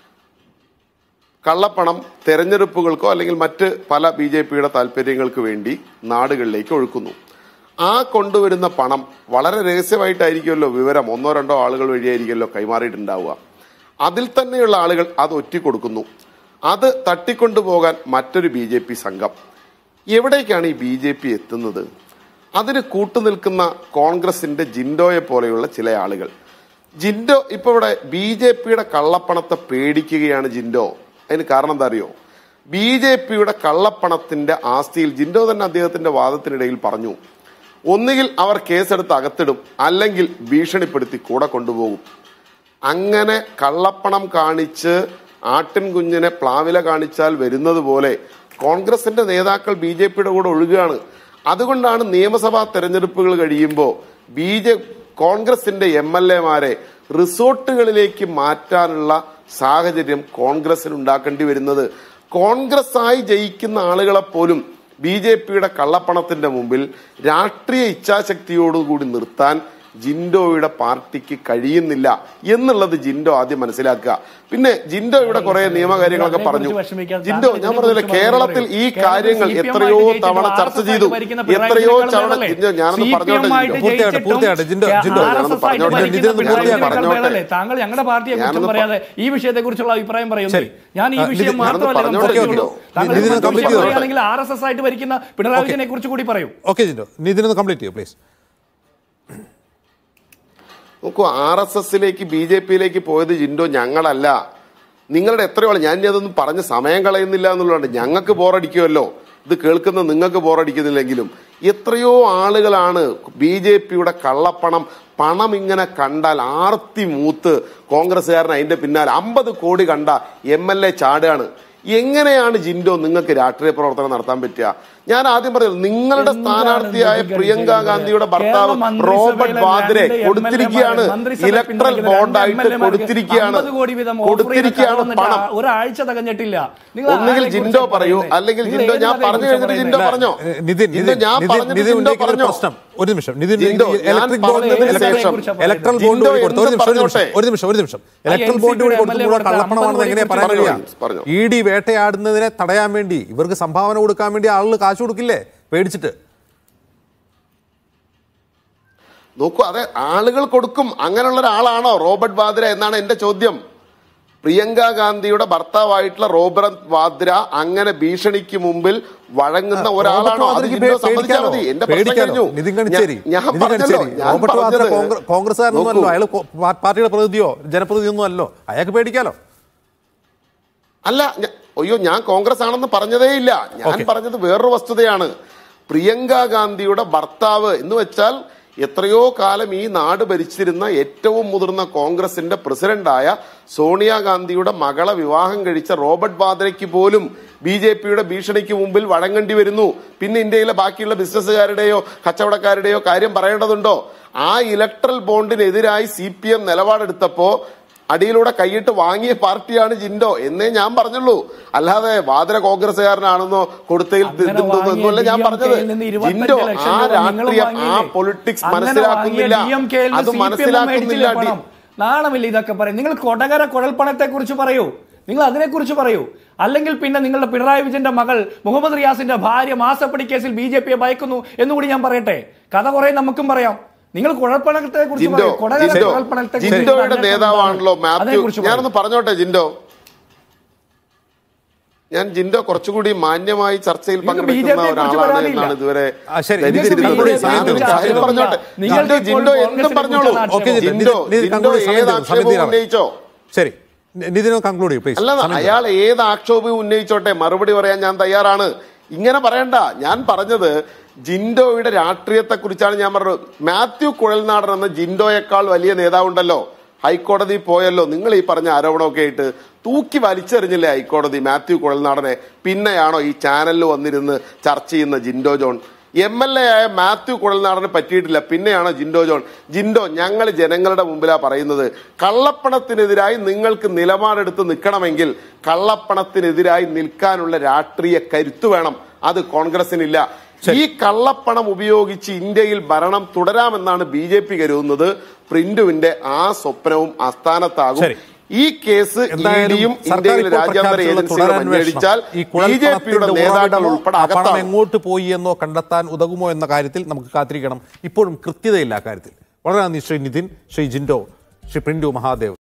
കള്ളപ്പണം തെരഞ്ഞെടുപ്പുകൾക്കോ അല്ലെങ്കിൽ മറ്റ് പല ബി ജെ പിയുടെ താല്പര്യങ്ങൾക്ക് വേണ്ടി നാടുകളിലേക്ക് ഒഴുക്കുന്നു ആ കൊണ്ടുവരുന്ന പണം വളരെ രഹസ്യമായിട്ടായിരിക്കുമല്ലോ വിവരം ഒന്നോ രണ്ടോ ആളുകൾ വഴിയായിരിക്കുമല്ലോ കൈമാറിയിട്ടുണ്ടാവുക അതിൽ തന്നെയുള്ള ആളുകൾ അത് ഒറ്റിക്കൊടുക്കുന്നു അത് തട്ടിക്കൊണ്ടുപോകാൻ മറ്റൊരു ബി ജെ പി സംഘം എവിടേക്കാണ് ഈ ബി ജെ പി എത്തുന്നത് അതിന് കൂട്ടുനിൽക്കുന്ന കോൺഗ്രസിന്റെ ജിൻഡോയെ പോലെയുള്ള ചില ആളുകൾ ജിൻഡോ ഇപ്പൊ ഇവിടെ ബി ജെ പിയുടെ കള്ളപ്പണത്തെ പേടിക്കുകയാണ് ജിൻഡോ അതിന് കാരണം എന്താ അറിയോ ബി ജെ പിയുടെ കള്ളപ്പണത്തിന്റെ ആസ്തിയിൽ ജിൻഡോ തന്നെ അദ്ദേഹത്തിന്റെ വാദത്തിനിടയിൽ പറഞ്ഞു ഒന്നുകിൽ അവർ കേസെടുത്ത് അകത്തിടും അല്ലെങ്കിൽ ഭീഷണിപ്പെടുത്തി കൂടെ കൊണ്ടുപോകും അങ്ങനെ കള്ളപ്പണം കാണിച്ച് ആട്ടിൻ കുഞ്ഞിനെ പ്ലാവില കാണിച്ചാൽ വരുന്നത് പോലെ കോൺഗ്രസിന്റെ നേതാക്കൾ ബി ജെ പിയുടെ കൂടെ ഒഴുകുകയാണ് അതുകൊണ്ടാണ് നിയമസഭാ തെരഞ്ഞെടുപ്പുകൾ കഴിയുമ്പോൾ ബി ജെ കോൺഗ്രസിന്റെ എം എൽ എമാരെ റിസോർട്ടുകളിലേക്ക് മാറ്റാനുള്ള സാഹചര്യം കോൺഗ്രസിന് ഉണ്ടാക്കേണ്ടി വരുന്നത് കോൺഗ്രസ് ആയി ജയിക്കുന്ന ആളുകളെ പോലും ബി ജെ പിയുടെ കള്ളപ്പണത്തിന്റെ മുമ്പിൽ രാഷ്ട്രീയ ഇച്ഛാശക്തിയോടുകൂടി നിർത്താൻ ജിൻഡോയുടെ പാർട്ടിക്ക് കഴിയുന്നില്ല എന്നുള്ളത് ജിൻഡോ ആദ്യം മനസ്സിലാക്കുക പിന്നെ ജിൻഡോ ഇവിടെ കുറെ നിയമകാര്യങ്ങളൊക്കെ പറഞ്ഞു ജിൻഡോ ഞാൻ പറഞ്ഞില്ല കേരളത്തിൽ ഈ കാര്യങ്ങൾ എത്രയോ തവണ ചർച്ച ചെയ്തു എത്രയോ തവണ ജിൻഡോ ഞാനൊന്ന് പറഞ്ഞോട്ടെ ജിൻഡോ പൂർത്തിയാകട്ടെ, പൂർത്തിയാകട്ടെ. ജിൻഡോ, ജിൻഡോ, ഞാനൊന്ന് പറഞ്ഞോട്ടെ. ജിൻഡോ, ഒന്ന് പൂർത്തിയാക്കട്ടെ. പറഞ്ഞോട്ടെ. താങ്കൾ ഞങ്ങളുടെ പാർട്ടിയെ കുറിച്ചും ഞാനൊന്ന് പറയാതെ ഈ വിഷയത്തെ കുറിച്ചുള്ള അഭിപ്രായം പറയുന്നു ശരി. ഞാൻ ഈ ആ, വിഷയം നിതിൻ, മാത്രമല്ല ഞാനൊന്ന് സംസാരിച്ചുള്ളൂ. പറഞ്ഞോട്ടെ. താങ്കൾ നിതിൻ, മറ്റു complete വിഷയം ചെയ്തോട്ടെ. പറയുകയാണെങ്കിൽ ആർ എസ് എസ് ആയിട്ട് ഭരിക്കുന്ന പിണറായി വിജയനെ കുറിച്ച് കൂടി പറയൂ ഓക്കെ ജിൻഡോ നിതിനൊന്ന് കംപ്ലീറ്റ് ചെയ്യൂ പ്ലീസ് നോക്കൂ ആർ എസ് എസിലേക്ക് ബി ജെ പിയിലേക്ക് പോയത് ജിൻഡോ ഞങ്ങളല്ല നിങ്ങളുടെ എത്രയോ ആള് ഞാൻ ഇനി അതൊന്നും പറഞ്ഞ് സമയം കളയുന്നില്ല എന്നുള്ളതാണ് ഞങ്ങൾക്ക് ബോറടിക്കുമല്ലോ ഇത് കേൾക്കുന്ന നിങ്ങൾക്ക് ബോറടിക്കുന്നില്ലെങ്കിലും എത്രയോ ആളുകളാണ് ബി ജെ പിയുടെ കള്ളപ്പണം പണം ഇങ്ങനെ കണ്ടാൽ ആർത്തി മൂത്ത് കോൺഗ്രസ്സുകാരൻ അതിന്റെ പിന്നാലെ അമ്പത് കോടി കണ്ട എം എൽ എ ചാടുകയാണ് എങ്ങനെയാണ് ജിൻഡോ നിങ്ങൾക്ക് രാഷ്ട്രീയ പ്രവർത്തനം നടത്താൻ പറ്റുക ഞാൻ ആദ്യം പറഞ്ഞത് നിങ്ങളുടെ എന്താണ് സ്ഥാനാർത്ഥിയായ നിതിൻ പ്രിയങ്ക ഗഡ്കരി ഗാന്ധിയുടെ ചെയ്തത്? ഭർത്താവ് കേരള മന്ത്രിസഭയിലെ റോബർട്ട് വാദ്രെ രണ്ട് കൊടുത്തിരിക്കുകയാണ് MLA മന്ത്രിസഭയിൽ ഇലക്ട്രൽ പിന്തുണയ്ക്കുന്ന ബോണ്ടായിട്ട് രണ്ട് MLA മാർക്ക് കൊടുത്തിരിക്കുകയാണ് 50 കോടി വീതം ഓഫർ ചെയ്ത കൊടുത്തിരിക്കുകയാണ് കടം പണം എന്നിട്ട് ഒരാഴ്ച തികഞ്ഞിട്ടില്ല നിങ്ങൾ ഒന്നുകിൽ ആരെക്കുറിച്ചാ ജിൻഡോ പറയൂ പറയുന്നത്? അല്ലെങ്കിൽ നിങ്ങൾ ജിൻഡോ ഏത് ഞാൻ കഥയെ പറഞ്ഞു കുറിച്ചാ കഴിഞ്ഞിട്ട് ജിൻഡോ പറയുന്നത്? പറഞ്ഞോ ഏഹ്, നിതിൻ ജിൻഡോ നിതിൻ ഞാൻ നിതിൻ പറഞ്ഞിട്ട് നിതിൻ ജിൻഡോ ഉന്നയിക്കുന്ന ഒരു പറഞ്ഞോ പ്രശ്നം ഒരു നിമിഷം നിതിൻ ജിൻഡോ, ഞാൻ ഇലക്ട്രിക് ബോണ്ട് പറഞ്ഞതിന് ശേഷം ഇലക്ട്രൽ ബോണ്ട് ജിൻഡോ വഴി കൊടുത്തു ഒരു എന്തും നിമിഷം ഒരു നിമിഷം പറഞ്ഞോട്ടെ. ഒരു നിമിഷം ഒരു നിമിഷം ഇലക്ട്രൽ NCP ബോണ്ട് വഴി യുടെ കൊടുക്കുമ്പോൾ MLA കള്ളപ്പണമാണെന്ന് എങ്ങനെ പറയാൻ പറഞ്ഞോ, കഴിയുക പറഞ്ഞോ. ഇ ഡി വേട്ടയാടുന്നതിനെ തടയാൻ വേണ്ടി ഇവർക്ക് സംഭാവന കൊടുക്കാൻ വേണ്ടി ആളുകൾ കാശ് കൊടുക്കില്ലേ പേടിച്ചിട്ട് നോക്കൂ അതെ ആളുകൾ കൊടുക്കും അങ്ങനെയുള്ള ഒരാളാണോ റോബർട്ട് വാദ്ര എന്നാണ് എന്റെ ചോദ്യം പ്രിയങ്ക ഗാന്ധിയുടെ ഭർത്താവായിട്ടുള്ള റോബർട്ട് വാദ്ര അങ്ങനെ ഭീഷണിക്ക് മുമ്പിൽ വഴങ്ങുന്ന ഒരാളാണോ അത് വാദ്രയ്ക്ക് ജിൻഡോ സമ്മതിച്ചാൽ പേടിക്കാനോ? മതി എന്റെ പ്രശ്നം പേടിക്കാനോ? കഴിഞ്ഞു നിതിൻ കണിച്ചേരി ഞാൻ- ഞാൻ നിതിൻ പറഞ്ഞല്ലോ കണിച്ചേരി ഞാൻ റോബർട്ട് വാദ്ര പറഞ്ഞത് കോൺഗ്ര- കോൺഗ്രസ്സുകാരനൊന്നും നോക്കൂ. അല്ലോ അയാൾ കോ- പാ- പാർട്ടിയുടെ പ്രതിനിധിയോ ജനപ്രതിനിധിയൊന്നും അല്ലോ അയാൾക്ക് പേടിക്കാലോ അല്ല ഞ- അയ്യോ ഞാൻ കോൺഗ്രസ് ആണെന്ന് പറഞ്ഞതേ ഇല്ല ഞാൻ Okay. പറഞ്ഞത് വേറൊരു വസ്തുതയാണ് പ്രിയങ്ക ഗാന്ധിയുടെ ഭർത്താവ് എന്ന് വെച്ചാൽ എത്രയോ കാലം ഈ നാട് ഭരിച്ചിരുന്ന ഏറ്റവും മുതിർന്ന കോൺഗ്രസിന്റെ പ്രസിഡന്റായ സോണിയാഗാന്ധിയുടെ മകളെ വിവാഹം കഴിച്ച റോബർട്ട് വാദ്രയ്ക്ക് പോലും ബി ജെ പിയുടെ ഭീഷണിക്ക് മുമ്പിൽ വഴങ്ങേണ്ടി വരുന്നു പിന്നെ ഇന്ത്യയിലെ ബാക്കിയുള്ള ബിസിനസ്സുകാരുടെയോ കച്ചവടക്കാരുടെയോ കാര്യം പറയേണ്ടതുണ്ടോ ആ ഇലക്ട്രൽ ബോണ്ടിനെതിരായി സി പി എം നിലപാടെടുത്തപ്പോ അടിയിലൂടെ കൈയിട്ട് വാങ്ങിയ പാർട്ടിയാണ് ജിൻഡോ എന്നേ ഞാൻ പറഞ്ഞുള്ളൂ അല്ലാതെ വാതര കോൺഗ്രസ്സുകാരനാണെന്നോ കൊടുത്തയിൽ അങ്ങനെ തിന്തുന്നോ എന്നല്ല ഞാൻ വാങ്ങിയ പറഞ്ഞത് DMK യിൽ നിന്ന് 25 ജിൻഡോ ലക്ഷം ആ രൂപ നിങ്ങൾ രാഷ്ട്രീയം ആ വാങ്ങിയില്ലേ? പൊളിറ്റിക്സ് അങ്ങനെ മനസ്സിലാക്കുന്നില്ല വാങ്ങിയ DMK യിൽ നിന്ന് അത് CPM മനസ്സിലാക്കുന്നില്ല മേടിച്ചില്ലേ പണം? നാണമില്ല ഇതൊക്കെ പറയും നിങ്ങൾ കൊടകര കുഴൽപ്പണത്തെ കുറിച്ച് പറയൂ നിങ്ങൾ അതിനെക്കുറിച്ച് പറയൂ അല്ലെങ്കിൽ പിന്നെ നിങ്ങളുടെ പിണറായി വിജയന്റെ മകൾ മുഹമ്മദ് റിയാസിന്റെ ഭാര്യ മാസപ്പടി കേസിൽ ബി ജെ പിയെ ഭയക്കുന്നു എന്നുകൂടി ഞാൻ പറയട്ടെ കഥ കുറെ നമുക്കും പറയാം നിങ്ങൾ കുഴൽപ്പണത്തെ കുറിച്ച് ജിൻഡോ പറയൂ കൊടകര ജിൻഡോ കുഴൽപ്പണത്തെ കുറിച്ച് ജിൻഡോയുടെ അന്വേഷണം നേതാവാണല്ലോ എന്താണ്? മാത്യു അതിനെക്കുറിച്ച് പറയൂ. ഞാനൊന്ന് പറഞ്ഞോട്ടെ ജിൻഡോ ഞാൻ ജിൻഡോ കുറച്ചുകൂടി മാന്യമായി ചർച്ചയിൽ നിങ്ങൾക്ക് പങ്കെടുക്കുന്ന BJP യെ കുറിച്ച് ഒരാളാണ് പരാതിയില്ല. എന്നാണ് ഇതുവരെ ആ, ശരി. ധരിച്ചിരുന്നത്. നിങ്ങൾക്ക് BJP യെ ഞാനൊരു കുറിച്ച് കാര്യം ആക്ഷേപമില്ല. പറഞ്ഞോട്ടെ നിങ്ങൾക്ക് ജിൻഡോ ജിൻഡോ ഇപ്പോൾ എന്തും കോൺഗ്രസിനെ പറഞ്ഞോളൂ കുറിച്ചാണ് ഓക്കെ ജിതിൻ, ജിൻഡോ നിതിൻ ജിൻഡോ conclude ചെയ്യൂ. ഏത് സമയം ആക്ഷേപവും തീരാറായി. ഉന്നയിച്ചോ ശരി നിതിൻ കൺക്ലൂഡ് ചെയ്യൂ പ്ലീസ് അല്ല അയാൾ ഏത് ആക്ഷേപവും ഉന്നയിച്ചോട്ടെ മറുപടി പറയാൻ ഞാൻ തയ്യാറാണ് ഇങ്ങനെ പറയണ്ട ഞാൻ പറഞ്ഞത് ജിൻഡോയുടെ രാഷ്ട്രീയത്തെ കുറിച്ചാണ് ഞാൻ പറഞ്ഞത് മാത്യു കുഴൽനാടൻ എന്ന ജിൻഡോയേക്കാൾ വലിയ നേതാവുണ്ടല്ലോ ഹൈക്കോടതി പോയല്ലോ നിങ്ങൾ ഈ പറഞ്ഞ ആരോപണമൊക്കെ ആയിട്ട് തൂക്കി വലിച്ചെറിഞ്ഞില്ലേ ഹൈക്കോടതി മാത്യു കുഴൽനാടനെ പിന്നെയാണോ ഈ ചാനലിൽ വന്നിരുന്ന് ചർച്ച ചെയ്യുന്ന Jinto John M L A ആയ മാത്യു കുഴൽനാടന് പറ്റിയിട്ടില്ല പിന്നെയാണോ ജിൻഡോ ജോൺ ജിൻഡോ ഞങ്ങൾ ജനങ്ങളുടെ മുമ്പിലാ പറയുന്നത് കള്ളപ്പണത്തിനെതിരായി നിങ്ങൾക്ക് നിലപാടെടുത്ത് നിൽക്കണമെങ്കിൽ കള്ളപ്പണത്തിനെതിരായി നിൽക്കാനുള്ള രാഷ്ട്രീയ കരുത്ത് വേണം അത് കോൺഗ്രസിനില്ല ഈ കള്ളപ്പണം ഉപയോഗിച്ച് ഇന്ത്യയിൽ ഭരണം തുടരാമെന്നാണ് ബി ജെ പി കരുതുന്നത് പ്രിന്റുവിന്റെ ആ സ്വപ്നവും അസ്ഥാനത്താകും ശരി. ഈ കേസ് എന്തായാലും ഇഡിയും സർക്കാർ ഇന്ത്യയിലെ ഇപ്പോൾ രാജ്യാന്തര പ്രഖ്യാപിച്ചിട്ടുള്ള ഏജൻസികളും തുടരന്വേഷണം അന്വേഷിച്ചാൽ ഈ ബി ജെ പിയുടെ കുഴൽപ്പണത്തിന്റെ നേതാക്കൾ ഉറവിടമോ, ഉൾപ്പെടെ ആ പണം അകത്താണ് എങ്ങോട്ട് പോയി എന്നോ കണ്ടെത്താൻ ഉതകുമോ എന്ന കാര്യത്തിൽ നമുക്ക് കാത്തിരിക്കണം ഇപ്പോഴും കൃത്യതയില്ല ആ കാര്യത്തിൽ വളരെ നന്ദി ശ്രീ നിതിൻ ശ്രീ ജിൻഡോ ശ്രീ പ്രിൻഡു മഹാദേവ്